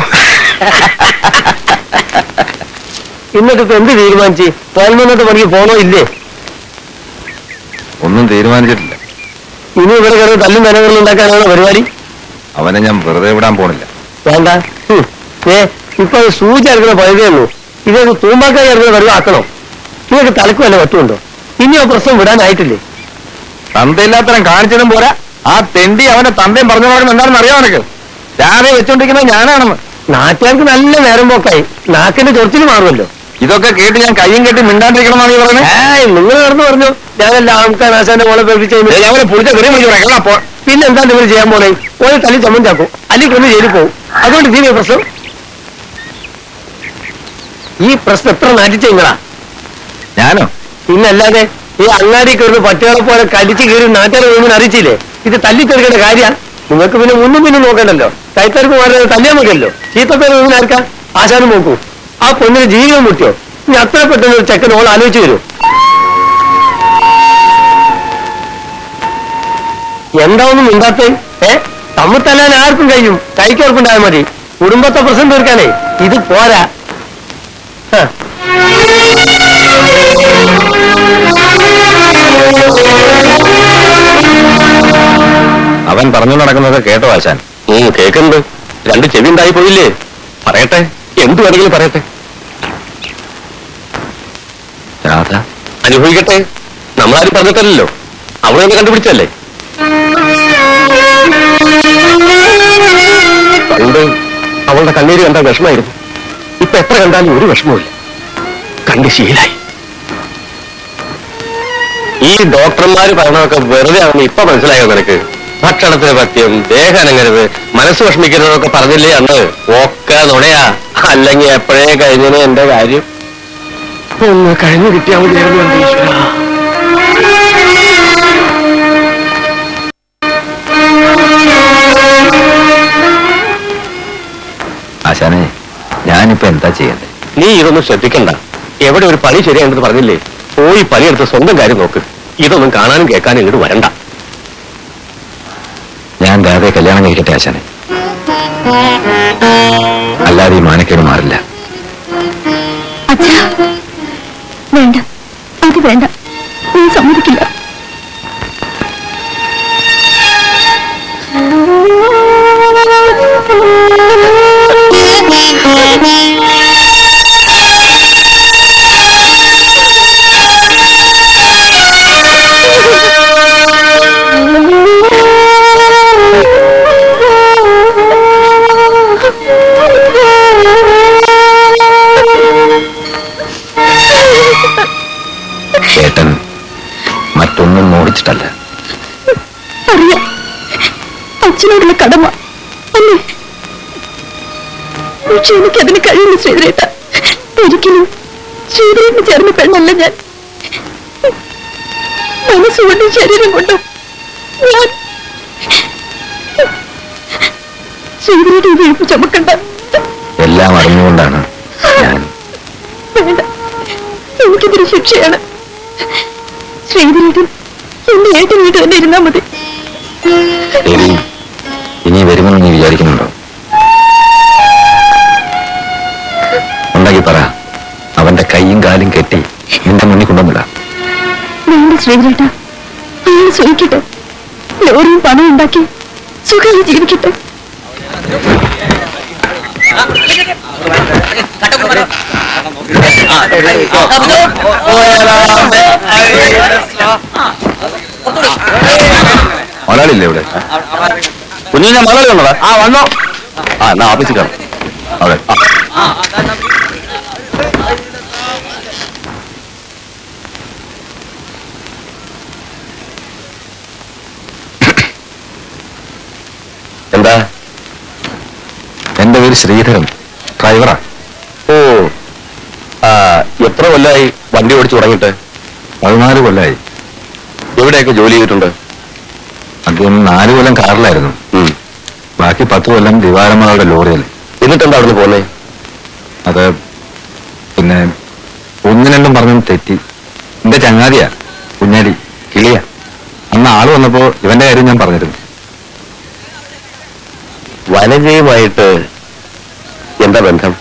എന്നിട്ട് ഇപ്പൊ എന്ത് തീരുമാനിച്ച് പതിനൊന്നത്തെ പണിക്ക് പോണോ ഇല്ലേ ഒന്നും തീരുമാനിച്ചിട്ടില്ല ഇനി ഇവിടെ കിടന്ന് തല്ലും നനകളും ഉണ്ടാക്കാനാണ് പരിപാടി അവനെ ഞാൻ വെറുതെ വിടാൻ പോണില്ല വേണ്ട ഹും. ഏ ഇപ്പൊ അത് സൂചി ഇറക്കുന്ന പഴുതേ ഉള്ളൂ ഇതൊക്കെ തൂമ്പാക്കായി ഇറങ്ങുന്ന വെള്ളം ആക്കണോ നിങ്ങൾക്ക് തലക്കും വല്ല പറ്റുമുണ്ടോ ഇനി ആ പ്രശ്നം വിടാനായിട്ടില്ലേ തന്തയില്ലാത്തരം കാണിച്ചതും പോരാ ആ തെണ്ടി അവന്റെ തന്തയും പറഞ്ഞു പോകണം എന്താണെന്ന് അറിയാം നിനക്ക് രാവിലെ വെച്ചോണ്ടിരിക്കുന്നത് ഞാനാണെന്ന് നാട്ടുകാർക്ക് നല്ല നേരം പോക്കായി നാക്കിന്റെ ചൊറിച്ചിൽ മാറുമല്ലോ ഇതൊക്കെ കേട്ട് ഞാൻ കയ്യും കെട്ടി മിണ്ടാണ്ടിരിക്കണമെന്നാണ് നീ പറയുന്നത് ഏയ് നിങ്ങൾ നടന്നു പറഞ്ഞു ഞാനല്ല ആൾക്കാർ ആശാന്റെ മോളെ പേടിച്ചു ഞാൻ അവനെ പുളിച്ച തെറി വിളിച്ചു പറയാം അപ്പോ പിന്നെ എന്താ നിങ്ങൾ ചെയ്യാൻ പോണേ ഓരോ തല്ലി ചമ്മന്താക്കും അല്ലെങ്കിൽ കൊന്ന് ജയിലിൽ പോകും അതുകൊണ്ട് ഇതിനെ പ്രശ്നം ഈ പ്രശ്നം എത്ര നാട്ടിച്ച നിങ്ങളാ ഞാനോ പിന്നല്ലാതെ ഈ അങ്ങാടി കയറുന്ന പട്ടികളെ പോലെ കടിച്ചു കയറി നാട്ടുകാരെ മുഴുവൻ അറിയിച്ചില്ലേ ഇത് തല്ലിത്തെടുക്കേണ്ട കാര്യമാണ് നിങ്ങൾക്ക് പിന്നെ മുന്നും പിന്നും നോക്കണ്ടല്ലോ കൈത്തർക്ക് മാറുന്നത് തല്ലിയാൽ മതിയല്ലോ ചീത്തപ്പേര് മുഴുവൻ ആർക്കാ ആശാനും നോക്കൂ ആ പൊന്നിന് ജീവിതം മുട്ടിയോ ഇനി അത്ര പെട്ടെന്ന് ഒരു ചെക്കൻ ഓൾ ആലോചിച്ച് വരും എന്താവൊന്നും മിണ്ടാത്തേ ഏ തമ്മിൽ തല്ലാൻ ആർക്കും കഴിയും കൈക്ക് ഉറപ്പുണ്ടായാൽ മതി കുടുംബത്തെ പ്രശ്നം തീർക്കാനേ ഇത് പോരാ ഹ. അവൻ പറഞ്ഞു നടക്കുന്നത് കേട്ടോ ആശാൻ ഉം, കേക്കുന്നുണ്ട് രണ്ട് ചെവി ഉണ്ടായി പോയില്ലേ പറയട്ടെ എന്ത് വേണമെങ്കിലും പറയട്ടെ രാധ അനുഭവിക്കട്ടെ നമ്മളാരും പറഞ്ഞിട്ടല്ലോ അവളെ ഒന്ന് കണ്ടുപിടിച്ചല്ലേ പണ്ട് അവളുടെ കണ്ണീര് കണ്ടാൽ വിഷമായിരുന്നു ഇപ്പൊ എത്ര കണ്ടാലും ഒരു വിഷമവുമില്ല കണ്ട് ശീലായി ഈ ഡോക്ടർമാര് പറയണതൊക്കെ വെറുതെ ആണെന്ന് ഇപ്പൊ മനസ്സിലായോ നിനക്ക് ഭക്ഷണത്തിന് പത്യം ദേഹം അനങ്ങരുത് മനസ്സ് വിഷമിക്കരുതെന്നൊക്കെ പറഞ്ഞില്ലേ അന്ന് ഒക്കെ നുണയാ അല്ലെങ്കിൽ എപ്പോഴേ കഴിഞ്ഞതിന് എന്റെ കാര്യം ഒന്ന് കഴിഞ്ഞു കിട്ടിയാൽ മതിയായിരുന്നു എന്റെ ഈശ്വരാ. ആശാനെ ഞാനിപ്പോ എന്താ ചെയ്യണ്ടേ നീ ഇതൊന്നും ശ്രദ്ധിക്കണ്ട എവിടെ ഒരു പണി ശരിയാണെന്ന് പറഞ്ഞില്ലേ പോയി പണിയെടുത്ത് സ്വന്തം കാര്യം നോക്ക് ഇതൊന്നും കാണാനും കേൾക്കാനും ഇങ്ങോട്ട് വരണ്ട ഞാൻ രാധയെ കല്യാണം കഴിക്കട്ടെ ആശാനെ അല്ലാതെ ഈ മാനക്കേട് മാറില്ല അച്ഛാ വേണ്ട അത് വേണ്ട നീ സമ്മതിക്കില്ല ചേട്ടൻ മറ്റൊന്നും മോഹിച്ചിട്ടല്ല അറിയാം അച്ഛനോടുള്ള കടമ അല്ലേ പക്ഷെ എനിക്കതിന് കഴിയില്ല ശ്രീധരേട്ട ഒരിക്കലും ശ്രീധരേട്ടന് ചേർന്ന പെണ്ണല്ല ഞാൻ മനസ്സുകൊണ്ടും ശരീരം കൊണ്ടും ഞാൻ ശ്രീധരേട്ട ഇത് എഴുപ്പ് ചുമക്കണ്ട എല്ലാം അറിഞ്ഞുകൊണ്ടാണ് ഞാൻ വേണ്ട എനിക്കിതൊരു ശിക്ഷയാണ് ശ്രീധരേട്ടൻ എന്റെ ഏട്ടൻ വീട്ടിൽ തന്നെ ഇരുന്നാ മതി ദേവി ഇനി വരുമെന്ന് നീ വിചാരിക്കുന്നുണ്ടോ ഉണ്ടെങ്കിൽ പറ അവന്റെ കൈയും കാലും കെട്ടി നിന്റെ മുന്നിൽ കൊണ്ടുവന്നിടാം വേണ്ട ശ്രീധരേട്ട അയാൾ സുഖിക്കട്ടെ ലോറിയും പണം ഉണ്ടാക്കി സുഖമായി ജീവിക്കട്ടെ മലയാളില്ലേ ഇവിടെ കുഞ്ഞിനെ മകളി വന്നതാ ആ വന്നോ ആ എന്നാ ഓഫീസിൽ കാണാം അതെ പേര് ശ്രീധരൻ ഡ്രൈവറാ ഓ ആ എത്ര കൊല്ലമായി വണ്ടി ഓടിച്ചു തുടങ്ങിയിട്ട് പതിനാല് കൊല്ലായി എവിടെയൊക്കെ ജോലി ചെയ്തിട്ടുണ്ട് അദ്ദേഹം നാല് കൊല്ലം കാറിലായിരുന്നു ഉം. ബാക്കി പത്ത് കൊല്ലം ദിവാരമ്മയുടെ ലോറിയിൽ എന്നിട്ടെന്താ അവിടുന്ന് പോന്നേ അത് പിന്നെ ഒന്ന് രണ്ടും പറഞ്ഞു തെറ്റി എന്റെ ചങ്ങാതിയാ കുഞ്ഞാടി കിളിയ അന്ന് ആള് വന്നപ്പോ ഇവന്റെ കാര്യം ഞാൻ പറഞ്ഞിരുന്നു വനജയുമായിട്ട് എന്താ ബന്ധം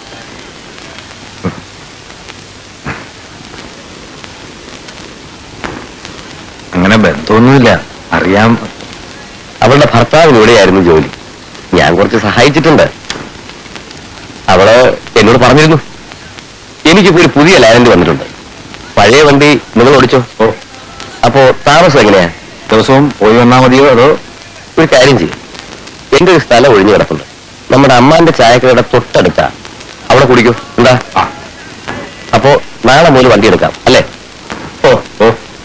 അങ്ങനെ ബന്ധമൊന്നുമില്ല അറിയാം അവളുടെ ഭർത്താവിന് ഇവിടെയായിരുന്നു ജോലി ഞാൻ കുറച്ച് സഹായിച്ചിട്ടുണ്ട് അവള് എന്നോട് പറഞ്ഞിരുന്നു എനിക്കിപ്പോ ഒരു പുതിയ ലാൻഡ് വന്നിട്ടുണ്ട് പഴയ വണ്ടി നിങ്ങൾ ഓടിച്ചോ ഓ അപ്പോ താമസം എങ്ങനെയാ ദിവസവും പോയി വന്നാ മതിയോ അതോ ഒരു കാര്യം ചെയ്യും എന്റെ ഒരു സ്ഥലം ഒഴിഞ്ഞു കിടപ്പുണ്ട് നമ്മുടെ അമ്മാന്റെ ചായക്കടയുടെ തൊട്ടടുത്താ അവിടെ കുടിക്കൂ എന്താ ആ. അപ്പോ നാളെ മുതൽ വണ്ടി എടുക്കാം അല്ലേ ഓ ഓ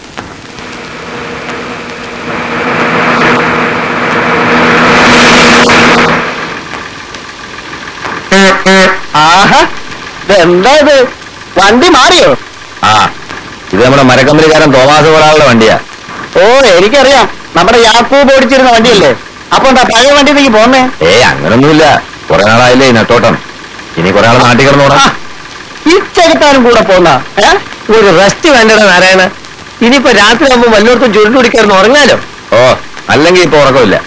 ആഹാ എന്താ ഇത് വണ്ടി മാറിയോ ആ ഇത് നമ്മുടെ മരക്കമ്പനിക്കാരൻ തോമാസ് ഒരാളുടെ വണ്ടിയാ ഓ എനിക്കറിയാം നമ്മുടെ യാക്കൂബ് ഓടിച്ചിരുന്ന വണ്ടിയല്ലേ അപ്പൊ എന്താ പഴയ വണ്ടിയിലേക്ക് പോന്നേ ഏയ് അങ്ങനൊന്നുമില്ല കുറെ നാളായില്ലേ ഈ നെട്ടോട്ടം ഇനി കുറെ നാൾ നാട്ടിൽ കിടന്നോടാ ഈ ചെകുത്താനും കൂടെ പോന്ന ഒരു റെസ്റ്റ് വേണ്ടടാ നാരായണ ഇനിയിപ്പോ രാത്രി ആകുമ്പോ വല്ലയിടത്തും ചുരുണ്ടു പിടിക്കാറുണ്ട് ഉറങ്ങാലോ ഓ അല്ലെങ്കിൽ ഇപ്പൊ ഉറക്കമില്ല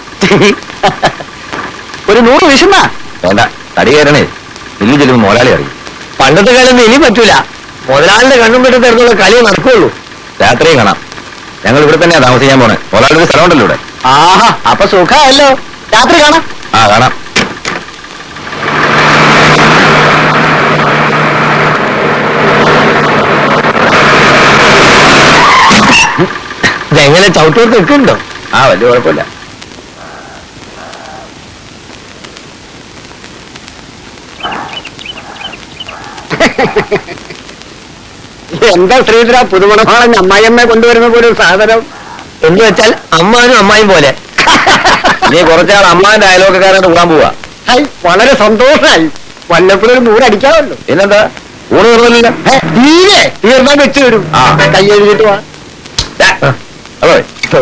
ഒരു നൂറ് വിഷമ വേണ്ട തടി കയറണേ ഇല്ലു ചെല്ലുമ്പോ മോലാളി അറിയും പണ്ടത്തെ കാലം ഇനി പറ്റൂല മുതലാളിന്റെ കണ്ണും പെട്ട് തരുന്നുള്ള കളി നടക്കുള്ളൂ രാത്രിയും കാണാം ഞങ്ങൾ ഇവിടെ തന്നെയാ താമസിക്കാൻ പോണേ മോലാളിയുടെ സ്ഥലമുണ്ടല്ലോ ഇവിടെ ആഹാ അപ്പൊ സുഖമല്ലോ രാത്രി കാണാം ആ കാണാം ഇതെങ്ങനെ ചവിട്ടോർക്ക് നിൽക്കുന്നുണ്ടോ ആ വലിയ കുഴപ്പമില്ല എന്താ ശ്രീധര പുതുമണമാളൻ അമ്മായിയമ്മയെ കൊണ്ടുവരുന്ന പോലെ ഒരു സാധനം എന്ന് വെച്ചാൽ അമ്മാനും അമ്മായും പോലെ ഇനി കുറച്ചാൾ അമ്മാന്റെ അയലോക്കക്കാരായിട്ട് കൂടാൻ പോവാ ഹൈ വളരെ സന്തോഷമായി വല്ലപ്പോഴും ഒരു നൂറടിക്കാമല്ലോ പിന്നെന്താ ഊണ് തീർന്നില്ല ഹേ, തീരെ തീർന്നാ വെച്ച് വരും ആ. കൈ എഴുതിട്ട് വാ അതോ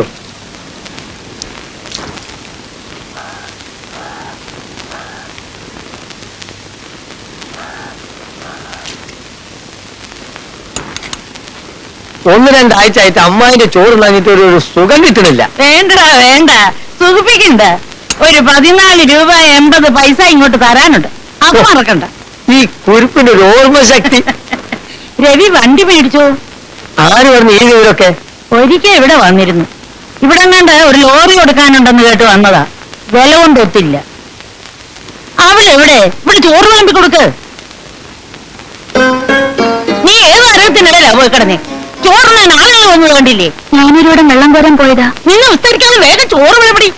ഒന്ന് രണ്ടാഴ്ച ആയിട്ട് അമ്മായിന്റെ ചോറ് നഞ്ഞിട്ട് ഒരു ഒരു സുഖം കിട്ടണില്ല വേണ്ടടാ വേണ്ട സുഖിപ്പിക്കണ്ട ഒരു പതിനാല് രൂപ എൺപത് പൈസ ഇങ്ങോട്ട് തരാനുണ്ട് അത് മറക്കണ്ട ഈ കുരുപ്പിന്റെ ഒരു ഓർമ്മശക്തി രവി വണ്ടി മേടിച്ചോ ആര് പറഞ്ഞു ഈ വിവരമൊക്കെ ഒരിക്കൽ ഇവിടെ വന്നിരുന്നു ഇവിടെ കണ്ട് ഒരു ലോറി കൊടുക്കാനുണ്ടെന്ന് കേട്ട് വന്നതാ വില കൊണ്ട് ഒത്തില്ല അവിടെ എവിടെ ഇവിടെ ചോറ് വിളമ്പി കൊടുക്ക് നീ ഏത് അറിയത്തിനിടയിലാ പോയി കിടന്നേ ചോറിന് നാളെ ഒന്നും കണ്ടില്ലേ ഞാനൊരുവിടെ വെള്ളം കോരാൻ പോയതാ നിന്ന് വിസ്തരിക്കാതെ വേഗം ചോറ് വിളപടി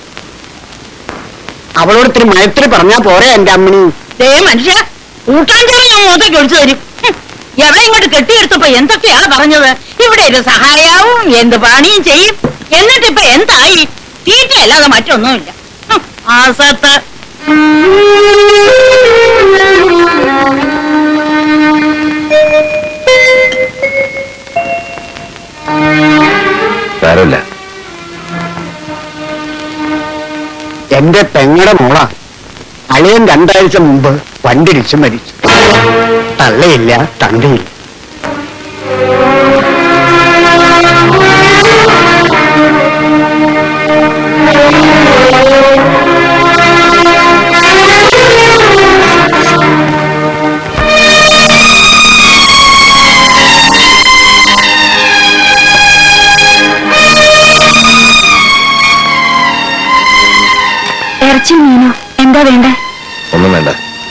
അവളോട് ഇത്തിരി മയത്തിൽ പറഞ്ഞാ പോരെ എന്റെ അമ്മണി ദേ മനുഷ്യ ഊട്ടാഞ്ചേരി ഞാൻ മുഖത്തേക്ക് ഒഴിച്ചു തരും ഹും, എവിടെ ഇങ്ങോട്ട് കെട്ടിയെടുത്തപ്പോ എന്തൊക്കെയാണ് പറഞ്ഞത് ഇവിടെ ഒരു സഹായാവും എന്ത് പണിയും ചെയ്യും എന്നിട്ടിപ്പൊ എന്തായി തീറ്റയല്ലാതെ മറ്റൊന്നുമില്ല ഹും, ആസത്ത് സാരമില്ല എന്റെ പെങ്ങടെ മോള അളിയൻ രണ്ടാഴ്ച മുമ്പ് വണ്ടിടിച്ച് മരിച്ചു തള്ളയില്ല തന്തയില്ല ഇറച്ചി മീനോ എന്താ വേണ്ടേ ഒന്നും വേണ്ട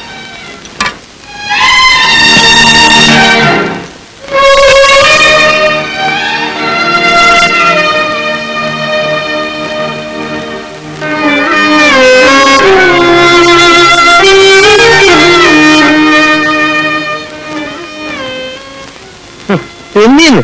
എന്നീന്ന്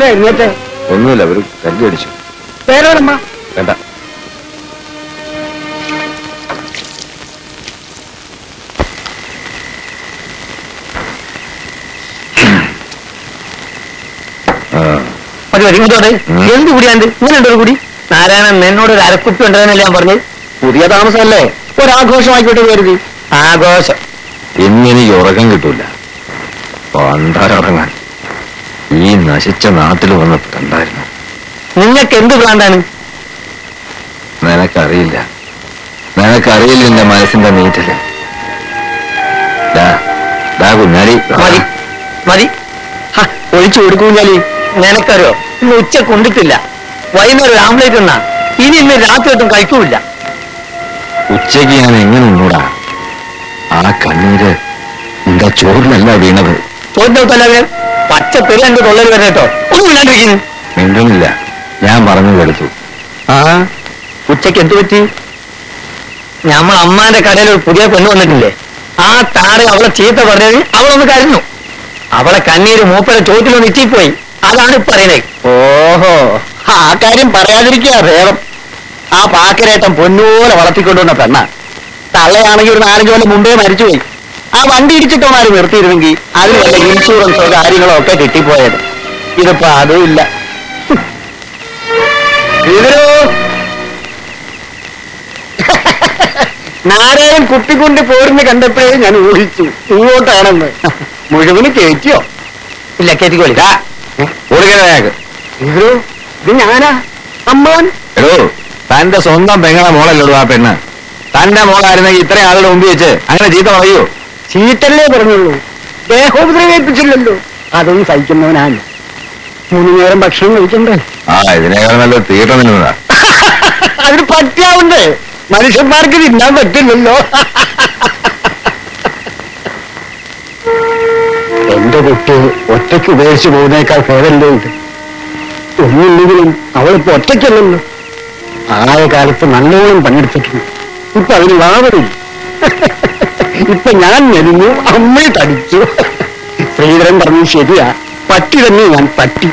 എന്നിട്ട് ഒന്നുമില്ല ഒരു കല്ല് അടിച്ചു പേരോടമ്മ വേണ്ട ആ, മതി മതി ഇങ്ങോട്ട് ഉം. എന്ത് കുടിയാണ്ട് ഇങ്ങനെ ഉണ്ടോ ഒരു കുടി നാരായണൻ എന്നോട് ഒരു അരക്കുപ്പി ഉണ്ടെന്നല്ലേ ഞാൻ പറഞ്ഞു പുതിയ താമസമല്ലേ ഒരാഘോഷമായിക്കോട്ടെ കരുതി ആഘോഷം ഇന്ന് എനിക്ക് ഉറക്കം കിട്ടൂല പണ്ടാരടങ്ങാൻ ഈ നശിച്ച നാട്ടിൽ വന്ന് കണ്ടായിരുന്നു നിങ്ങൾക്ക് എന്ത് ഭ്രാന്താണ് നിനക്കറിയില്ല നിനക്കറിയില്ല എന്റെ മനസ്സിന്റെ നീറ്റല് ദാ, ദാ കുഞ്ഞാലി മതി മതി ഹ, ഒഴിച്ചു കൊടുക്കൂഞ്ഞാലി നിനക്കറിയോ ഇന്ന് ഉച്ച കൊണ്ടിട്ടില്ല വൈകുന്നേരം ഒരു ആംപ്ലേറ്റ് എന്നാ ഇനി ഇന്ന് രാത്രി ഒട്ടും കഴിക്കൂല ഉച്ചയ്ക്ക് ഞാൻ എങ്ങനെ ഉണ്ണൂടാ ആ കണ്ണീര് നിന്റെ ചോറിലല്ല വീണത് ചോദ്യത്തല്ലേ പച്ച തെറി എന്റെ തൊള്ളൽ വരെ കേട്ടോ ഒന്നും ഇല്ലാണ്ടിരിക്കുന്നു മിണ്ടുന്നില്ല ഞാൻ പറഞ്ഞു കൊടുത്തു ആ ഉച്ചക്ക് എന്ത് പറ്റി ഞമ്മ അമ്മാന്റെ കടയിൽ ഒരു പുതിയ പെണ്ണ് വന്നിട്ടില്ലേ ആ താറ് അവളെ ചീത്ത പറഞ്ഞത് അവളൊന്ന് കരഞ്ഞു അവളെ കണ്ണീര് മൂപ്പരെ ചോദ്യത്തിലൊന്ന് ഇറ്റിപ്പോയി അതാണ് ഇപ്പൊ പറയുന്നത് ഓഹോ ആ കാര്യം പറയാതിരിക്കുക ഭേദം ആ പാക്കരേട്ടൻ പൊന്നുപോലെ വളർത്തിക്കൊണ്ടുവന്ന പെണ്ണ തള്ളയാണെങ്കിൽ ഒരു നാലഞ്ച് കൊല്ലം മുമ്പേ മരിച്ചുപോയി ആ വണ്ടി ഇടിച്ചിട്ടോമാര് നിർത്തിയിരുന്നെങ്കിൽ അതിന് വല്ല ഇൻഷുറൻസോ കാര്യങ്ങളോ ഒക്കെ കിട്ടിപ്പോയത് ഇതിപ്പോ അതും ഇല്ല ഇവരോ നാരായണൻ കുത്തിക്കൊണ്ട് പോരുന്ന കണ്ടപ്പോഴേ ഞാൻ ഊഹിച്ചു ഇങ്ങോട്ടാണെന്ന് മുഴുവന് കയറ്റിയോ ഇല്ല കേറ്റിക്കോളി കൊടുക്കണയാക്ക് ഇവരോ ഇത് ഞാനാ അമ്മാൻ എടോ തന്റെ സ്വന്തം പെങ്ങളെ മോളല്ലോ ആ പെണ്ണ് തന്റെ മോളായിരുന്നെങ്കിൽ ഇത്രയും ആളുടെ മുമ്പിൽ വെച്ച് അങ്ങനെ ചീത്ത പറയൂ ചീറ്റല്ലേ പറഞ്ഞുള്ളൂ ദേഹോപദ്രവേൽപ്പിച്ചില്ലല്ലോ അതൊന്നും സഹിക്കുന്നവനാണ് മൂന്ന് നേരം ഭക്ഷണം കഴിക്കണ്ടേ ആ ഇതിനേക്കാൾ നല്ല തീട്ട നിന്നതാ അതിന് പറ്റാവുന്നേ മനുഷ്യന്മാർക്ക് തിന്നാൻ പറ്റില്ലല്ലോ എന്റെ കുട്ടി ഒറ്റയ്ക്ക് ഉപേക്ഷിച്ച് പോകുന്നേക്കാൾ ഭേദമല്ലേ ഉണ്ട് ഒന്നില്ലെങ്കിലും അവളിപ്പോ ഒറ്റയ്ക്കല്ലല്ലോ ആയ കാലത്ത് നല്ലോണം പണിയെടുത്തിട്ടുണ്ട് ഇപ്പൊ അതിന് വാവറില്ല ഇപ്പൊ ഞാൻ മെലിഞ്ഞു അമ്മയെ തടിച്ചു ശ്രീധരൻ പറഞ്ഞു ശരിയാ പട്ടി തന്നെ ഞാൻ പട്ടി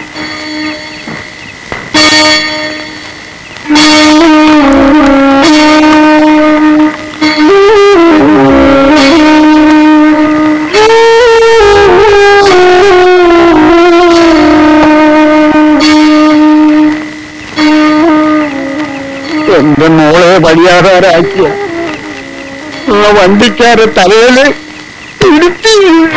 എന്റെ മോളെ വഴിയാധാരാക്കിയ ആ വണ്ടിക്കാരെ തലയില് ഇടുത്തി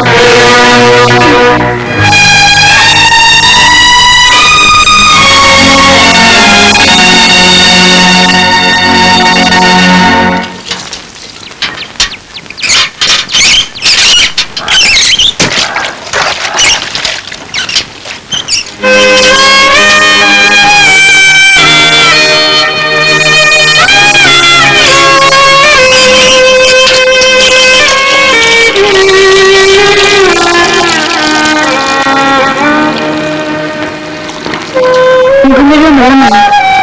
മുഖം മുഴുവൻ വെള്ളമാണ്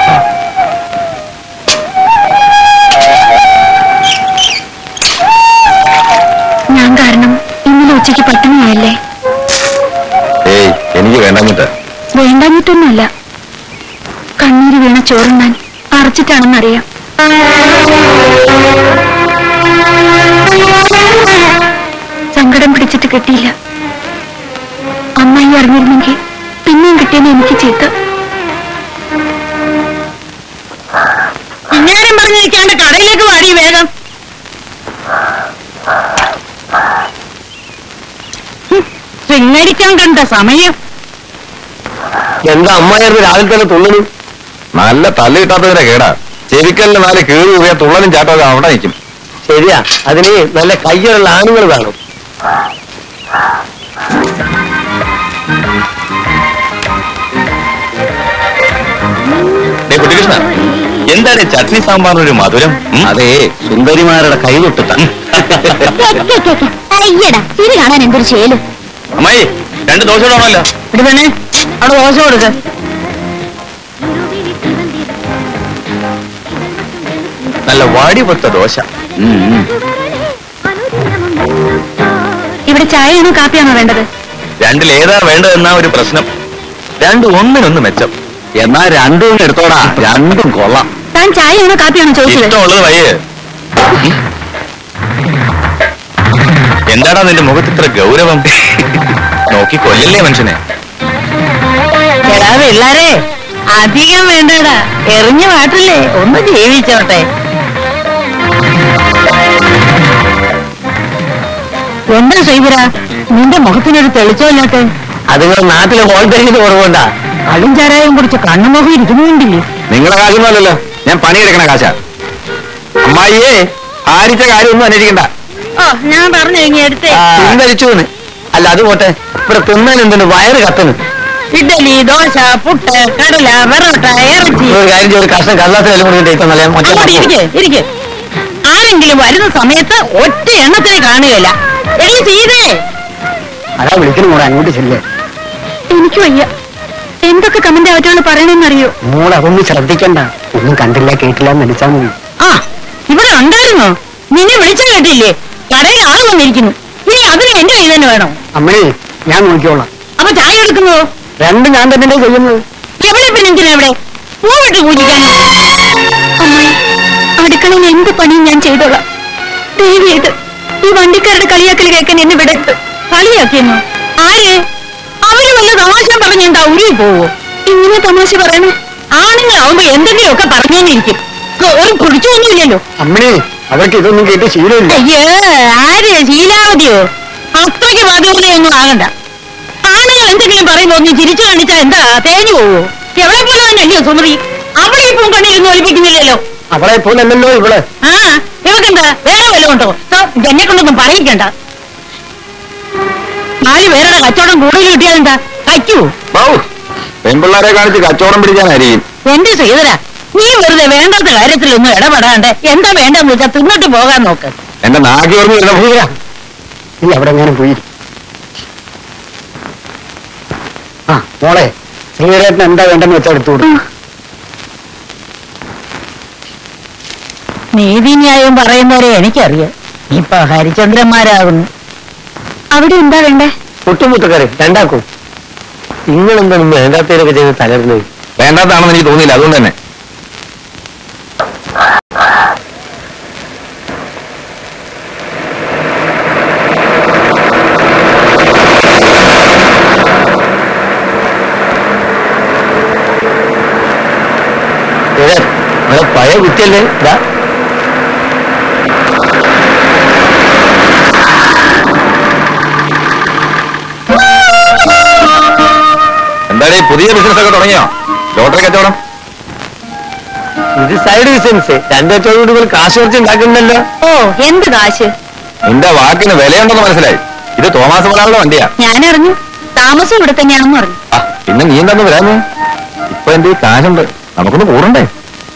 ഞാൻ കാരണം ഇന്നലെ ഉച്ചയ്ക്ക് പട്ടിണിയായല്ലേ ഏയ് എനിക്ക് വേണ്ടെന്നിട്ട് വേണ്ടാഞ്ഞിട്ടൊന്നുമല്ല കണ്ണീര് വീണ ചോറുണ്ണാൻ അറച്ചിട്ടാണെന്നറിയാം സങ്കടം പിടിച്ചിട്ട് കിട്ടിയില്ല അമ്മായി അറിഞ്ഞിരുന്നെങ്കിൽ പിന്നെയും കിട്ടിയെന്ന് എനിക്ക് ചീത്ത ഇങ്ങാനും പറഞ്ഞു നിൽക്കാണ്ട് കടയിലേക്ക് വാടി വേഗം ഹും, സിംഗടിക്കാൻ കണ്ട സമയം എന്താ അമ്മായിരുന്നു രാവിലെ തന്നെ തുള്ളന് നല്ല തല്ല് കിട്ടാത്തതിന്റെ കേടാ ചെവിക്കലിന് നാല് കീറി പോയാൽ തുള്ളലും ചാട്ടമൊക്കെ അവിടെ നിൽക്കും ശരിയാ അതിന് നല്ല കയ്യുള്ള ആണുങ്ങൾ വേണം കുട്ടികൃഷ്ണ എന്താണ് ചട്നി സാമ്പാറിനൊരു മധുരം അതേ സുന്ദരിമാരുടെ കൈ തൊട്ടിട്ടാ അയ്യടാ ഇത് കാണാൻ എന്തൊരു ചേലും അമ്മായി രണ്ട് ദോശ ഇടണമല്ലോ ഇവിടെ തന്നെ അവിടെ ദോശ കൊടുക്ക നല്ല വാടി പൊത്ത ദോശ ഇവിടെ ചായയാണോ കാപ്പിയാണോ വേണ്ടത് രണ്ടിലേതാ വേണ്ടതെന്നാ ഒരു പ്രശ്നം രണ്ടും ഒന്നിനൊന്ന് മെച്ചം എന്നാ രണ്ടും എടുത്തോടാ രണ്ടും കൊള്ളാം താൻ ചായയാണോ കാപ്പിയാണോ ചോദിച്ചത് ഇഷ്ടമുള്ളത് വയ്യേ എന്താടാ നിന്റെ മുഖത്ത് ഇത്ര ഗൗരവം നോക്കി കൊല്ലല്ലേ മനുഷ്യനെ എടാ പിള്ളാരെ അധികം വേണ്ടടാ എറിഞ്ഞു മാറ്റില്ലേ ഒന്ന് ജീവിച്ചോട്ടെ എന്താ ശ്രീപുര നിന്റെ മുഖത്തിനൊരു തെളിച്ചമില്ലാത്ത അതുങ്ങൾ നാട്ടിലെ വോൾട്ടേജിന് കുറവുണ്ടാ അതും ചാരായം കുടിച്ച് കണ്ണുമുഖം ഇരിക്കുന്നുണ്ടില്ലേ നിങ്ങളെ കാശൊന്നുമല്ലല്ലോ ഞാൻ പണിയെടുക്കണ കാശാ അമ്മായിയേ ആരിച്ച കാര്യമൊന്നും അന്വേഷിക്കണ്ട ഓ ഞാൻ പറഞ്ഞു ഇനി എടുത്തേ തിന്നരിച്ചു അല്ല അത് പോട്ടെ ഇവിടെ തിന്നാൻ എന്തുണ്ട് വയറ് കത്തുന്നു ഇഡലി ദോശ പുട്ട് കടല വെറോട്ട ഇറച്ചി ഒരു കാര്യം ചെയ്ത് ഒരു കഷ്ണം കള്ളത്തിലും കൂടി തേക്കുന്നല്ലേ അങ്ങോട്ട് ഇരിക്കെ ഇരിക്കെ ആരെങ്കിലും വരുന്ന സമയത്ത് ഒറ്റ എണ്ണത്തിനെ കാണുകയില്ല എടി സീതേ അതാ വിളിക്കുന്നു മോളെ അങ്ങോട്ട് ചെല്ലേ എനിക്ക് വയ്യ എന്തൊക്കെ കമന്റ് അവറ്റോട് പറയണമെന്നറിയോ മോൾ അതൊന്നും ശ്രദ്ധിക്കണ്ട ഒന്നും കണ്ടില്ല കേട്ടില്ല എന്ന് നടിച്ചാൽ മതി ആ ഇവിടെ ഉണ്ടായിരുന്നോ നിന്നെ വിളിച്ചു കേട്ടില്ലേ കടയിൽ ആള് വന്നിരിക്കുന്നു ഇനി അതിന് എന്റെ കയ്യിൽ തന്നെ വേണോ അമ്മേ ഞാൻ നോക്കിക്കോളാം അപ്പൊ ചായ എടുക്കുന്നതോ രണ്ടും ഞാൻ തന്നെ ചെയ്യുന്നത് എവിടെ പിന്നെ എന്തിനാ ഇവിടെ പൂവിട്ട് പൂജിക്കാനോ അമ്മായി അടുക്കളയിൽ എന്ത് പണിയും ഞാൻ ചെയ്തോളാം ദേവി ഇത് ഈ വണ്ടിക്കാരുടെ കളിയാക്കൽ കേൾക്കാൻ എന്നെ വിടരുത് കളിയാക്കിയെന്നോ ആര് അവര് വല്ല തമാശ പറഞ്ഞ് എന്താ ഉരുവി പോവോ ഇങ്ങനെ തമാശ പറയണേ ആണുങ്ങളാവുമ്പോ എന്തെങ്കിലുമൊക്കെ പറഞ്ഞേന്നിരിക്കും ഒരു കുടിച്ചൊന്നുമില്ലല്ലോ അമ്മേ അവർക്ക് ഇതൊന്നും കേട്ട് ശീലമില്ല അയ്യോ ആര് ശീലാവതിയോ അത്രയ്ക്ക് ബാധ്യതയൊന്നും ആകണ്ട ആണുങ്ങൾ എന്തെങ്കിലും പറയുമ്പോ ഒന്ന് ചിരിച്ചു കാണിച്ചാ എന്താ തേഞ്ഞു പോവോ എവിടെ പോലെ തന്നെയല്ലയോ സുമതി അവിടെ ഇപ്പം കണ്ണിരുന്ന് ഒലിപ്പിക്കുന്നില്ലല്ലോ അവളെ പോലല്ലോ ഇവള് ആ ഇവക്കെന്താ വേറെ വല്ലതും ഉണ്ടോ സോ, എന്നെ കൊണ്ടൊന്നും പറയിക്കണ്ട നാല് പേരുടെ കച്ചവടം കൂടുതൽ കിട്ടിയാലെന്താ കഴിക്കൂ ബൗ പെൺപിള്ളാരെ കാണിച്ച് കച്ചവടം പിടിക്കാനായിരിക്കും എന്റെ ശ്രീധര നീ വെറുതെ വേണ്ടാത്ത കാര്യത്തിലൊന്നും ഇടപെടാണ്ട് എന്താ വേണ്ടെന്ന് വെച്ചാൽ തിന്നിട്ട് പോകാൻ നോക്ക് എന്റെ നാക്കി ഓർമ്മ വരുന്ന ഭീകര നീ അവിടെ എങ്ങനെ പോയി ആ മോളെ ശ്രീധരേട്ടൻ എന്താ വേണ്ടെന്ന് വെച്ചാൽ എടുത്തു കൊടുക്കും നീതിന്യായം പറയുന്നവരെ എനിക്കറിയാം ഇപ്പൊ ഹരിചന്ദ്രന്മാരാകുന്നു അവിടെ എന്താ വേണ്ടേ മുട്ടുമുട്ടക്കറി രണ്ടാക്കും നിങ്ങൾ എന്താണ് വേണ്ടാത്തതിനൊക്കെ ചെയ്ത് തകർന്നത് വേണ്ടാത്താണെന്ന് എനിക്ക് തോന്നിയില്ല അതുകൊണ്ട് തന്നെ ഏ, നമ്മളെ പഴയ കുറ്റിയല്ലേ ഇതാ എന്തായാലും ഈ പുതിയ ബിസിനസ് ഒക്കെ തുടങ്ങിയോ ലോട്ടറി കച്ചവടം ഇത് സൈഡ് ബിസിനസ് രണ്ടോട്ടോട് കൂടി കാശ് കുറച്ച് ഉണ്ടാക്കുന്നുണ്ടല്ലോ ഓ എന്ത് കാശ് നിന്റെ വാക്കിന് വിലയുണ്ടെന്ന് മനസ്സിലായി ഇത് തോമാസ് മലാളുടെ വണ്ടിയാ ഞാൻ അറിഞ്ഞു താമസം ഇവിടെ തന്നെയാണെന്ന് പറഞ്ഞു ആ പിന്നെ നീ എന്താന്ന് വരാന്ന് ഇപ്പൊ എന്റെ ഈ കാശുണ്ട് നമുക്കൊന്ന് കൂടണ്ടേ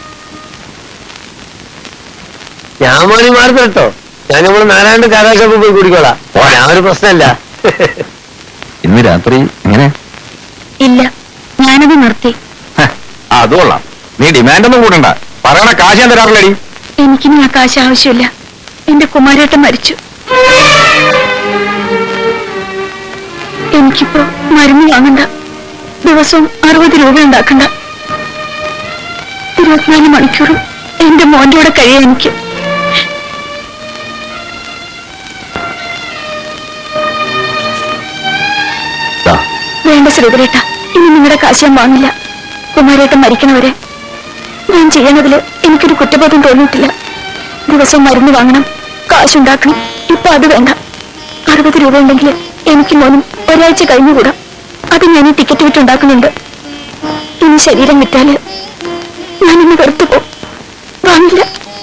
ഞാൻ മോനി മാറി കേട്ടോ ഞാൻ നമ്മള് നാരായണ കാരാശോപ്പ് പോയി കുടിക്കോളാം ഞാൻ ഒരു പ്രശ്നമല്ല ഇന്ന് രാത്രി ഇങ്ങനെ ഇല്ല ഞാനത് നിർത്തി ഹ, അത് കൊള്ളാം നീ ഡിമാൻഡ് ഒന്നും കൂടണ്ട പറയണ കാശ് ഞാൻ തരാറില്ലടി എനിക്കിനി ആ കാശ് ആവശ്യമില്ല എന്റെ കുമാരേട്ടൻ മരിച്ചു എനിക്കിപ്പോ മരുന്ന് വാങ്ങണ്ട ദിവസവും അറുപത് രൂപ ഉണ്ടാക്കണ്ട ഇരുപത്തിനാല് മണിക്കൂറും എന്റെ മോന്റെ കൂടെ കഴിയാൻ എനിക്ക് ദാ, വേണ്ട ശ്രീധരേട്ട ഇനി നിങ്ങളുടെ കാശ് ഞാൻ വാങ്ങില്ല കുമാരേട്ടൻ മരിക്കണവരെ ഞാൻ ചെയ്യണതില് എനിക്കൊരു കുറ്റബോധം തോന്നിയിട്ടില്ല ദിവസം മരുന്ന് വാങ്ങണം കാശുണ്ടാക്കണം ഇപ്പൊ അത് വേണ്ട അറുപത് രൂപ ഉണ്ടെങ്കിൽ എനിക്ക് മോനും ഒരാഴ്ച കഴിഞ്ഞുകൂടാ അത് ഞാൻ ഈ ടിക്കറ്റ് വിട്ടുണ്ടാക്കുന്നുണ്ട് ഇനി ശരീരം വിറ്റാല് ഞാനിന്ന് വെറുത്തു പോകും വാങ്ങില്ല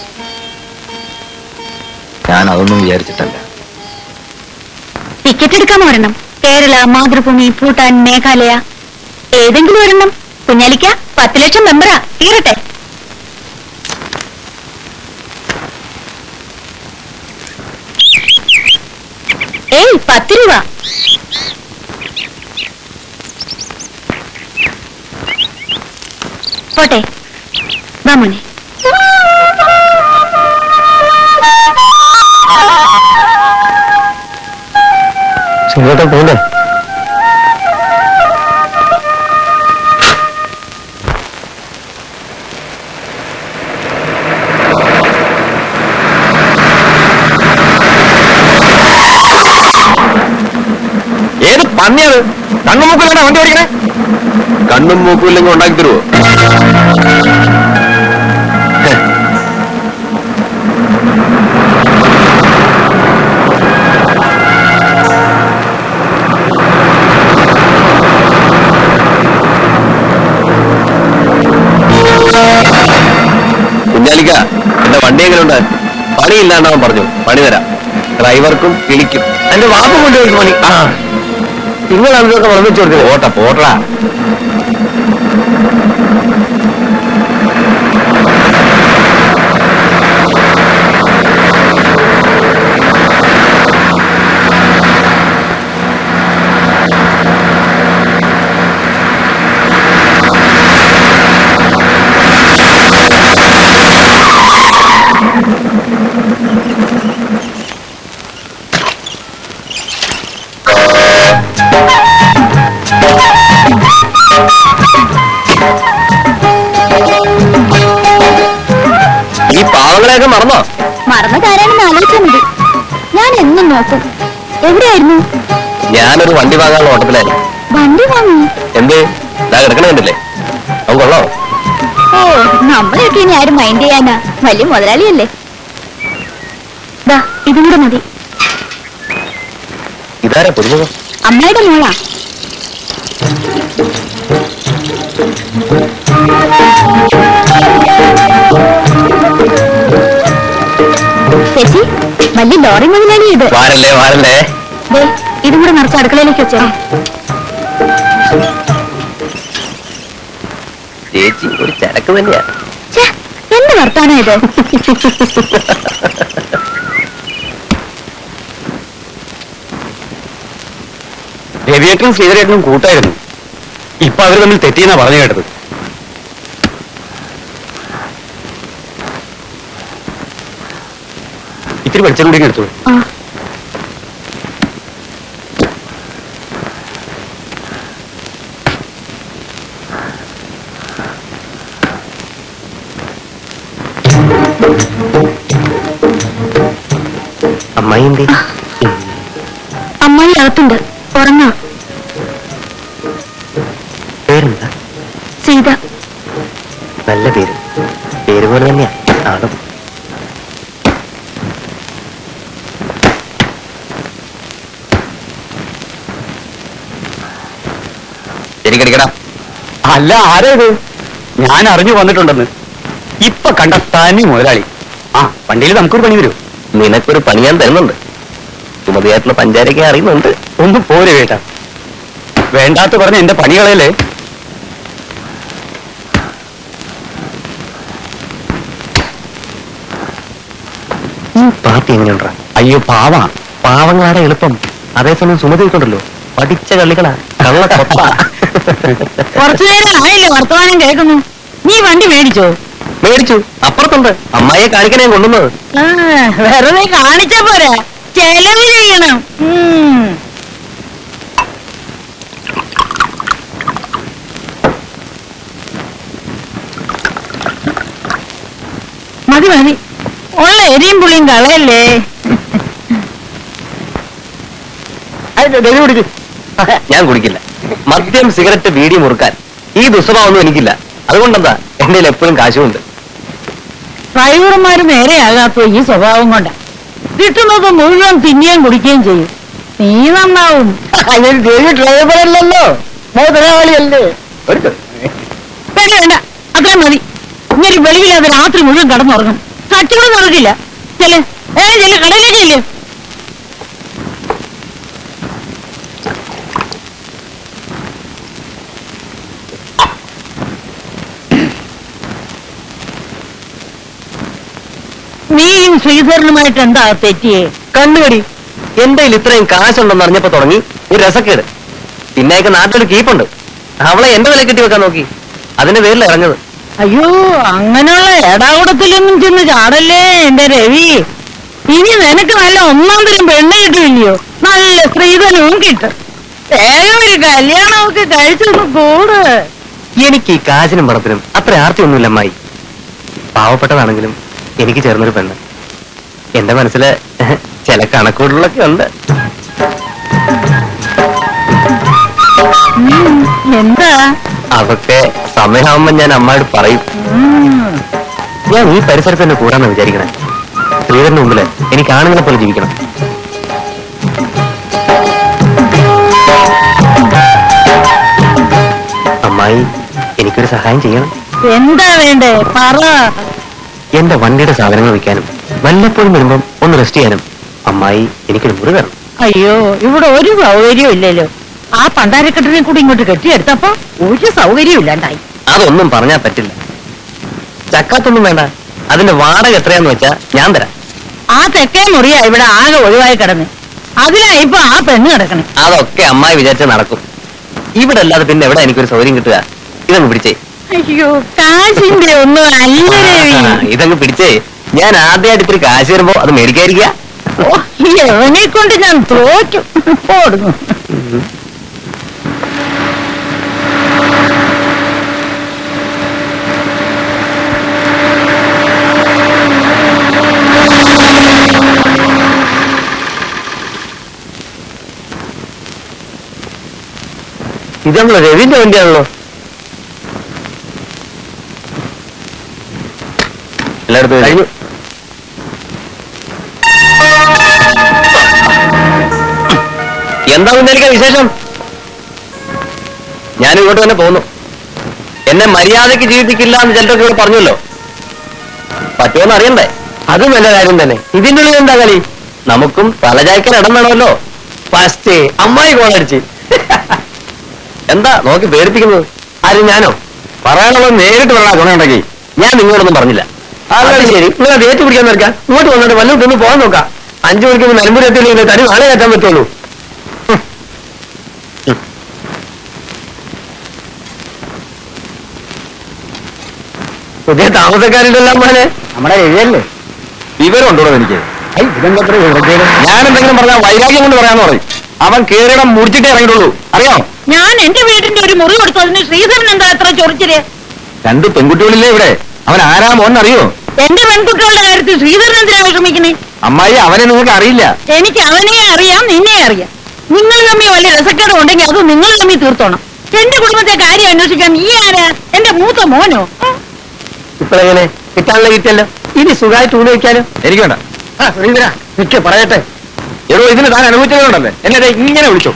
ഞാൻ അതൊന്നും വിചാരിച്ചിട്ടല്ല ടിക്കറ്റ് എടുക്കാൻ വരണം കേരള മാതൃഭൂമി ഭൂട്ടാൻ മേഘാലയ ഏതെങ്കിലും ഒരെണ്ണം കുഞ്ഞാലിക്ക പത്ത് ലക്ഷം മെമ്പറാ തീരട്ടെ ഏയ് പത്ത് രൂപ പോട്ടെ വാ മോനെ സിംഗോട്ടെ പോലെ പന്നിയത് കണ്ണും മൂക്കിലാണ് വണ്ടി ഓടിക്കണേ കണ്ണും മൂക്കും ഇല്ലെങ്കിൽ ഉണ്ടാക്കി തരുമോ കുഞ്ഞാലിക്ക എന്റെ വണ്ടി എങ്ങനെയുണ്ട് പണിയില്ലാണ്ടവൻ പറഞ്ഞു പണി തരാം ഡ്രൈവർക്കും കിളിക്കും എന്റെ വാപ്പ കൊണ്ടുപോയി മണി ആ നിങ്ങളാണ് ഇതൊക്കെ വർണ്ണിച്ചു കൊടുത്തത് പോട്ടെ പോട്ടടാ ഈ പാവങ്ങളെയൊക്കെ മറന്നോ മറന്നതാരാണെന്ന് ആലോചിച്ചാൽ മതി ഞാൻ എന്നും നോക്കും എവിടെയായിരുന്നു ഞാനൊരു വണ്ടി വാങ്ങാനുള്ള ഓട്ടത്തിലായിരുന്നു വണ്ടി വാങ്ങി എന്ത് ഇതാ കിടക്കണ കണ്ടില്ലേ അവൻ കൊള്ളോ ഓ നമ്മളെയൊക്കെ ഇനി ആരും മൈൻഡ് ചെയ്യാനാ വലിയ മുതലാളിയല്ലേ ദാ ഇതും കൂടെ മതി ഇതാരാ പുതുമുഖം അമ്മയുടെ മോളാ ചേച്ചി വലിയ ലോറി മുതലാളി ഇത് വാരല്ലേ വാരല്ലേ ദേ, ഇതും കൂടെ നിറച്ച് അടുക്കളയിലേക്ക് വെച്ചേ ചേച്ചി ഒരു ചരക്ക് തന്നെയാ ഛെ, എന്ത് വർത്താനം ഇത് രവിയേട്ടനും ശ്രീധരേട്ടനും കൂട്ടായിരുന്നു ഇപ്പൊ അവര് തമ്മിൽ തെറ്റിയെന്നാ പറഞ്ഞു കേട്ടത് ഇത്തിരി വെളിച്ചം കൂടി എടുത്തു ആ അമ്മായി എന്തേ അമ്മായി അകത്തുണ്ട് ഉറങ്ങാ പേരെന്താ സീത നല്ല പേര് പേര് പോലെ തന്നെയാ ആളും ശരിക്കടിക്കടാ അല്ല ആരാ ഇത് ഞാൻ അറിഞ്ഞു വന്നിട്ടുണ്ടെന്ന് ഇപ്പൊ കണ്ട തനി മുതലാളി ആ വണ്ടിയിൽ നമുക്കൊരു പണി വരും നിനക്കൊരു പണി ഞാൻ തരുന്നുണ്ട് സുമതിയായിട്ടുള്ള പഞ്ചാരൊക്കെ അറിയുന്നുണ്ട് ഒന്ന് പോരെ കേട്ടാ വേണ്ടാത്ത പറഞ്ഞ എന്റെ പണികളല്ലേ ഈ പാർട്ടി എങ്ങനെയുണ്ടാ അയ്യോ പാവാ പാവങ്ങളാടെ എളുപ്പം അതേസമയം സുമതിക്കുണ്ടല്ലോ പഠിച്ച കളികളാ കള്ള കൊത്ത കുറച്ചു നേരം ആയില്ലേ വർത്തമാനം കേൾക്കുന്നു നീ വണ്ടി മേടിച്ചോ മേടിച്ചു അപ്പുറത്തുണ്ട് അമ്മായിയെ കാണിക്കണേ കൊണ്ടുവന്നത് ആ, വെറുതെ കാണിച്ച പോരാ ചെലവ് ചെയ്യണം ഉം. മതി മതി ഉള്ള എരിയും പുളിയും കളയല്ലേ ഞാൻ കുടിക്കില്ല മദ്യം സിഗരറ്റ് വീടി മുറുക്കാൻ ഈ ദുസ്വഭാവമൊന്നും എനിക്കില്ല അതുകൊണ്ടെന്താ എന്റെ എപ്പോഴും കാശുമുണ്ട് ഡ്രൈവർമാര് നേരെയാകാത്ത ഈ സ്വഭാവം കൊണ്ടാ കിട്ടുന്നത് മുഴുവൻ തിന്നുകയും കുടിക്കുകയും ചെയ്യും നീ നന്നാവും ഡ്രൈവർ അല്ലല്ലോ മുതലാളിയല്ലേ ഒരു വേണ്ട വേണ്ട അത്രയും മതി ഇങ്ങനെ വെളിവില്ലാതെ രാത്രി മുഴുവൻ കടന്നുറങ്ങും കച്ചുകൂടെ നടക്കില്ല ചെല് ഏ ചെല് കടയിലേക്ക് ചെല്ല് നീയും ശ്രീധരനുമായിട്ട് എന്താ തെറ്റിയേ കണ്ണുകടി എന്റെ കയ്യിൽ ഇത്രയും കാശുണ്ടെന്ന് അറിഞ്ഞപ്പോ തുടങ്ങി ഒരു രസക്കേട് പിന്നെയൊക്കെ നാട്ടിലൊരു കീപ്പുണ്ട് അവളെ എന്റെ വില കെട്ടി വെക്കാൻ നോക്കി അതിന്റെ പേരിൽ ഇറങ്ങത് അയ്യോ അങ്ങനെയുള്ള എടാകുടത്തിലൊന്നും ചെന്ന് ചാടല്ലേ എന്റെ രവി ഇനി നിനക്ക് നല്ല ഒന്നാം തരം പെണ്ണ് കിട്ടില്ലയോ നല്ല സ്ത്രീധനവും കിട്ടും വേഗം ഒരു കല്യാണമൊക്കെ കഴിച്ചൊന്ന് കൂട് എനിക്ക് ഈ കാശിനും പണത്തിനും അത്ര ആർത്തിയൊന്നുമില്ല അമ്മായി പാവപ്പെട്ടതാണെങ്കിലും എനിക്ക് ചേർന്നൊരു പെണ്ണ് എന്റെ മനസ്സില് ചില കണക്കൂടുകളൊക്കെ ഉണ്ട് ഉം, എന്താ അതൊക്കെ സമയമാകുമ്പോ ഞാൻ അമ്മയോട് പറയും ഉം, ഞാൻ ഈ പരിസരത്ത് തന്നെ കൂടാന്ന് വിചാരിക്കണേ ശ്രീധരന്റെ മുമ്പില് എനിക്ക് ആണുങ്ങളെ പോലെ ജീവിക്കണം അമ്മായി എനിക്കൊരു സഹായം ചെയ്യണം എന്താ വേണ്ടേ പറ എന്റെ വണ്ടിയുടെ സാധനങ്ങൾ വെക്കാനും വല്ലപ്പോഴും വരുമ്പം ഒന്ന് റെസ്റ്റ് ചെയ്യാനും അമ്മായി എനിക്കൊരു മുറി വേണം അയ്യോ ഇവിടെ ഒരു സൗകര്യവും ഇല്ലല്ലോ ആ പണ്ടാരക്കെട്ടിനെ കൂടി ഇങ്ങോട്ട് കെട്ടിയെടുത്തപ്പോ ഒരു സൗകര്യവും ഇല്ലാണ്ടായി അതൊന്നും പറഞ്ഞാൽ പറ്റില്ല ചക്കാത്തൊന്നും വേണ്ട അതിന്റെ വാടക എത്രയാന്ന് വെച്ചാ ഞാൻ തരാം ആ തെക്കേ മുറിയാ ഇവിടെ ആകെ ഒഴിവായി കിടന്ന് അതിലാ ഇപ്പൊ ആ പെണ്ണ് കിടക്കണേ അതൊക്കെ അമ്മായി വിചാരിച്ച നടക്കും ഇവിടെ അല്ലാതെ പിന്നെ എവിടെ എനിക്കൊരു സൗകര്യം കിട്ടുക ഇതങ്ങ് പിടിച്ചേ അയ്യോ കാശിന്റെ ഒന്നും അല്ല രവി ആ, ഇതങ്ങ് പിടിച്ചേ ഞാൻ ആദ്യമായിട്ട് ഇത്തിരി കാശ് വരുമ്പോ അത് മേടിക്കാതിരിക്കുക ഓ, ഈ എവനെ കൊണ്ട് ഞാൻ തോറ്റു ഓടുന്നു ഇത് നമ്മളെ രവിന്റെ വണ്ടിയാണല്ലോ എല്ലായിടത്തും കഴിഞ്ഞു എന്താ കുഞ്ഞാലിക്ക വിശേഷം ഞാൻ ഇങ്ങോട്ട് തന്നെ പോന്നു എന്നെ മര്യാദയ്ക്ക് ജീവിപ്പിക്കില്ല എന്ന് ചിലരൊക്കെ ഇവിടെ പറഞ്ഞല്ലോ പറ്റുമെന്ന് അറിയണ്ടേ അത് നല്ല കാര്യം തന്നെ ഇതിന്റെ ഉള്ളിൽ എന്താ കളി നമുക്കും തലചായ്ക്കാൻ ഇടം വേണമല്ലോ ഫസ്റ്റ് അമ്മായി കോളടിച്ച് എന്താ നോക്കി പേടിപ്പിക്കുന്നത് ആരും ഞാനോ പറയാനുള്ളത് നേരിട്ട് പറയാൻ ഗുണമുണ്ടെങ്കിൽ ഞാൻ നിങ്ങളൊന്നും പറഞ്ഞില്ല അത് ശരി നിങ്ങൾ അത് ഏറ്റു പിടിക്കാൻ നിൽക്കാം ഇങ്ങോട്ട് വന്നിട്ട് വല്ലതും ഒന്ന് പോകാൻ നോക്കാം അഞ്ചു മണിക്ക് നിലമ്പൂർ എത്തിയില്ലെങ്കിൽ തനി നാളെ കയറ്റാൻ പറ്റുള്ളൂ ഹും. ഹും. പുതിയ താമസക്കാരില്ലെല്ലാം മോനെ നമ്മുടെ എഴുതല്ലേ വിവരം ഉണ്ടോ എനിക്ക് ഐ ഇതെന്തത്ര വെറുതെ ഞാൻ എന്തെങ്കിലും പറഞ്ഞാൽ വൈരാഗ്യം കൊണ്ട് പറയാന്ന് പറയും അവൻ കേറിടം മുടിച്ചിട്ടേ ഇറങ്ങിയിട്ടുള്ളൂ അറിയാം ഞാൻ എന്റെ വീടിന്റെ ഒരു മുറി കൊടുത്തതിന് ശ്രീധരൻ എന്താ എത്ര ചൊറിച്ചില് രണ്ട് പെൺകുട്ടികളില്ലേ ഇവിടെ അവൻ ആരാ മോൻ അറിയോ എന്റെ പെൺകുട്ടികളുടെ കാര്യത്തിൽ ശ്രീധരൻ എന്തിനാ വിഷമിക്കണേ അമ്മായി അവനെ നിങ്ങൾക്ക് അറിയില്ല എനിക്ക് അവനെ അറിയാം നിന്നെ അറിയാം നിങ്ങൾ തമ്മിൽ വലിയ രസക്കേട് ഉണ്ടെങ്കിൽ അത് നിങ്ങൾ തമ്മിൽ തീർത്തോണം എന്റെ കുടുംബത്തെ കാര്യം അന്വേഷിക്കാൻ നീ ആരാ എന്റെ മൂത്ത മോനോ ഉം. ഇപ്പോഴെങ്ങനെ കിട്ടാനുള്ള കിട്ടിയല്ലോ ഇനി സുഖമായിട്ട് ഊണ് വയ്ക്കാലോ എനിക്ക് വേണ്ട ആ ശ്രീധര നിക്ക് പറയട്ടെ എടോ ഇതിന് താൻ അനുഭവിച്ചതുകൊണ്ടല്ലേ എന്നെ ദേ ഇങ്ങനെ വിളിച്ചു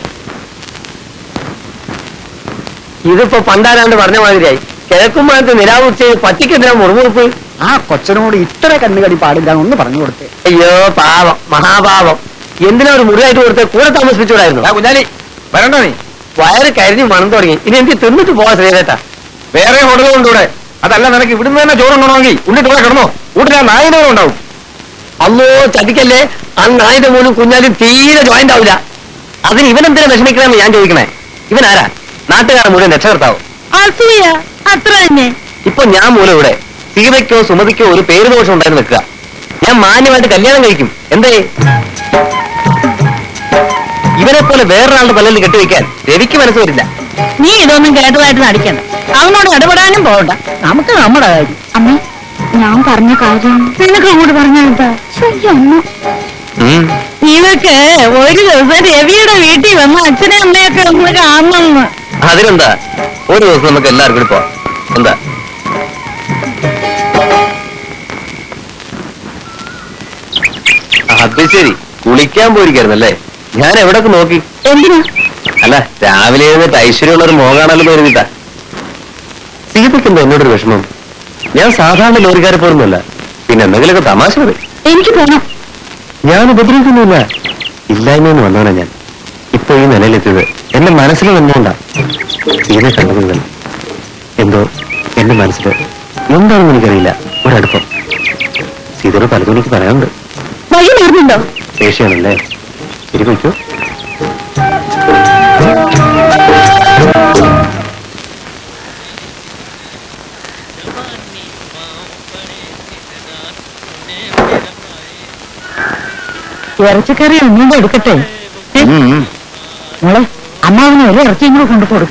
ഇതിപ്പോ പണ്ടാരാണ്ട് പറഞ്ഞ മാതിരിയായി കിഴക്കുമ്പോഴത്തെ നിലാവുച്ച പറ്റിക്കെന്തിനാ മുറുമുറുപ്പ് ആ കൊച്ചനോട് ഇത്ര കണ്ണുകടി പാടില്ല ഒന്ന് പറഞ്ഞു കൊടുത്തേ അയ്യോ പാവം മഹാപാവം എന്തിനാ ഒരു മുറിയായിട്ട് കൊടുത്ത് കൂടെ താമസിപ്പിച്ചൂടായിരുന്നു ആ കുഞ്ഞാലി വരണ്ട നീ വയറ് കരിഞ്ഞ് മണം തുടങ്ങി ഇനി എനിക്ക് തിന്നിട്ട് പോവാ ശ്രീരേട്ട വേറെ ഹോട്ടലുകളുണ്ട് ഇവിടെ അതല്ല നിനക്ക് ഇവിടുന്ന് തന്നെ ചോറുണ്ടോണമെങ്കിൽ ഉണ്ടിട്ട് ഇവിടെ കിടന്നോ വീട്ടിൽ ആ നായിന്റെ ഉണ്ടാവും അല്ലോ ചതിക്കല്ലേ ആ നായുടെ മോനും കുഞ്ഞാലും തീരെ ജോയിന്റ് ആവില്ല അതിന് ഇവനെന്തിനാ വിഷമിക്കണമെന്ന് ഞാൻ ചോദിക്കണേ ഇവൻ ആരാ നാട്ടുകാരെ മുഴുവൻ രക്ഷകർത്താവും അസൂയ അത്ര തന്നെ ഇപ്പൊ ഞാൻ മൂലം ഇവിടെ സീതയ്ക്കോ സുമതിക്കോ ഒരു പേര് ദോഷം ഉണ്ടായിരുന്നു നിൽക്കുക ഞാൻ മാന്യമായിട്ട് കല്യാണം കഴിക്കും എന്തേ ഇവനെ പോലെ വേറൊരാളുടെ പല്ലിൽ കെട്ടിവെക്കാൻ രവിക്ക് മനസ്സ് വരില്ല നീ ഇതൊന്നും കേട്ടതായിട്ട് നടിക്കണ്ട അവനോട് ഇടപെടാനും പോകണ്ട നമുക്ക് നമ്മുടെ കാര്യം അമ്മേ ഞാൻ പറഞ്ഞ കാര്യം നിനക്ക് അങ്ങോട്ട് പറഞ്ഞാ ശരി അമ്മ ഇവക്ക് ഒരു ദിവസം രവിയുടെ വീട്ടിൽ വന്ന് അച്ഛനെ അമ്മയൊക്കെ ഒന്ന് കാണണമെന്ന് അതിനെന്താ ഒരു ദിവസം നമുക്ക് എല്ലാവർക്കും കൂടി പോവാം എന്താ അത് ശരി കുളിക്കാൻ പോയിരിക്കായിരുന്നല്ലേ ഞാൻ എവിടൊക്കെ നോക്കി എന്തിനാ അല്ല രാവിലെ എഴുന്നേറ്റ് ഐശ്വര്യമുള്ള ഒരു മോകാണല്ലോ കരുതിട്ടാ സീതയ്ക്കെന്തോ എന്നോടൊരു വിഷമം ഞാൻ സാധാരണ ലോറിക്കാരെ പോലൊന്നുമല്ല പിന്നെ എന്തെങ്കിലുമൊക്കെ തമാശ പറയും എനിക്ക് പോണം ഞാൻ ഉപദ്രവിക്കുന്നില്ല ഇല്ലായ്മയെന്ന് വന്നവനാ ഞാൻ ഇപ്പൊ ഈ നിലയിലെത്തിയത് എന്റെ മനസ്സിൽ നിന്നുകൊണ്ടാ സീത കണ്ടത് മുതൽ എന്തോ എന്റെ മനസ്സിൽ എന്താണെന്ന് എനിക്കറിയില്ല ഒരടുപ്പം സീതയോട് പലതും എനിക്ക് പറയാനുണ്ട് വഴി മാറുന്നുണ്ടോ ദേഷ്യമാണല്ലേ ശരി പോയിക്കോ ഇറച്ചിക്കറി ഒന്നും എടുക്കട്ടെ ഏ? മോളെ അമ്മാവിന് ഒരു ഇറച്ചിയും കൂടെ കൊണ്ടു കൊടുക്ക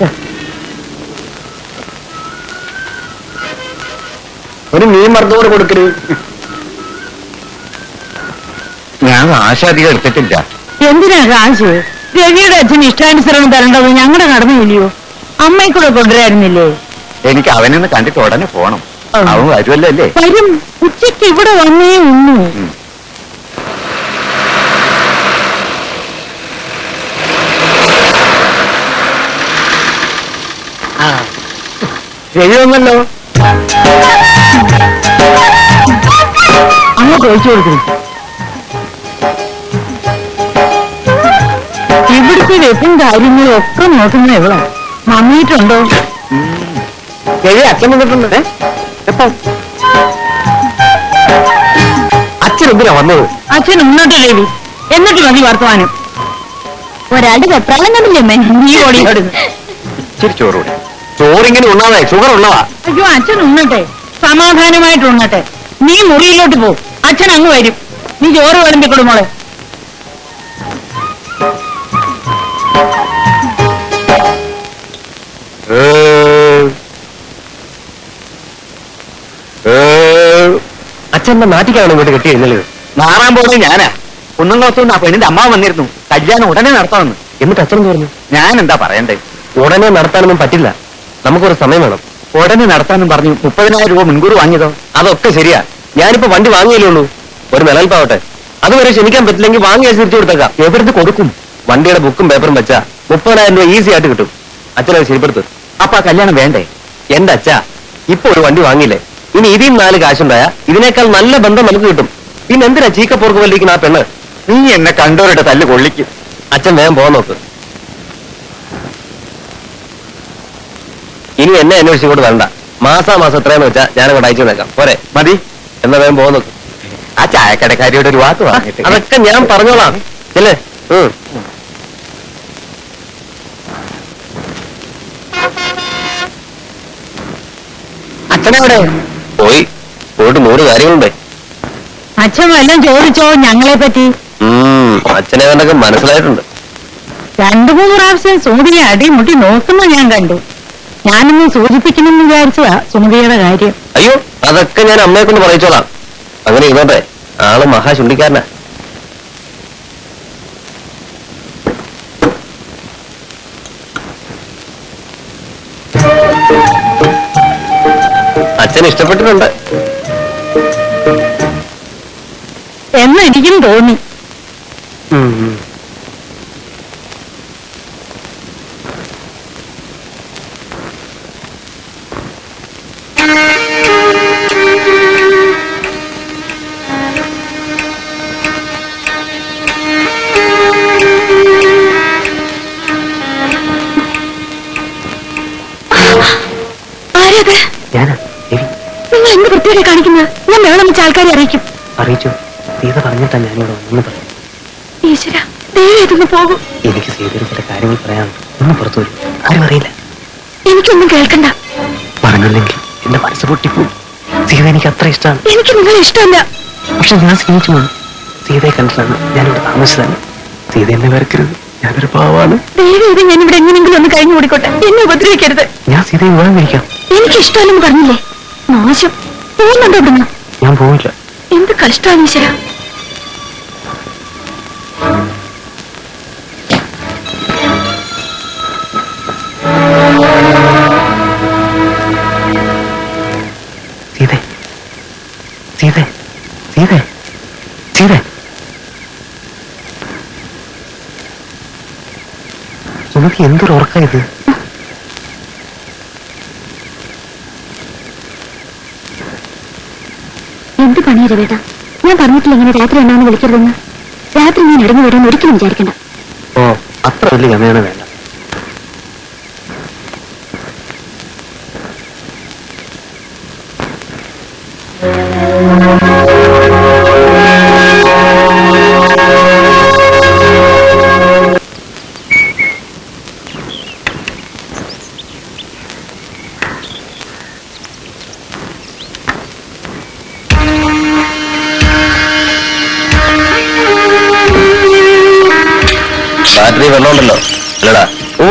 ഒരു മീൻ മറുത്തോടെ കൊടുക്കരുത് ഞാൻ ആശ അധികം എടുത്തിട്ടില്ല എന്തിനാ കാശ് രവിയുടെ അച്ഛൻ ഇഷ്ടാനുസരണം തരേണ്ടത് ഞങ്ങളുടെ കടമയില്ലയോ അമ്മയെ കൂടെ കൊണ്ടുവരായിരുന്നില്ലേ എനിക്ക് അവനൊന്ന് കണ്ടിട്ട് ഉടനെ പോണം ആ. അവൻ വരുമല്ലോ അല്ലേ വരും ഉച്ചയ്ക്ക് ഇവിടെ വന്നേ ഉള്ളൂ ശരിയൊന്നല്ലോ അങ്ങ് ചോദിച്ചു കൊടുക്കുന്നു ഇവിടുത്തെ വെപ്പും കാര്യങ്ങളും ഒക്കെ നോക്കുന്ന എവിടെ നന്നിട്ടുണ്ടോ ശരി അച്ഛൻ വന്നിട്ടുണ്ട് ഏ? എപ്പോ അച്ഛൻ എന്തിനാ വന്നത് അച്ഛൻ ഉന്നോട്ട് രവി എന്നിട്ട് മതി വർത്തമാനം ഒരാളുടെ വെപ്രാളം കണ്ടില്ലേ അമ്മേ നീ ഓടി ഇവിടുന്ന്. ഇച്ചിരി ചോറ് കൂടെ ചോറിങ്ങനെ ഉണ്ണാതെ ഷുഗർ ഉള്ളതാ അയ്യോ അച്ഛൻ ഉണ്ണട്ടെ സമാധാനമായിട്ട് ഉണ്ണട്ടെ നീ മുറിയിലോട്ട് പോ അച്ഛൻ അങ്ങ് വരും നീ ചോറ് വിളമ്പിക്കൊടു മോളെ അച്ഛന്റെ നാട്ടിക്കാണ് ഇങ്ങോട്ട് കെട്ടി എഴുന്നള്ളത് മാറാൻ പോകുന്നത് ഞാനാ കുന്നം കോത്തുനിന്ന് ആ പെണ്ണിന്റെ അമ്മാവ് വന്നിരുന്നു കല്യാണം ഉടനെ നടത്താമെന്ന് എന്നിട്ട് അച്ഛൻ പറഞ്ഞു ഞാൻ എന്താ പറയണ്ടേ ഉടനെ നടത്താനൊന്നും പറ്റില്ല നമുക്കൊരു സമയം വേണം ഉടനെ നടത്താനും പറഞ്ഞു മുപ്പതിനായിരം രൂപ മുൻകൂർ വാങ്ങിയതോ അതൊക്കെ ശരിയാ ഞാനിപ്പോ വണ്ടി വാങ്ങിയല്ലേ ഉള്ളൂ ഒരു നിലനിൽപ്പാവട്ടെ അതുവരെ ക്ഷമിക്കാൻ പറ്റില്ലെങ്കിൽ വാങ്ങി അയച്ച് തിരിച്ചു കൊടുത്തേക്കാം എവിടുന്ന് കൊടുക്കും വണ്ടിയുടെ ബുക്കും പേപ്പറും വെച്ചാ മുപ്പതിനായിരം രൂപ ഈസി ആയിട്ട് കിട്ടും അച്ഛനത് ശരിപ്പെടുത്തു അപ്പൊ ആ കല്യാണം വേണ്ടേ എന്റെ അച്ഛ ഇപ്പൊ ഒരു വണ്ടി വാങ്ങിയില്ലേ ഇനി ഇതിൽ നാല് കാശുണ്ടായാ ഇതിനേക്കാൾ നല്ല ബന്ധം നമുക്ക് കിട്ടും പിന്നെ എന്തിനാ ചീക്കപ്പോർക്ക് വല്ലിക്കുന്ന ആ പെണ്ണ് നീ എന്നെ കണ്ടവരുടെ തല്ല് കൊള്ളിക്കും അച്ഛൻ വേഗം പോകാൻ നോക്ക് ഇനി എന്നെ അന്വേഷിച്ച് കൂടെ വേണ്ട മാസാ മാസം എത്രയെന്ന് വെച്ചാ ഞാനങ്ങോട്ട് അയച്ചു നേക്കാം പോരെ മതി എന്നാ വേഗം പോകാൻ നോക്ക് ആ ചായക്കടക്കാരിയോട് ഒരു വാക്ക് വാങ്ങിട്ട് അതൊക്കെ ഞാൻ പറഞ്ഞോളാം അല്ലേ ഉം അച്ഛനെവിടെ പോയി പോയിട്ട് നൂറ് കാര്യങ്ങളുണ്ട് അച്ഛൻ വല്ലതും ചോദിച്ചോ ഞങ്ങളെ പറ്റി ഉം അച്ഛനെ കണ്ടൊക്കെ മനസ്സിലായിട്ടുണ്ട് രണ്ടു മൂന്ന് പ്രാവശ്യം സുമതിയെ അടിമുട്ടി നോക്കുന്ന ഞാൻ കണ്ടു ഞാനൊന്ന് സൂചിപ്പിക്കണമെന്ന് വിചാരിച്ചതാ സുമതിയുടെ കാര്യം അയ്യോ അതൊക്കെ ഞാൻ അമ്മയെ കൊണ്ട് പറയിച്ചോളാം അങ്ങനെ ഇരുന്നോട്ടെ ആള് മഹാശുണ്ടിക്കാരനാ അച്ഛൻ ഇഷ്ടപ്പെട്ടിട്ടുണ്ട് എന്ന് എനിക്കും തോന്നി ആരത് ഞാനാ രവി നിങ്ങൾ എന്ത് വൃത്തിയോടെ കാണിക്കുന്നത് ഞാൻ വേണം വെച്ച ആൾക്കാരെ അറിയിക്കും അറിയിച്ചു സീത പറഞ്ഞിട്ടാ ഞാനിവിടെ വന്നെന്ന് പറഞ്ഞു ഈശ്വര ദൈവം ഇതൊന്ന് പോകും എനിക്ക് സീതയുടെ ചില കാര്യങ്ങൾ പറയാനുണ്ട് ഒന്ന് പുറത്തു വരും ആരും അറിയില്ല എനിക്കൊന്നും കേൾക്കണ്ട പറഞ്ഞില്ലെങ്കിൽ എന്റെ മനസ്സ് പൊട്ടിപ്പോവും സീത എനിക്ക് അത്ര ഇഷ്ടമാണ് എനിക്ക് നിങ്ങളെ ഇഷ്ടമല്ല പക്ഷെ ഞാൻ സ്നേഹിച്ചു പോയി സീതയെ കണ്ടിട്ടാണ് ഞാനിവിടെ താമസിച്ചതാണ് സീത എന്നെ വരക്കരുത് ഞാനൊരു പാവാണ് ദൈവം ഇത് ഞാൻ ഇവിടെ എങ്ങനെയെങ്കിലും ഒന്ന് കഴിഞ്ഞു കൂടിക്കോട്ടെ എന്നെ ഉപദ്രവിക്കരുത് ഞാൻ സീതയെ വിവാഹം കഴിക്കാം എനിക്ക് ഇഷ്ടമല്ലെന്ന് പറഞ്ഞില്ലേ നാശം പോകുന്നുണ്ടോ ഇവിടുന്ന് ഞാൻ പോവില്ല എന്ത് കഷ്ടമാണ് ഈശ്വര സീത സീത സീത സീത സുമതി എന്തൊരു ഉറക്ക ഇത് എന്ത് പണിയാ രവേട്ട ഞാൻ പറഞ്ഞിട്ടില്ല ഇങ്ങനെ രാത്രി എന്നാന്ന് വിളിക്കരുതെന്ന് രാത്രി ഞാൻ ഇടങ്ങി വരുമെന്ന് ഒരിക്കലും വിചാരിക്കണ്ട ഓ അത്ര വലിയ ഗമയാണ് വേണ്ട ബാറ്ററി വെള്ളമുണ്ടല്ലോ അല്ലടാ ഓ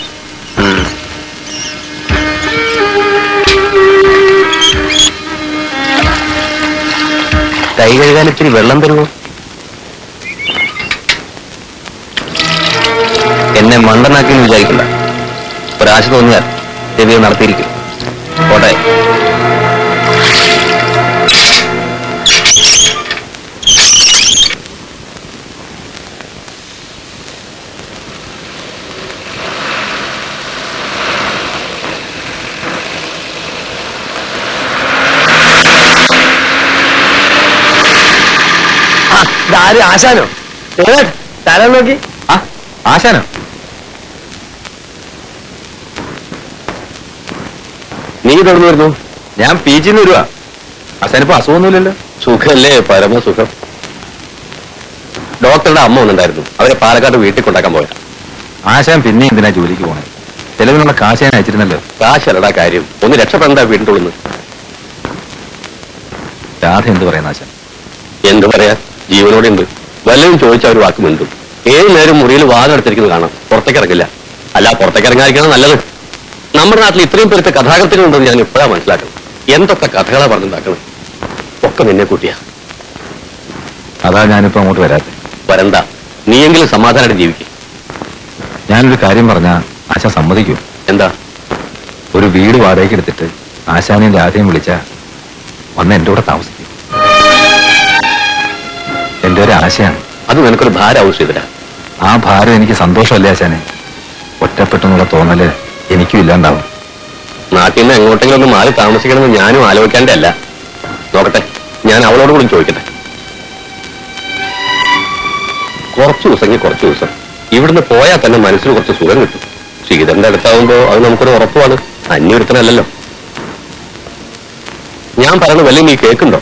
കൈ കഴുകാൻ ഇത്തിരി വെള്ളം തരുമോ എന്നെ മണ്ടനാക്കി എന്ന് വിചാരിക്കണ്ട ഒരാശ തോന്നിയാൽ രവി നടത്തിയിരിക്കും പോട്ടെ ഇതാര് ആശാനോ ഏതാ തല നോക്കി ആ ആശാനോ നീ തുടർന്നു വരുന്നു ഞാൻ പി ജിന്ന് വരുവാ ആശാനിപ്പോ അസുഖമൊന്നുമില്ലല്ലോ സുഖല്ലേ പരമസുഖം ഡോക്ടറുടെ അമ്മ ഒന്നുണ്ടായിരുന്നു അവരെ പാലക്കാട് വീട്ടിൽ കൊണ്ടാക്കാൻ പോയത് ആശാൻ പിന്നെ എന്തിനാ ജോലിക്ക് പോണേ ചെലവിനുള്ള കാശ് ഞാൻ അയച്ചിരുന്നല്ലോ കാശല്ലടാ കാര്യം ഒന്ന് രക്ഷപ്പെടണ്ട വീടിന്റെ ഉള്ളിൽ നിന്ന് രാധ എന്ത് പറയുന്ന ആശാൻ എന്ത് പറയാ ജീവനോടെ ഉണ്ട് വല്ലതും ചോദിച്ച ഒരു വാക്ക് മിണ്ടും ഏത് നേരം മുറിയിൽ വാദമെടുത്തിരിക്കുന്നത് കാണാം പുറത്തേക്ക് ഇറങ്ങില്ല അല്ല പുറത്തേക്ക് ഇറങ്ങാതിരിക്കണം നല്ലത് നമ്മുടെ നാട്ടിൽ ഇത്രയും പേർക്ക് കഥാകൃത്തുകളുണ്ടെന്ന് ഞാൻ ഇപ്പോഴാ മനസ്സിലാക്കണം എന്തൊക്കെ കഥകളാ പറഞ്ഞുണ്ടാക്കണം ഒക്കെ നിന്നെ കൂട്ടിയാ അതാ ഞാനിപ്പോ അങ്ങോട്ട് വരാത്തെ വരണ്ട നീയെങ്കിലും സമാധാനമായിട്ട് ജീവിക്കും ഞാനൊരു കാര്യം പറഞ്ഞാ ആശ സമ്മതിക്കൂ എന്താ ഒരു വീട് വാടകയ്ക്ക് എടുത്തിട്ട് ആശാനെയും രാധയും വിളിച്ച വന്ന് എന്റെ കൂടെ താമസിക്കും എന്റെ ഒരു ആശയാണ് അത് നിനക്കൊരു ഭാരമാവും ശ്രീധര ആ ഭാരം എനിക്ക് സന്തോഷമല്ലേ ആശാനെ ഒറ്റപ്പെട്ടെന്നുള്ള തോന്നല് എനിക്കും ഇല്ലാണ്ടാവും നാട്ടിൽ നിന്ന് എങ്ങോട്ടെങ്കിലും ഒന്ന് മാറി താമസിക്കണമെന്ന് ഞാനും ആലോചിക്കാണ്ടല്ല നോക്കട്ടെ ഞാൻ അവളോട് കൂടി ചോദിക്കട്ടെ കുറച്ചു ദിവസമെങ്കിൽ കുറച്ചു ദിവസം ഇവിടുന്ന് പോയാൽ തന്നെ മനസ്സിന് കുറച്ച് സുഖം കിട്ടും ശ്രീധരന്റെ അടുത്താവുമ്പോ അത് നമുക്കൊരു ഉറപ്പുമാണ് അന്യൊരുത്തനല്ലല്ലോ ഞാൻ പറയണ വല്ല നീ കേൾക്കുണ്ടോ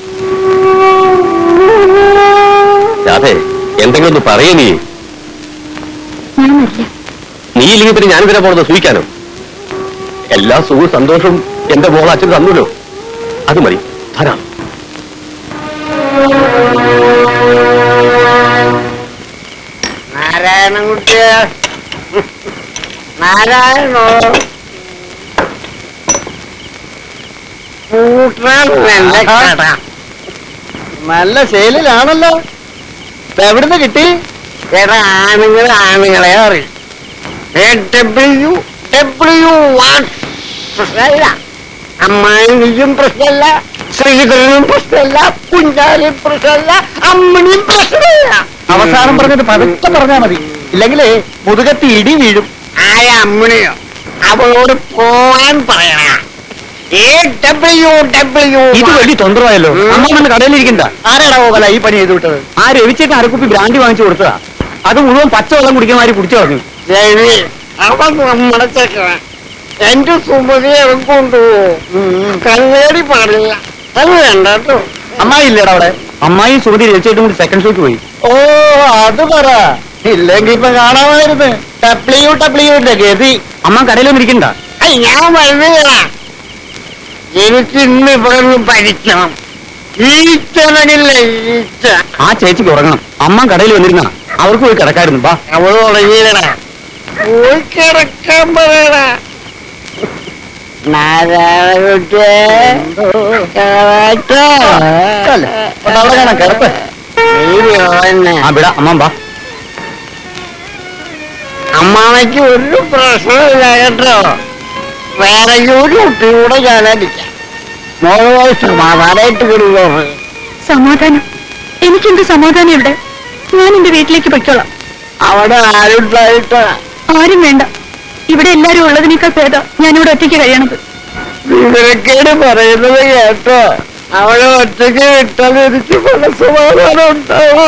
അതെ എന്തെങ്കിലും ഒന്ന് പറയേ നീ ഞാൻ വരില്ല നീ ഇല്ലെങ്കിൽ പിന്നെ ഞാനിതിനെ പോണത് സൂഹിക്കാനോ എല്ലാ സുഖവും സന്തോഷവും എന്റെ മോൾ അച്ഛൻ തന്നല്ലോ അത് മതി ധാരാളം നാരായണൻകുട്ടിയ നാരായണോ കൂട്ടാൻ നല്ല കട നല്ല ശൈലിലാണല്ലോ എവിടുന്ന് കിട്ടി എടാ ആണുങ്ങൾ ആണുങ്ങളെ അറിയും ഡബ്ല്യു ഡബ്ല്യു പ്രശ്നമല്ല അമ്മായിയും പ്രശ്നമല്ല ശ്രീധരനും പ്രശ്നമല്ല കുഞ്ഞാലിയും പ്രശ്നമല്ല അമ്മണിയും പ്രശ്നമല്ല അവസാനം പറഞ്ഞത് പതുക്കെ പറഞ്ഞാ മതി ഇല്ലെങ്കിലേ മുതുകത്തി ഇടി വീഴും ആയ അമ്മിണിയോ അവളോട് പോവാൻ പറയണ എ ഡബ്ല്യു ഡബ്ല്യു ഇത് വലിയ തൊന്തരമായല്ലോ ഉം. അമ്മ വന്ന് കടയിലിരിക്കണ്ട ആരാടാ പോകല ഈ പണി ചെയ്തു വിട്ടത് ആ രവിച്ചേട്ടൻ അരക്കുപ്പി ബ്രാൻഡി വാങ്ങിച്ചു കൊടുത്തതാ അത് മുഴുവൻ പച്ചവെള്ളം കുടിക്കാൻ മാതിരി കുടിച്ചു കളഞ്ഞു ശരി അവൻ നമ്മുടെ ചെക്കണ എന്റെ സുമതി അവൻ കൊണ്ടുപോകും കണ്ണേടി പാടില്ല അത് വേണ്ട കേട്ടോ അമ്മായി ഇല്ലടാ അവിടെ അമ്മായി സുമതി രവിച്ചേട്ടും കൂടി സെക്കൻഡ് ഷോക്ക് പോയി ഓ അത് പറ ഇല്ലെങ്കിൽ ഇപ്പൊ കാണാമായിരുന്നു ടപ്ലിയു ടപ്ലിയുടെ ഗതി അമ്മ കടയിലൊന്നും ഇരിക്കണ്ട ഐ, ഞാൻ വരുന്നില്ല എനിക്ക് ഇന്ന് ഇവിടെ നിന്ന് പഠിക്കണം ഈച്ചനകില്ല ഈച്ച ആ ചേച്ചിക്ക് ഉറങ്ങണം അമ്മ കടയിൽ വന്നിരുന്ന അവർക്ക് പോയി കിടക്കായിരുന്നു വാ അവള് തുടങ്ങിയടാ പോയി കിടക്കാൻ പറയടാ നാരായണകുട്ടിയെ അല്ല, അപ്പോൾ അവിടെ കാണാം, കിടപ്പ്. ആ വിടാ അമ്മ വാ അമ്മാമയ്ക്ക് ഒരു പ്രശ്നമില്ല കേട്ടോ വേറെ ഒരു കുട്ടിയൂടെ ഞാനടിക്കാം മോള് സമാധാനമായിട്ട് കിടന്നു സമാധാനം എനിക്കെന്ത് സമാധാനം ഇവിടെ ഞാൻ എന്റെ വീട്ടിലേക്ക് പൊയ്ക്കോളാം അവിടെ ആരുണ്ടായിട്ടാ ആരും വേണ്ട ഇവിടെ എല്ലാരും ഉള്ളതിനേക്കാൾ ഭേദ ഞാനിവിടെ ഒറ്റയ്ക്ക് കഴിയണത് വിവരക്കേട് പറയുന്നത് കേട്ടോ അവളെ ഒറ്റയ്ക്ക് വിട്ടാൽ എനിക്ക് മനസ്സമാധാനം ഉണ്ടാവോ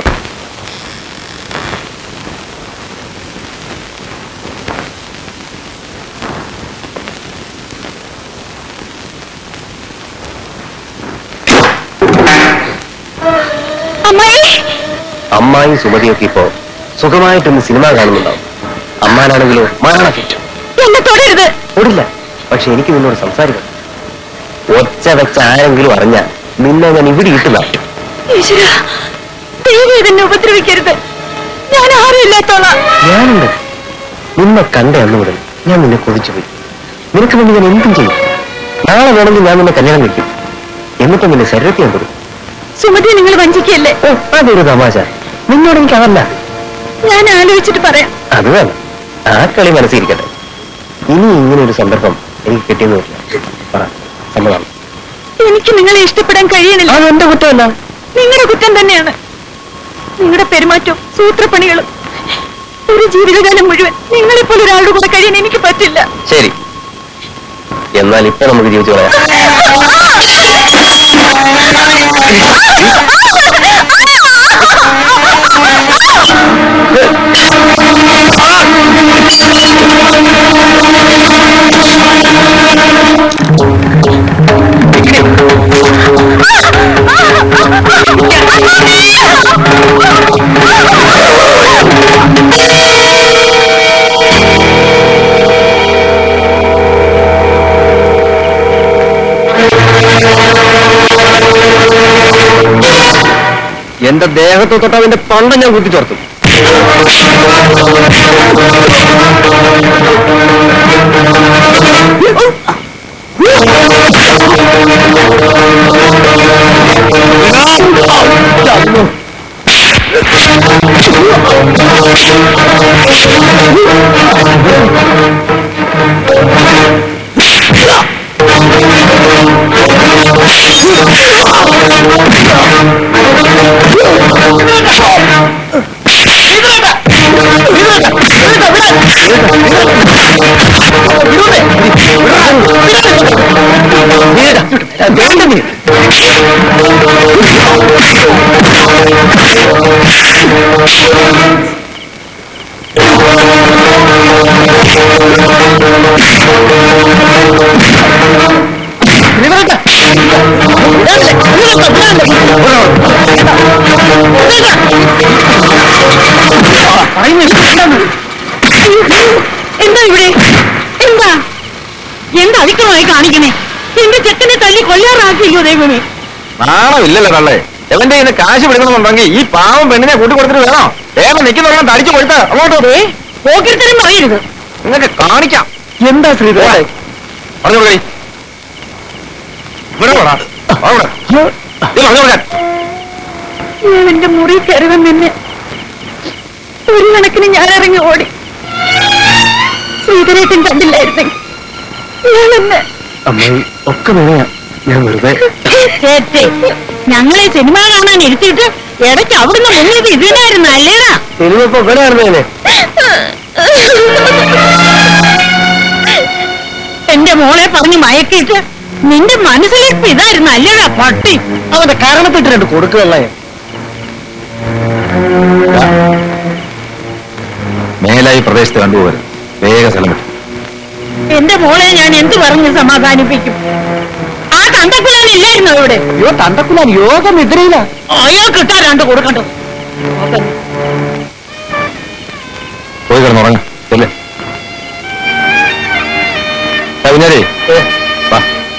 അമ്മായി അമ്മായും സുമതിയൊക്കെ ഇപ്പോ സുഖമായിട്ടൊന്ന് സിനിമ കാണുന്നുണ്ടാവും അമ്മാനാണെങ്കിലോ മരണ ഫിറ്റ് എന്നെ തൊടരുത് ഓടില്ല പക്ഷെ എനിക്ക് നിന്നോട് സംസാരിക്കണം ഒച്ച വെച്ച ആരെങ്കിലും അറിഞ്ഞ നിന്നെ ഞാൻ ഇവിടെ ഇട്ടുന്ന ഈശ്വര ദൈവം ഇതെന്നെ ഉപദ്രവിക്കരുത് ഞാൻ ആരും ഇല്ലാത്തോളാം ഞാനുണ്ട് നിന്നെ കണ്ട അന്ന് മുതൽ ഞാൻ നിന്നെ കൊതിച്ചുപോയി നിനക്ക് വേണ്ടി ഞാൻ എന്തും ചെയ്യും നാളെ വേണമെങ്കിൽ ഞാൻ നിന്നെ കല്യാണം കഴിക്കും എന്നിട്ട് നിന്റെ ശരീരത്തെ ഞാൻ കൊടുക്കും സുമതി നിങ്ങൾ വഞ്ചിക്കല്ലേ ഓ അതൊരു തമാശ നിന്നോട് എനിക്ക് അതല്ല ഞാൻ ആലോചിച്ചിട്ട് പറയാം അത് വേണം ആ കളി മനസ്സിരിക്കട്ടെ ഇനി ഇങ്ങനെ ഒരു സന്ദർഭം എനിക്ക് കിട്ടിയെന്ന് വരില്ല പറ സമ്മതം എനിക്ക് നിങ്ങളെ ഇഷ്ടപ്പെടാൻ കഴിയണില്ല അത് എന്റെ കുറ്റമല്ല നിങ്ങളുടെ കുറ്റം തന്നെയാണ് നിങ്ങളുടെ പെരുമാറ്റവും സൂത്രപ്പണികളും ഒരു ജീവിതകാലം മുഴുവൻ നിങ്ങളെപ്പോലെ ഒരാളുടെ കൂടെ കഴിയാൻ എനിക്ക് പറ്റില്ല ശരി എന്നാൽ ഇപ്പൊ നമുക്ക് ജീവിച്ചു കളയാം എന്റെ ദേഹത്ത് തൊട്ട് അവന്റെ പണ്ട ഞാൻ കുത്തിച്ചോർത്തും എന്താ ഇവിടെ എന്താ എന്താ അതിക്രമായി കാണിക്കണേ എന്റെ ചെക്കനെ തല്ലി കൊല്ലാറാക്കില്ലോ ദൈവമേ നാണമില്ലല്ലോ കള്ളേ എവന്റെ ഇന്ന് കാശ് പിടിക്കണമെന്നുണ്ടെങ്കിൽ ഈ പാവം പെണ്ണിനെ കൂട്ടി കൊടുത്തിട്ട് വേണോ വേഗം നിൽക്കുന്നവരെല്ലാം തടിച്ചു കൊടുത്ത് അങ്ങോട്ട് ദേ, പോക്കിരിത്തരം പറയരുത് നിങ്ങൾക്ക് കാണിക്കാം എന്താ ശ്രീധര പറഞ്ഞു കൊടുക്കടി ഇവിടെ വാടാ. വാ ഇവിടെ. ഇത് പറഞ്ഞു കൊടുക്കാൻ ഞാൻ എന്റെ മുറി കയറി വന്നെന്നെ ഒരു കണക്കിന് ഞാൻ ഇറങ്ങി ഓടി ശ്രീധരേട്ടൻ കണ്ടില്ലായിരുന്നെങ്കിൽ ഞാൻ എന്നെ അമ്മായി ഒക്കെ നുണയാ ഞാൻ വെറുതെ ചേച്ചേ ഞങ്ങളെ സിനിമ കാണാൻ ഇരുത്തിയിട്ട് ഇടയ്ക്ക് അവിടുന്ന് മുങ്ങിയത് ഇതിനായിരുന്നു അല്ലേടാ സിനിമ ഇപ്പൊ ഇവിടെ നടന്നേനെ എന്റെ മോളെ പറഞ്ഞ് മയക്കിയിട്ട് നിന്റെ മനസ്സിലേക്ക് ഇതായിരുന്നു അല്ലേടാ പട്ടി അവന്റെ കാരണത്തിട്ട് രണ്ട് കൊടുക്കുകയുള്ള മേലായി പ്രദേശത്ത് കണ്ടുപോകരുത് വേഗം സ്ഥലം വിട്ടു എന്റെ മോളെ ഞാൻ എന്ത് പറഞ്ഞ് സമാധാനിപ്പിക്കും ആ തന്തക്കുലാൻ ഇല്ലായിരുന്നോ ഇവിടെ അയ്യോ തന്തക്കുലാൻ യോഗം എതിരില്ല അയാൾ കിട്ടാൻ രണ്ട് കൊടുക്കണ്ടോ പോയി കിടന്നുറങ്ങ ചെല്ലേ കവിഞ്ഞാരേ വാ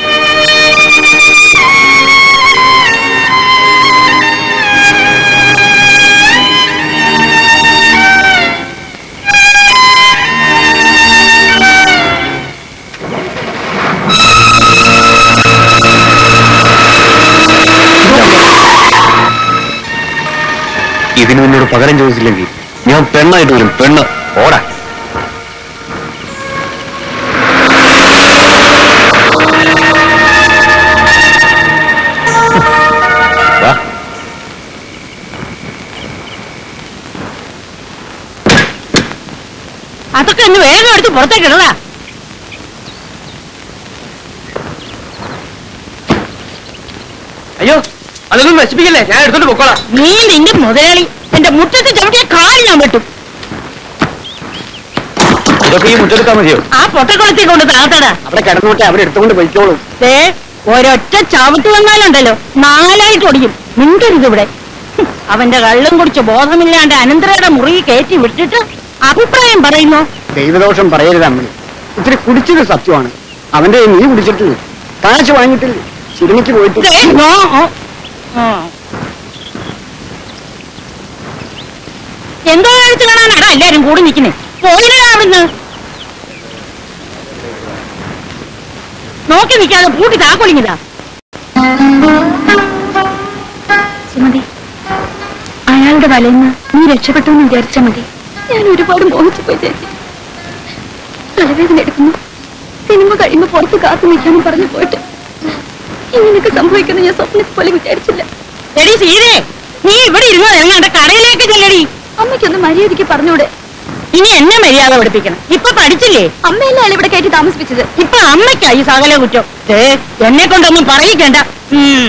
ഇതിന് നിന്നോട് പകരം ചോദിച്ചില്ലെങ്കിൽ ഞാൻ പെണ്ണായിട്ട് വരും പെണ്ണ് ഓടാ വാ അതൊക്കെ ഒന്ന് വേഗം എടുത്ത് പുറത്തേക്ക് ഇടടാ അയ്യോ അതൊന്നും നശിപ്പിക്കല്ലേ ഞാൻ എടുത്തോണ്ട് പൊക്കോളാം നീ നിന്റെ മുതലാളി എന്റെ മുറ്റത്ത് ചവിട്ടിയ കാല് ഞാൻ വെട്ടും ഇതൊക്കെ ഈ മുറ്റെടുത്താൽ മതിയോ ആ പൊട്ടക്കുളത്തിൽ കൊണ്ട് താത്തടാ അവിടെ കിടന്നോട്ടെ അവരെടുത്തുകൊണ്ട് പോയിക്കോളും ദേ ഒരൊറ്റ ചവിട്ട് വന്നാലുണ്ടല്ലോ നാലായിട്ട് ഒടിയും മിണ്ടരുത് ഇവിടെ ഹും, അവന്റെ കള്ളും കുടിച്ച് ബോധമില്ലാണ്ട് അനന്തരയുടെ മുറി കയറ്റി വിട്ടിട്ട് അഭിപ്രായം പറയുന്നു ദൈവദോഷം പറയരുത് അമ്മ ഇത്തിരി കുടിച്ചത് സത്യമാണ് അവന്റെ നീ കുടിച്ചിട്ടില്ല കാശ് വാങ്ങിയിട്ടില്ല സിനിമയ്ക്ക് പോയിട്ടില്ല ദേ, നോ, ഓ, ആ. എന്തോ കാണിച്ചു കാണാനാടാ എല്ലാരും കൂടി നിൽക്കുന്നേ പോയില്ലേ അവിടുന്ന് നോക്കി നിൽക്കാതെ പൂട്ടി താക്കൊളിങ്ങിതാ സുമതി അയാൾ അയാളുടെ വലയിൽ നിന്ന് നീ രക്ഷപ്പെട്ടു എന്ന് വിചാരിച്ചാൽ മതി ഞാൻ ഒരുപാട് മോഹിച്ചു പോയി ചേച്ചി തലവേദന എടുക്കുന്നു സിനിമ കഴിയുമ്പോ പുറത്ത് കാത്തു നിൽക്കാനും പറഞ്ഞു പോയിട്ട് ഇങ്ങനെയൊക്കെ സംഭവിക്കുന്ന ഞാൻ സ്വപ്നത്തിൽ പോലെ വിചാരിച്ചില്ല എടി സീതേ നീ ഇവിടെ ഇരുന്നോ ഞങ്ങളുടെ കടയിലേക്ക് ചെല്ലടി അമ്മയ്ക്കൊന്ന് മര്യാദയ്ക്ക് പറഞ്ഞൂടെ ഇനി എന്നെ മര്യാദ പഠിപ്പിക്കണം ഇപ്പൊ പഠിച്ചില്ലേ അമ്മയല്ല അയാൾ ഇവിടെ കയറ്റി താമസിപ്പിച്ചത് ഇപ്പൊ അമ്മയ്ക്കായി സകല കുറ്റം ഏ എന്നെ കൊണ്ടൊന്നും പറയിക്കണ്ട ഉം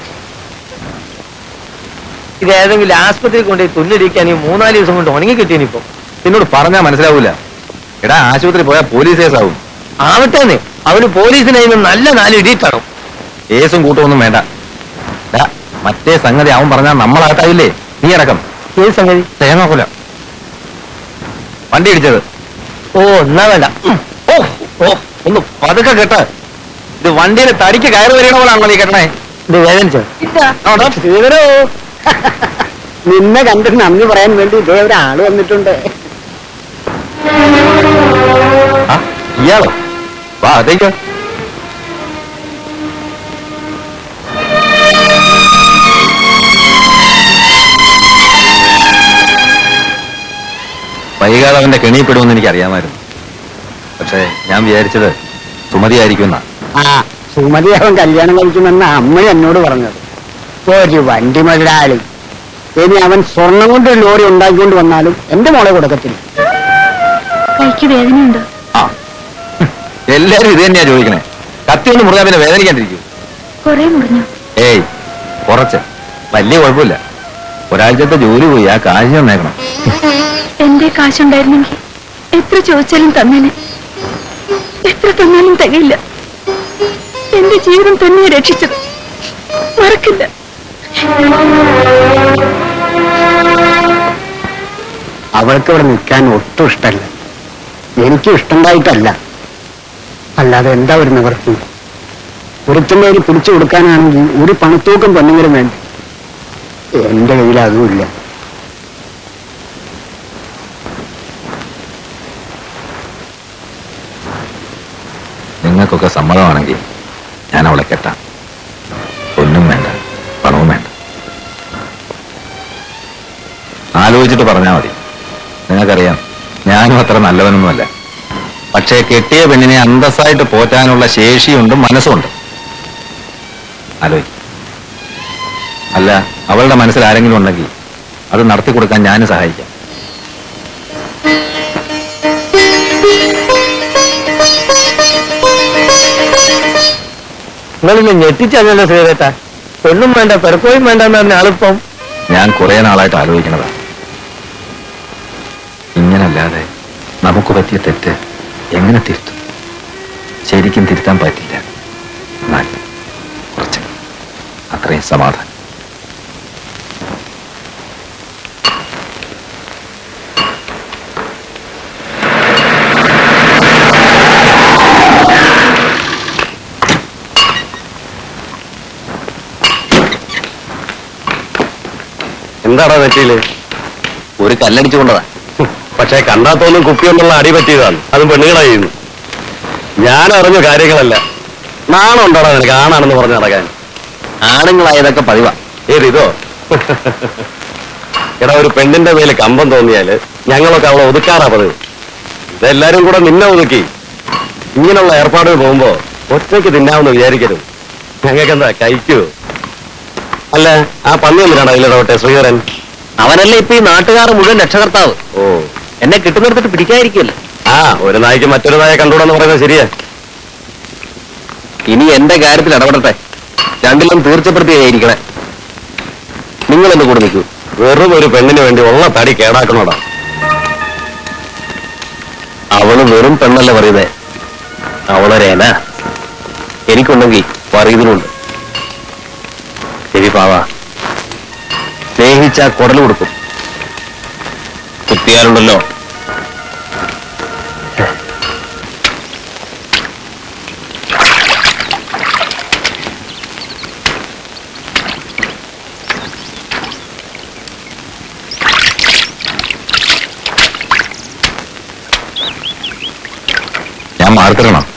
ഇത് ഏതെങ്കിലും ആസ്പത്രിയിൽ കൊണ്ടുപോയി തുന്നിടിക്കാൻ ഈ മൂന്നാല് ദിവസം കൊണ്ട് ഉണങ്ങി കിട്ടിയനിപ്പോ നിന്നോട് പറഞ്ഞാ മനസ്സിലാവൂല എടാ ആശുപത്രി പോയാൽ പോലീസ് കേസാവും ആവട്ടേന്ന് അവന് പോലീസിനെ ഇന്ന് നല്ല നാല് ഇടിയിട്ടണം കേസും കൂട്ടമൊന്നും വേണ്ട ദാ, മറ്റേ സംഗതി അവൻ പറഞ്ഞാൽ നമ്മളകത്താവില്ലേ നീ അടക്കം ഏത് സംഗതി തേങ്ങാക്കൂല വണ്ടി ഇടിച്ചത് ഓ എന്നാ വേണ്ട ഉം. ഓ ഓ ഒന്ന് പതുക്കെ കേട്ട് ഇത് വണ്ടിയിൽ തടിക്ക് കയറി വരണ പോലാണല്ലോ നീ കേട്ടണേ ഇത് വേദനിച്ചോ ആണോ? ശ്രീധരോ നിന്നെ കണ്ടിട്ട് നന്ദി പറയാൻ വേണ്ടി ഇതേ ഒരാള് വന്നിട്ടുണ്ട് ആ, ഇയാളോ വാ അതേക്ക് വൈകാതെ അവന്റെ കെണിയിപ്പെടുമെന്ന് എനിക്ക് അറിയാമായിരുന്നു പക്ഷേ ഞാൻ വിചാരിച്ചത് സുമതിയായിരിക്കും ആ സുമതി അവൻ കല്യാണം കഴിക്കുമെന്ന് അമ്മ എന്നോട് പറഞ്ഞത് ഒരു വണ്ടി മുതലാളി ഇനി അവൻ സ്വർണം കൊണ്ട് ഒരു ലോറി ഉണ്ടാക്കിക്കൊണ്ട് വന്നാലും എന്റെ മോളെ കൊടുക്കത്തില്ല കൈക്ക് വേദനയുണ്ടോ ആ എല്ലാരും ഇത് തന്നെയാ ചോദിക്കണേ കത്തി കൊണ്ട് മുറുകാൻ പിന്നെ വേദനിക്കാണ്ടിരിക്കും കുറെ മുറിഞ്ഞു ഏയ് കുറച്ച് വലിയ കുഴപ്പമില്ല ഒരാഴ്ചത്തെ ജോലി പോയി ആ കാശ് തന്നേക്കണം എന്റെ കാശുണ്ടായിരുന്നെങ്കിൽ എത്ര ചോദിച്ചാലും തന്നേനെ എത്ര തന്നാലും തികയില്ല എന്റെ ജീവിതം തന്നെ രക്ഷിച്ചത് മറക്കില്ല അവൾക്ക് ഇവിടെ നിൽക്കാൻ ഒട്ടും ഇഷ്ടമല്ല എനിക്കും ഇഷ്ടണ്ടായിട്ടല്ല അല്ലാതെ എന്താ ഒരു നിവർത്തി ഒരുത്തിന്റെ കയ്യിൽ പിടിച്ചു കൊടുക്കാനാണെങ്കിൽ ഒരു പണത്തൂക്കം പെണ്ണെങ്കിലും വേണ്ട എന്റെ കയ്യിൽ അതുമില്ല നിങ്ങൾക്കൊക്കെ സമ്മതമാണെങ്കിൽ ഞാൻ അവളെ കെട്ടാം ഒന്നും വേണ്ട പണവും വേണ്ട ആലോചിച്ചിട്ട് പറഞ്ഞാൽ മതി നിങ്ങൾക്കറിയാം ഞാനും അത്ര നല്ലവനൊന്നുമല്ല പക്ഷേ കെട്ടിയ പെണ്ണിനെ അന്തസ്സായിട്ട് പോറ്റാനുള്ള ശേഷിയുണ്ട് മനസ്സുണ്ട് ആലോചിക്കും അല്ല അവളുടെ മനസ്സിൽ ആരെങ്കിലും ഉണ്ടെങ്കിൽ അത് നടത്തി കൊടുക്കാൻ ഞാനും സഹായിക്കാം നിങ്ങളിന്ന് ഞെട്ടിച്ചല്ലോ ശ്രീരേട്ട പെണ്ണും വേണ്ട പെരക്കോയും വേണ്ട എന്ന് പറഞ്ഞ ആളിപ്പം ഞാൻ കുറെ നാളായിട്ട് ആലോചിക്കണതാ ഇങ്ങനല്ലാതെ നമുക്ക് പറ്റിയ തെറ്റ് എങ്ങനെ തിരുത്തും ശരിക്കും തിരുത്താൻ പറ്റില്ല എന്നാൽ കുറച്ച് അത്രയും സമാധാനം എന്താടാ നെറ്റിയില് ഒരു കല്ലടിച്ചു കൊണ്ടതാ പക്ഷെ കണ്ടാത്തോന്നും കുപ്പിയൊന്നുള്ള അടി പറ്റിയതാണ് അതും പെണ്ണുകളായിരുന്നു ഞാൻ അറിഞ്ഞ കാര്യങ്ങളല്ല നാണം ഉണ്ടോടാ നിനക്ക് ആണാണെന്ന് പറഞ്ഞ് നടക്കാൻ ആണുങ്ങളായതൊക്കെ പതിവാ ഏത് ഇതോ എടാ ഒരു പെണ്ണിന്റെ മേല് കമ്പം തോന്നിയാല് ഞങ്ങളൊക്കെ അവളെ ഒതുക്കാറാ പതിവ് ഇതെല്ലാരും കൂടെ നിന്നെ ഒതുക്കി ഇങ്ങനെയുള്ള ഏർപ്പാടുകൾ പോകുമ്പോ ഒറ്റയ്ക്ക് തിന്നാമെന്ന് വിചാരിക്കരുത് ഞങ്ങൾക്ക് എന്താ കഴിക്കൂ അല്ല ആ പന്നി എന്തിനാണ് അതിലിടപെട്ടെ ശ്രീധരൻ അവനല്ലേ ഇപ്പൊ ഈ നാട്ടുകാർ മുഴുവൻ രക്ഷകർത്താവ് ഓ എന്നെ കിട്ടുന്നിടത്തിട്ട് പിടിക്കാതിരിക്കല്ലേ ആ ഒരു നായ്ക്ക് മറ്റൊരു നായെ കണ്ടുകൂടെന്ന് പറയുന്നത് ശരിയാ ഇനി എന്റെ കാര്യത്തിൽ ഇടപെടട്ടെ രണ്ടിലും തീർച്ചപ്പെടുത്തിയായിരിക്കണേ നിങ്ങൾ എന്റെ കൂടെ നിൽക്കൂ വെറും ഒരു പെണ്ണിന് വേണ്ടി ഉള്ള തടി കേടാക്കണോടാ അവള് വെറും പെണ്ണല്ല പറയുന്നേ അവളൊരേന എനിക്കുണ്ടെങ്കിൽ പറയുന്നതിനുണ്ട് ശരി പാവ സ്നേഹിച്ച കുടൽ കൊടുക്കും കുത്തിയാലുണ്ടല്ലോ ഞാൻ മാർത്തിരണം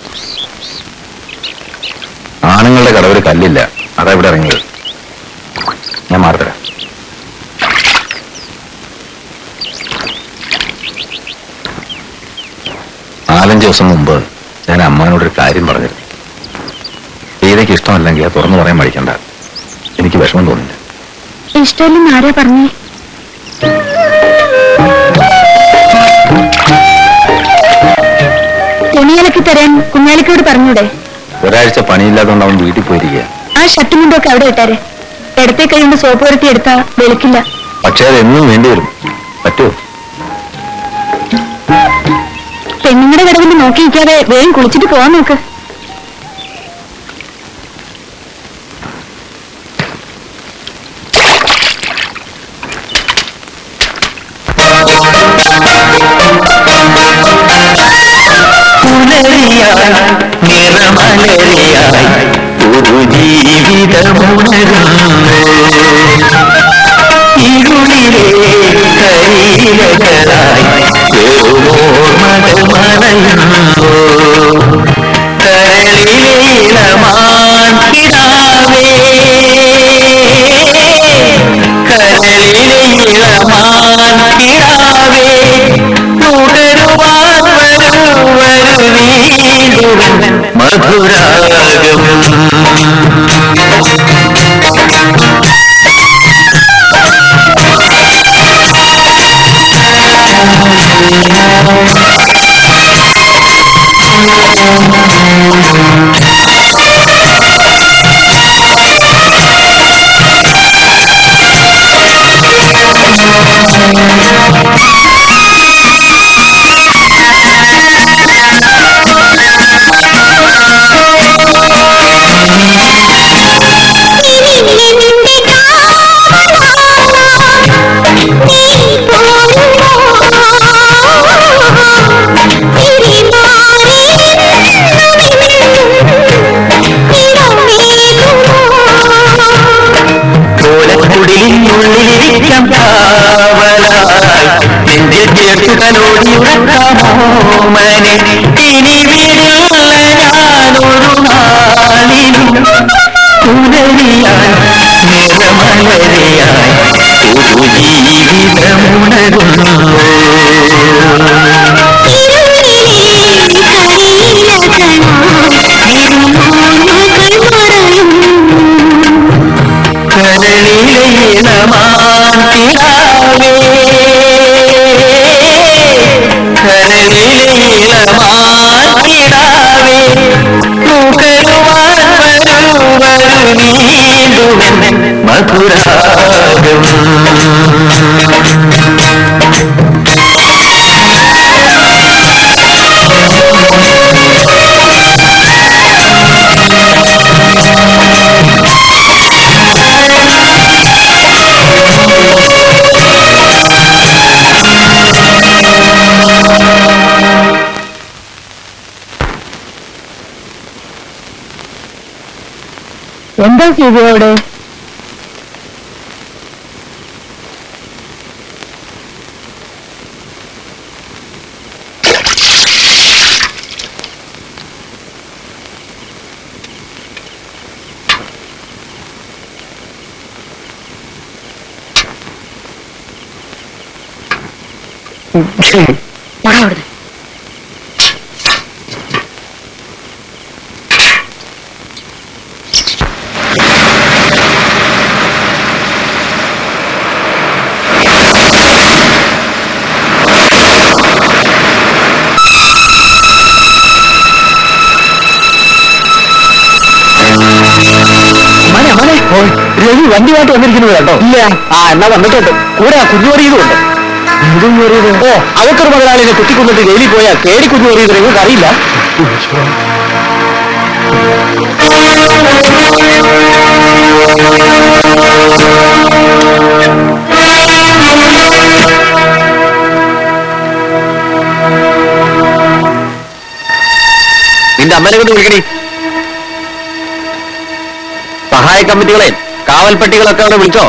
ആണുങ്ങളുടെ കടവിൽ കല്ലില്ല അതാ ഇവിടെ ഇറങ്ങിയത് ഞാൻ മാർത്തരാം ദിവസം മുമ്പ് ഞാൻ അമ്മാനോടൊരു കാര്യം പറഞ്ഞിരുന്നു സീതയ്ക്ക് ഇഷ്ടമല്ലെങ്കിൽ അത് തുറന്നു പറയാൻ മടിക്കണ്ട എനിക്ക് വിഷമം തോന്നില്ല ഇഷ്ടമില്ലെന്ന് ആരാ പറഞ്ഞേ തുണിയലക്കി തരാൻ കുഞ്ഞാലിക്കോട് പറഞ്ഞൂടെ ഒരാഴ്ച പണിയില്ലാത്തതുകൊണ്ട് അവൻ വീട്ടിൽ പോയിരിക്കുക ആ ഷർട്ടും മുണ്ടൊക്കെ അവിടെ ഇട്ടാരെ ഇടത്തെ കൈകൊണ്ട് സോപ്പ് പുരട്ടി എടുത്താ വെളുക്കില്ല പക്ഷെ അത് എന്നും വേണ്ടി വരും പറ്റുമോ പെണ്ണുങ്ങളുടെ കടവിൽ നോക്കി നിൽക്കാതെ വേഗം കുളിച്ചിട്ട് പോവാൻ നോക്ക് പുലരിയായി നിറമലരിയായി ഒരു ജീവിതമുണരുന്നു ഇരുളിലെ കരിയിലകളായി ചെറുമോർമകൾ മറയുന്നു കരളിലീളമാൻ കിടാവേ കരളിലീളമാൻ കിടാവേ നുകരുവാൻ വരൂ വരൂ വീണ്ടും മധുരാഗം ഓലക്കുടിലിനുള്ളിലിരിക്കാം കാവലായി നെഞ്ചിൽ ചേർത്തു തലോടി ഉറക്കാമോ മനെ ഇനി വിടില്ല ഞാനൊരു നാളിലും പുലരിയായി നിറമലരിയായി ഒരു ജീവിതമുണരുന്നു കരളിലീണമാൻ കിടാവേ കരളിലീണമാൻ കിടാവേ നുകരുവാൻ വരൂ വരൂ നീണ്ടും മധുരാഗം എന്താ സീതയോട് മനെ മനെ രവി വണ്ടിയായിട്ട് വന്നിരിക്കുന്നത് കേട്ടോ ഇല്ല ആ എന്നാ വന്നിട്ടുണ്ട് കൂടെ ആ കുഞ്ഞുവറിയതുണ്ട് ഓ അവക്കൊരു മുതലാളിനെ കുത്തിക്കൊന്നിട്ട് ജയിലിൽ പോയാൽ കേടി കുഞ്ഞുവറിയത് നിങ്ങൾക്ക് അറിയില്ല നിന്റെ അമ്മനെ കൊണ്ട് വിളിക്കണി സഹായ കമ്മിറ്റികളെ കാവൽപ്പെട്ടികളൊക്കെ അവിടെ വിളിച്ചോ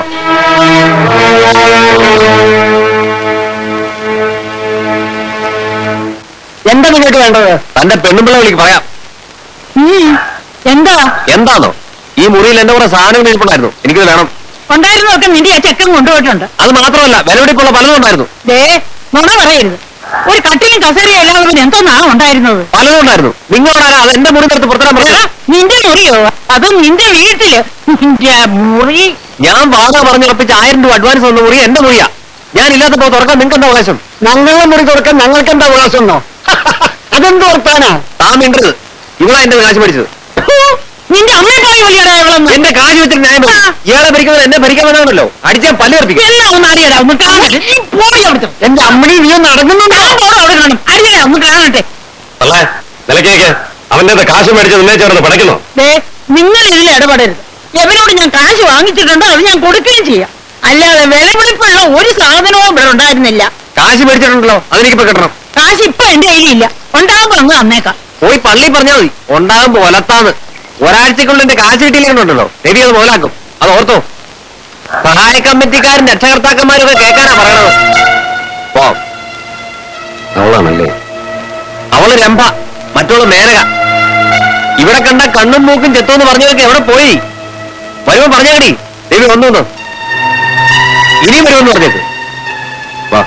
എന്താ നിങ്ങൾക്ക് വേണ്ടത് തന്റെ പെണ്ണുമ്പിള്ള വിളിക്ക് പറയാം എന്താ എന്താണോ ഈ മുറിയിൽ എന്റെ കൂടെ സാധനങ്ങൾ ഇരിപ്പുണ്ടായിരുന്നു എനിക്കത് വേണം ഉണ്ടായിരുന്നൊക്കെ നിന്റെ ആ ചെക്കൻ കൊണ്ടുപോയിട്ടുണ്ട് അത് മാത്രമല്ല വിലപിടിപ്പുള്ള പലതും ഉണ്ടായിരുന്നു ദേ നുണ പറയരുത് ഒരു കട്ടിലും കസേരയും അല്ലാതെ പിന്നെ എന്തോന്നാ ഉണ്ടായിരുന്നത് പലതും ഉണ്ടായിരുന്നു നിങ്ങളോടാരാ അത് എന്റെ മുറി നിർത്ത് പുറത്തിടാൻ എടാ, പറഞ്ഞത് നിന്റെ മുറിയോ അതും നിന്റെ വീട്ടില് നിന്റെ മുറി ഞാൻ വാടക പറഞ്ഞുറപ്പിച്ച് ആയിരം രൂപ അഡ്വാൻസ് വന്ന മുറി എന്റെ മുറിയാ ഞാൻ ഇല്ലാത്തപ്പോ തുറക്കാൻ നിങ്ങൾക്ക് എന്താ അവകാശം ഞങ്ങളുടെ മുറി തുറക്കാൻ ഞങ്ങൾക്ക് എന്താ അവകാശമെന്നോ അതെന്ത് വർത്താനാ താൻ മിണ്ടരുത് ഇവിടെ എന്റെ കാശ് മേടിച്ചത് നിന്റെ അമ്മയെ പോയി വലിയടാ ഇവളൊന്ന് എന്റെ കാശ് വെച്ചിട്ട് ന്യായം പറയും. ആ. ഇയാളെ ഭരിക്കുന്നത് എന്നെ ഭരിക്കാൻ വന്നാണല്ലോ അടിച്ചാൽ പല്ല് കർപ്പിക്കും എന്നാ ഒന്ന് അറിയടാ ഒന്ന് കാണട്ടെ നീ പോയി അവിടുത്തെ എന്റെ അമ്മണി നീ നടക്കുന്നുണ്ടോ ഞാൻ പോടാ അവിടെ കാണും അറിയടാ ഒന്ന് കാണട്ടെ അല്ലേ നിലക്കേക്ക് അവന്റെ കാശ് മേടിച്ച് നിന്നെ ചേർന്ന് പടയ്ക്കുന്നു ദേ നിങ്ങൾ ഇതിൽ ഇടപെടരുത് എവരോട് ഞാൻ കാശ് വാങ്ങിച്ചിട്ടുണ്ടോ അത് ഞാൻ കൊടുക്കുകയും ചെയ്യാം അല്ലാതെ വിലപിടിപ്പുള്ള ഒരു സാധനവും ഇവിടെ ഉണ്ടായിരുന്നില്ല കാശ് മേടിച്ചിട്ടുണ്ടല്ലോ അതെനിക്കിപ്പോ കിട്ടണം കാശ് ഇപ്പൊ എന്റെ കയ്യിലില്ല ഉണ്ടാകുമ്പോ അങ്ങ് തന്നേക്കാം പോയി പള്ളി പറഞ്ഞാൽ മതി ഉണ്ടാകുമ്പോ ഒലത്താന്ന് ഒരാഴ്ചക്കുള്ളിൽ എന്റെ കാശ് കിട്ടിയില്ലെന്നുണ്ടല്ലോ രവി അത് മുതലാക്കും അത് ഓർത്തോ സഹായ കമ്മിറ്റിക്കാരും രക്ഷകർത്താക്കന്മാരും ഒക്കെ കേൾക്കാനാ പറയണത് പോ അവളാണല്ലേ അവള് രംഭ മറ്റുള്ള മേനക ഇവിടെ കണ്ട കണ്ണും മൂക്കും ചെത്തോന്ന് പറഞ്ഞവർക്ക് എവിടെ പോയി വരുമ്പോ പറഞ്ഞേക്കടി രവി ഒന്നു ഇനിയും വരുമെന്ന് പറഞ്ഞേക്ക് വാ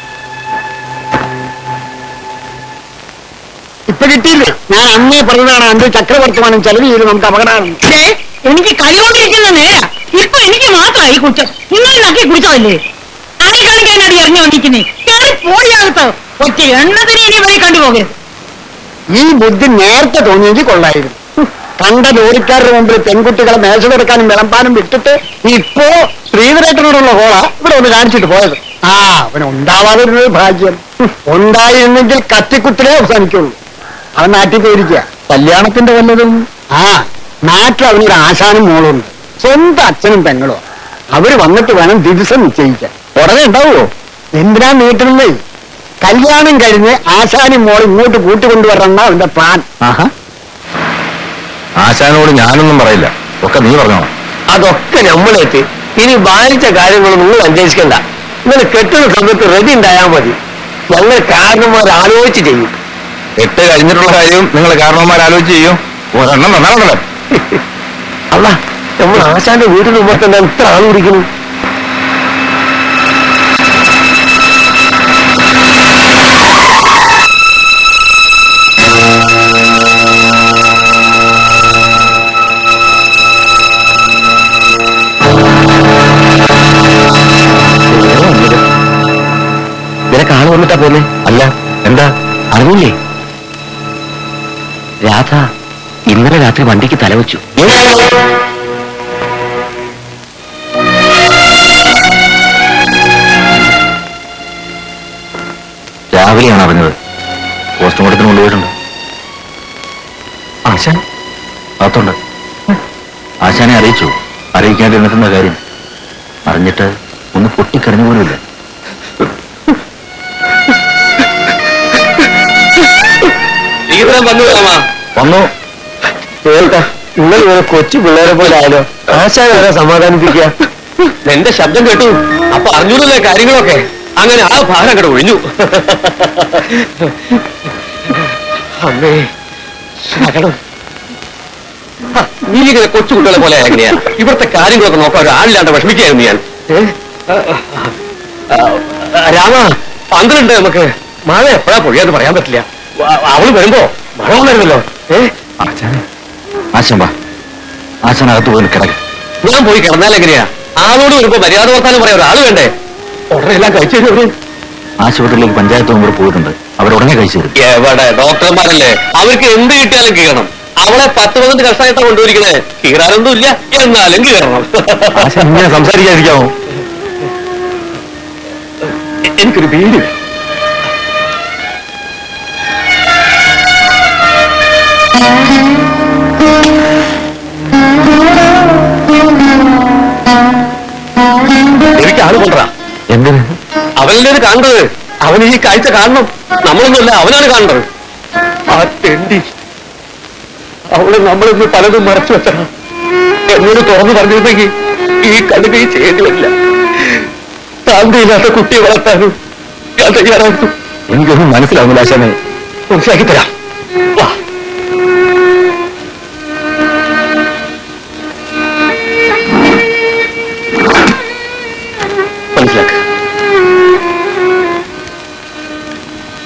ഇപ്പൊ കിട്ടിയില്ലേ ഞാൻ അന്നേ പറഞ്ഞതാണ് അന്ത് ചക്രവർത്തമാനം ചെലവ് ചെയ്ത് നമുക്ക് അപകടമാണ് ദേ, എനിക്ക് കൈകൊണ്ടിരിക്കുന്ന നേരാ ഇപ്പൊ എനിക്ക് മാത്രമായി കുറ്റം നിങ്ങൾ നക്കി കുടിച്ചതല്ലേ ആയി കാണിക്കാനാടി ഇറങ്ങി വന്നിരിക്കുന്നേ കയറി പോടിയാകത്തോ ഒറ്റ എണ്ണത്തിന് ഇനി വഴി കണ്ടുപോകരുത് ഈ ബുദ്ധി നേരത്തെ തോന്നിയെങ്കിൽ കൊള്ളായിരുന്നു കണ്ട ലോറിക്കാരുടെ മുമ്പിൽ പെൺകുട്ടികളെ മേശ തുറക്കാനും വിളമ്പാനും വിട്ടിട്ട് ഇപ്പോ ശ്രീധരേട്ടനോടുള്ള ഹോള ഇവിടെ ഒന്ന് കാണിച്ചിട്ട് പോയത് ആ അവന് ഉണ്ടാവാതിരുന്നത് ഭാഗ്യം ഉണ്ടായിരുന്നെങ്കിൽ കത്തിക്കുത്തിലേ അവസാനിക്കുള്ളൂ അവൻ നാട്ടിൽ പോയിരിക്കുക കല്യാണത്തിന്റെ വല്ലതും ആ നാട്ടിൽ അവനൊരു ആശാനും മോളുണ്ട് സ്വന്തം അച്ഛനും പെങ്ങളോ അവര് വന്നിട്ട് വേണം ദിവസം നിശ്ചയിക്കാൻ ഉടനെ ഉണ്ടാവുമോ എന്തിനാ നീട്ടുന്നേ കല്യാണം കഴിഞ്ഞ് ആശാനും മോൾ ഇങ്ങോട്ട് കൂട്ടിക്കൊണ്ടുവരണം അവന്റെ പ്ലാൻ ആഹാ ആശാനോട് ഞാനൊന്നും പറയില്ല ഒക്കെ നീ പറഞ്ഞോണം അതൊക്കെ നമ്മളെത്തി ഇനി ബാധിച്ച കാര്യങ്ങൾ നിങ്ങൾ അന്വേഷിക്കണ്ട നിങ്ങൾ കെട്ടുന്ന സമയത്ത് റെഡി ഉണ്ടായാൽ മതി ഞങ്ങൾ കാരണന്മാർ ആലോചിച്ച് ചെയ്യും എട്ട് കഴിഞ്ഞിട്ടുള്ള കാര്യം നിങ്ങൾ കാരണവന്മാർ ആലോചിച്ച് ചെയ്യും ഒരെണ്ണം നന്നാണല്ലോ അല്ല നമ്മൾ ആശാന്റെ വീട്ടിൽ മുമ്പ് തന്നെ ഇത്ര ആൾ കുടിക്കുന്നു നിനക്ക് ആള് വന്നിട്ടാ പോന്നെ അല്ല എന്താ അറിഞ്ഞില്ലേ രാധ ഇന്നലെ രാത്രി വണ്ടിക്ക് തലവെച്ചു രാവിലെയാണ് അറിഞ്ഞത് പോസ്റ്റ്മോർട്ടത്തിന് കൊണ്ടുപോയിട്ടുണ്ട് ആശാൻ അകത്തുണ്ട് ആശാനെ അറിയിച്ചു അറിയിക്കാതിരുന്നിട്ടുള്ള കാര്യം അറിഞ്ഞിട്ട് ഒന്ന് പൊട്ടിക്കരഞ്ഞു പോലുമില്ല വന്നു വന്നു കേൾക്കാം നിങ്ങൾ ഇങ്ങനെ കൊച്ചു പിള്ളേരെ പോലെ ആയാലോ ആശാനെ സമാധാനിപ്പിക്കുക എന്റെ ശബ്ദം കേട്ടു അപ്പൊ അറിഞ്ഞൂടല്ലേ കാര്യങ്ങളൊക്കെ അങ്ങനെ ആ ഭാരം അങ്ങോട്ട് ഒഴിഞ്ഞു അമ്മേ ശരണം ഹ, നീ ഇങ്ങനെ കൊച്ചു കുട്ടികളെ പോലെ എങ്ങനെയാ ഇവിടുത്തെ കാര്യങ്ങളൊക്കെ നോക്കാൻ ഒരാളില്ലാണ്ട് വിഷമിക്കായിരുന്നു ഞാൻ ഏ? ആ, ആ, ആ, രാമ പന്ത്രണ്ട് നമുക്ക് മഴ എപ്പോഴാ പൊഴിയാന്ന് പറയാൻ പറ്റില്ല അവ- അവള് വരുമ്പോ മഴ കൊണ്ടായിരുന്നല്ലോ ഏ ആശാനെ ആശാൻ വാ ആശാൻ അകത്ത് പോയി കിടക്കും ഞാൻ പോയി കിടന്നാൽ എങ്ങനെയാ ആളോട് വരുമ്പോ മര്യാദ വർത്താനം പറയാൻ ഒരാൾ വേണ്ടേ ഉടനെ എല്ലാം കഴിച്ചു തരും ആശുപത്രിയിലേക്ക് പഞ്ചായത്ത് മുമ്പ് പോയിട്ടുണ്ട് അവരുടനെ കഴിച്ചു തരും എവിടെ ഡോക്ടർമാരല്ലേ അവർക്ക് എന്ത് കിട്ടിയാലും കീറണം അവളെ പത്ത് പതിനഞ്ച് കഷ്ണമായിട്ടാ കൊണ്ടുപോയിരിക്കുന്നത് കീറാനൊന്നും ഇല്ല എന്നാലും കീറണം ആശാൻ ഇങ്ങനെ സംസാരിക്കാതിരിക്കാമോ എ- എനിക്കൊരു വീട് എനിക്ക് ആള് കൊണ്ടുവരാ എന്തിന് അവനല്ലേ ഇത് കാണേണ്ടത് അവൻ ഈ കാഴ്ച കാണണം നമ്മളൊന്നുമല്ല അവനാണ് കാണേണ്ടത് ആ തെണ്ടി അവള് നമ്മളിന്ന് പലതും മറച്ചു വെച്ചണം എന്നോട് തുറന്നു പറഞ്ഞിരുന്നെങ്കിൽ ഈ കടുകൈ ചെയ്യേണ്ടി വരില്ല ശാന്തിയില്ലാത്ത കുട്ടിയെ വളർത്താനും ഞാൻ തയ്യാറായിരുന്നു എനിക്കൊന്നും മനസ്സിലാവുന്നില്ല ആശാനെ മനസ്സിലാക്കി തരാം വാ മനസ്സിലാക്ക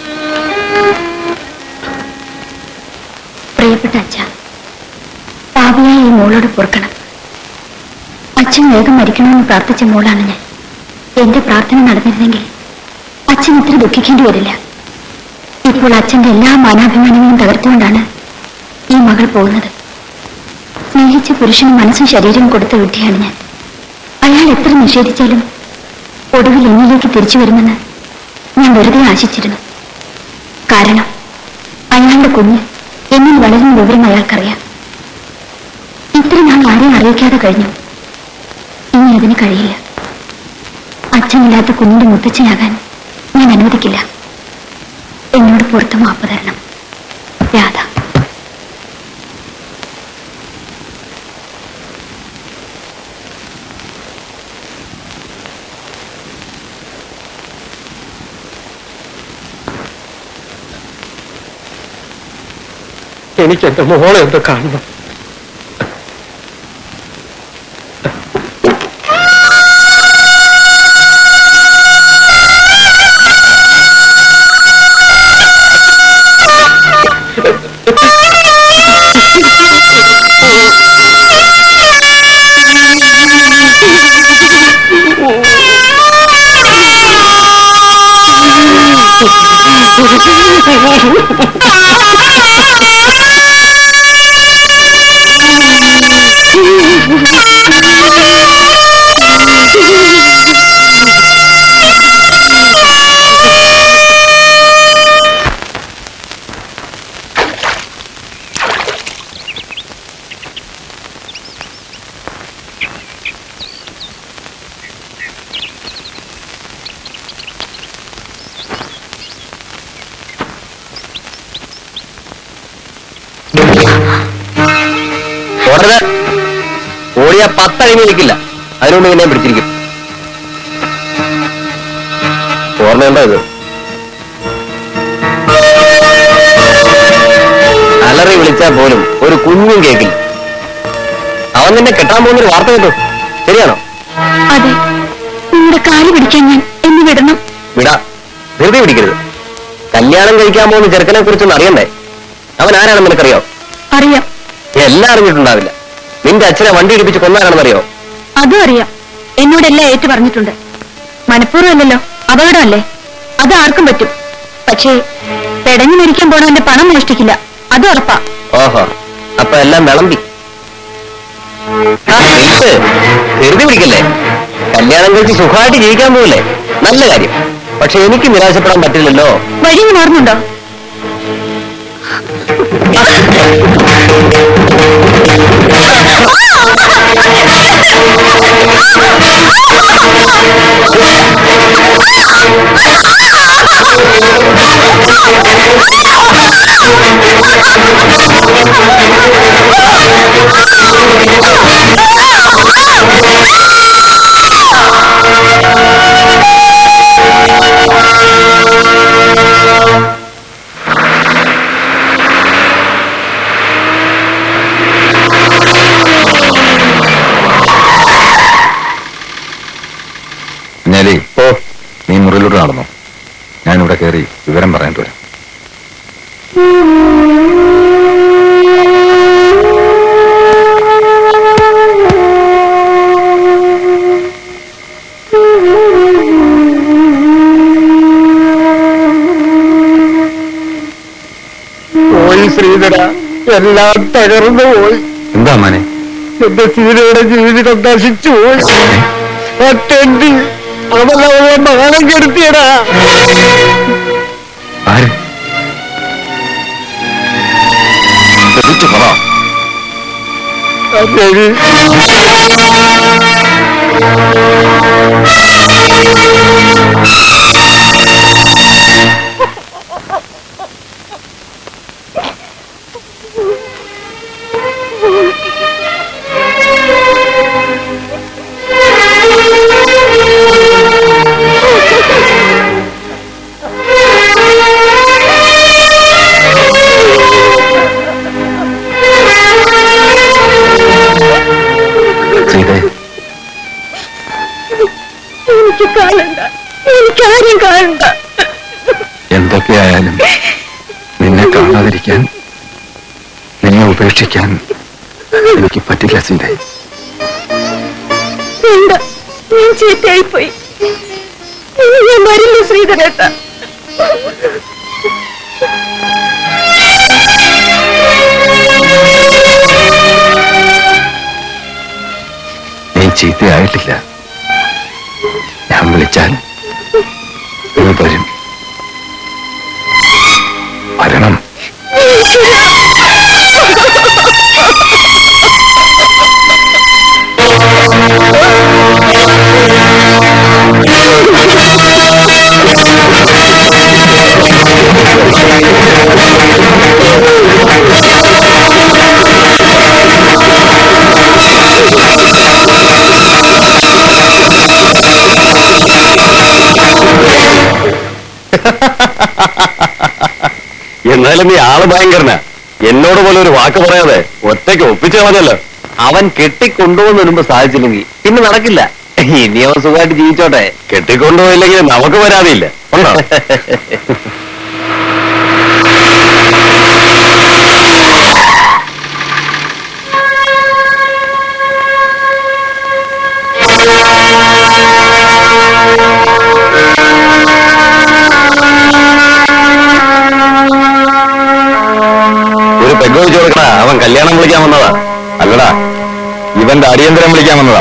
പൊറുക്കണം അച്ഛൻ വേഗം മരിക്കണമെന്ന് പ്രാർത്ഥിച്ച മോളാണ് ഞാൻ എന്റെ പ്രാർത്ഥന നടന്നിരുന്നെങ്കിൽ അച്ഛൻ ഇത്ര ദുഃഖിക്കേണ്ടി വരില്ല ഇപ്പോൾ അച്ഛന്റെ എല്ലാ മാനാഭിമാനങ്ങളും തകർത്തുകൊണ്ടാണ് ഈ മകൾ പോകുന്നത് സ്നേഹിച്ച പുരുഷന് മനസ്സും ശരീരവും കൊടുത്ത വിഡ്ഢിയാണ് ഞാൻ അയാൾ എത്ര നിഷേധിച്ചാലും ഒടുവിൽ എന്നിലേക്ക് തിരിച്ചു വരുമെന്ന് ഞാൻ വെറുതെ ആശിച്ചിരുന്നു കാരണം അയാളുടെ കുഞ്ഞ് എന്നിൽ വളരുന്ന വിവരം അയാൾക്കറിയാം ഇത്ര നാൾ ആരെയും അറിയിക്കാതെ കഴിഞ്ഞു ഇനി അതിന് കഴിയില്ല അച്ഛനില്ലാത്ത കുഞ്ഞിന്റെ മുത്തച്ഛനാകാൻ ഞാൻ അനുവദിക്കില്ല എന്നോട് പുറത്ത് മാപ്പ് തരണം രാധ എനിക്ക് എന്റെ മോളെ ഒന്ന് കാണണം ഓടരുത് ഓടിയ പത്തഴിഞ്ഞ് നിൽക്കില്ല അതിനുകൊണ്ട് പിന്നെ പിടിച്ചിരിക്കും ഓർമ്മയുണ്ടോ ഇത് അലറി വിളിച്ചാൽ പോലും ഒരു കുഞ്ഞും കേക്കില്ല അവൻ നിന്നെ കെട്ടാൻ പോകുന്നൊരു വാർത്ത കേട്ടു ശരിയാണോ അതെ നിങ്ങളുടെ കാല് പിടിക്കാൻ ഞാൻ എന്ന് വിടണം വിടാ ധൃതി പിടിക്കരുത് കല്യാണം കഴിക്കാൻ പോകുന്ന ചെറുക്കനെ കുറിച്ചൊന്നും അറിയണ്ടേ അവൻ ആരാണെന്ന് നിനക്കറിയോ അറിയാം എല്ലാം അറിഞ്ഞിട്ടുണ്ടാവില്ല നിന്റെ അച്ഛനെ വണ്ടി ഇടിപ്പിച്ച് കൊന്നാരാണെന്നറിയോ അതും അറിയാം എന്നോടെല്ലാം ഏറ്റു പറഞ്ഞിട്ടുണ്ട് മനഃപൂർവ്വമല്ലല്ലോ അപകടമല്ലേ അത് ആർക്കും പറ്റും പക്ഷേ പെടഞ്ഞു മരിക്കാൻ പോണവന്റെ പണം മോഷ്ടിക്കില്ല അത് ഉറപ്പാ ഓഹോ അപ്പൊ എല്ലാം വിളമ്പി ആ, നിൽക്ക്. ധൃതി പിടിക്കല്ലേ കല്യാണം കഴിച്ച് സുഖമായിട്ട് ജീവിക്കാൻ പോകില്ലേ നല്ല കാര്യം പക്ഷെ എനിക്ക് നിരാശപ്പെടാൻ പറ്റില്ലല്ലോ വഴി നീ ഓർമ്മുണ്ടോ ഞാലേ ഓ നീ മുറിയിലോട്ട് നടന്നു ഞാനിവിടെ കയറി വിവരം പറയാൻ വരാം പോയി ശ്രീധര എല്ലാം തകർന്നു പോയി എന്താ മാനെ എന്റെ സീതയുടെ ജീവിതം നശിച്ചു പോയി ഒറ്റണ്ടി അവളവളെ മാനം കെടുത്തിയടാ ആര് തെളിച്ചു പറ അതെ സീതേ എനിക്ക് കാണണ്ട എനിക്കാരും കാണണ്ട എന്തൊക്കെയായാലും നിന്നെ കാണാതിരിക്കാൻ നിന്നെ ഉപേക്ഷിക്കാൻ എനിക്ക് പറ്റില്ല സീതേ വേണ്ട ഞാൻ ചീത്തയായിപ്പോയി ഇനി ഞാൻ വരില്ല ശ്രീധരേട്ട നീ ചീത്തയായിട്ടില്ല ഞാൻ വിളിച്ചാൽ നീ വരും വരണം എന്നാലും നീ ആള് ഭയങ്കരനാ എന്നോട് പോലും ഒരു വാക്ക് പറയാതെ ഒറ്റയ്ക്ക് ഒപ്പിച്ചു കളഞ്ഞല്ലോ അവൻ കെട്ടിക്കൊണ്ടുപോകുന്ന വരുമ്പോ സാധിച്ചില്ലെങ്കിൽ പിന്നെ നടക്കില്ല ഇനി അവൻ സുഖമായിട്ട് ജീവിച്ചോട്ടെ കെട്ടിക്കൊണ്ടുപോയില്ലെങ്കിൽ നമുക്ക് വരാതില്ല ഉണ്ടോ ഒരു പെഗ് വെച്ച് കൊടുക്കടാ അവൻ കല്യാണം വിളിക്കാൻ വന്നതാ അല്ലടാ ഇവന്റെ അടിയന്തരം വിളിക്കാൻ വന്നതാ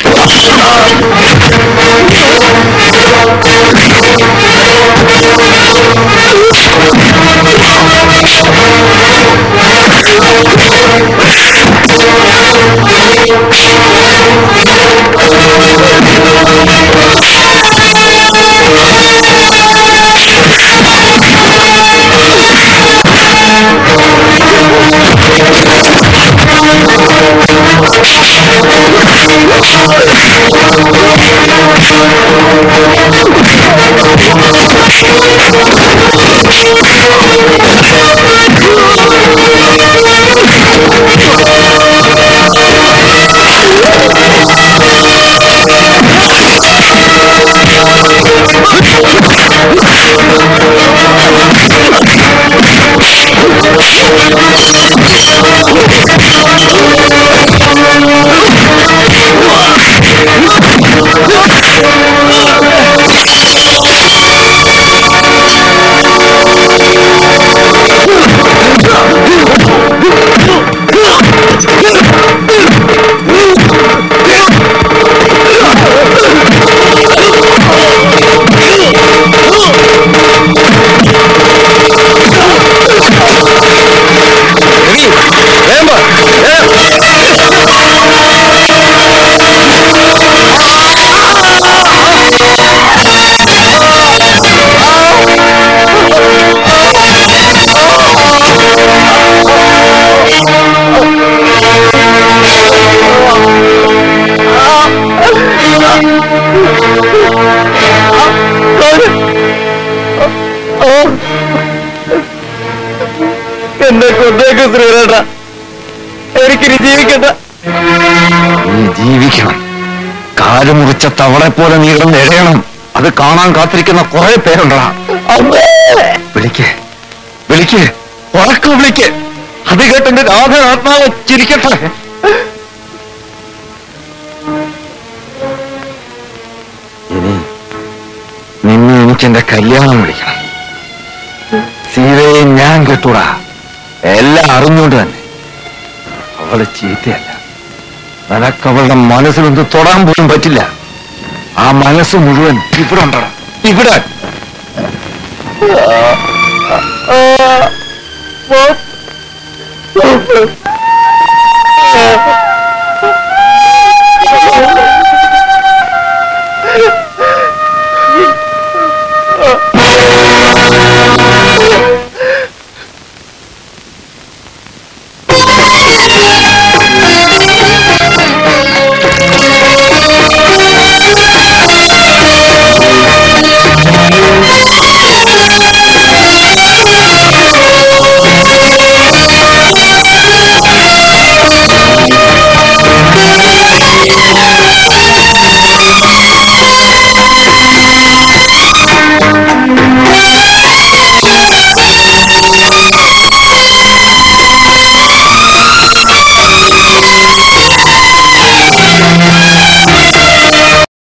എന്നെ കൊണ്ടേക്ക് ശ്രീരേട്ട എനിക്കിനി ജീവിക്കണ്ട നീ ജീവിക്കണം കാല് മുറിച്ച തവളെ പോലെ നീ കിടന്ന് എഴയണം അത് കാണാൻ കാത്തിരിക്കുന്ന കുറെ പേരുണ്ടടാ വിളിക്ക് വിളിക്ക് ഉറക്ക വിളിക്ക് അത് കേട്ടെന്റെ രാധ ആത്മാവ് ചിരിക്കട്ടെ ഇനി നിന്നെ എനിക്ക് എന്റെ കല്യാണം വിളിക്കണം സീതയെ ഞാൻ കെട്ടൂടാ എല്ലാം അറിഞ്ഞുകൊണ്ട് തന്നെ അവള് ചീത്തയല്ല നിനക്ക് അവളുടെ മനസ്സിലൊന്ന് തൊടാൻ പോലും പറ്റില്ല ആ മനസ്സ് മുഴുവൻ ഇവിടെ ഉണ്ടടാ ഇവിടെ ഓ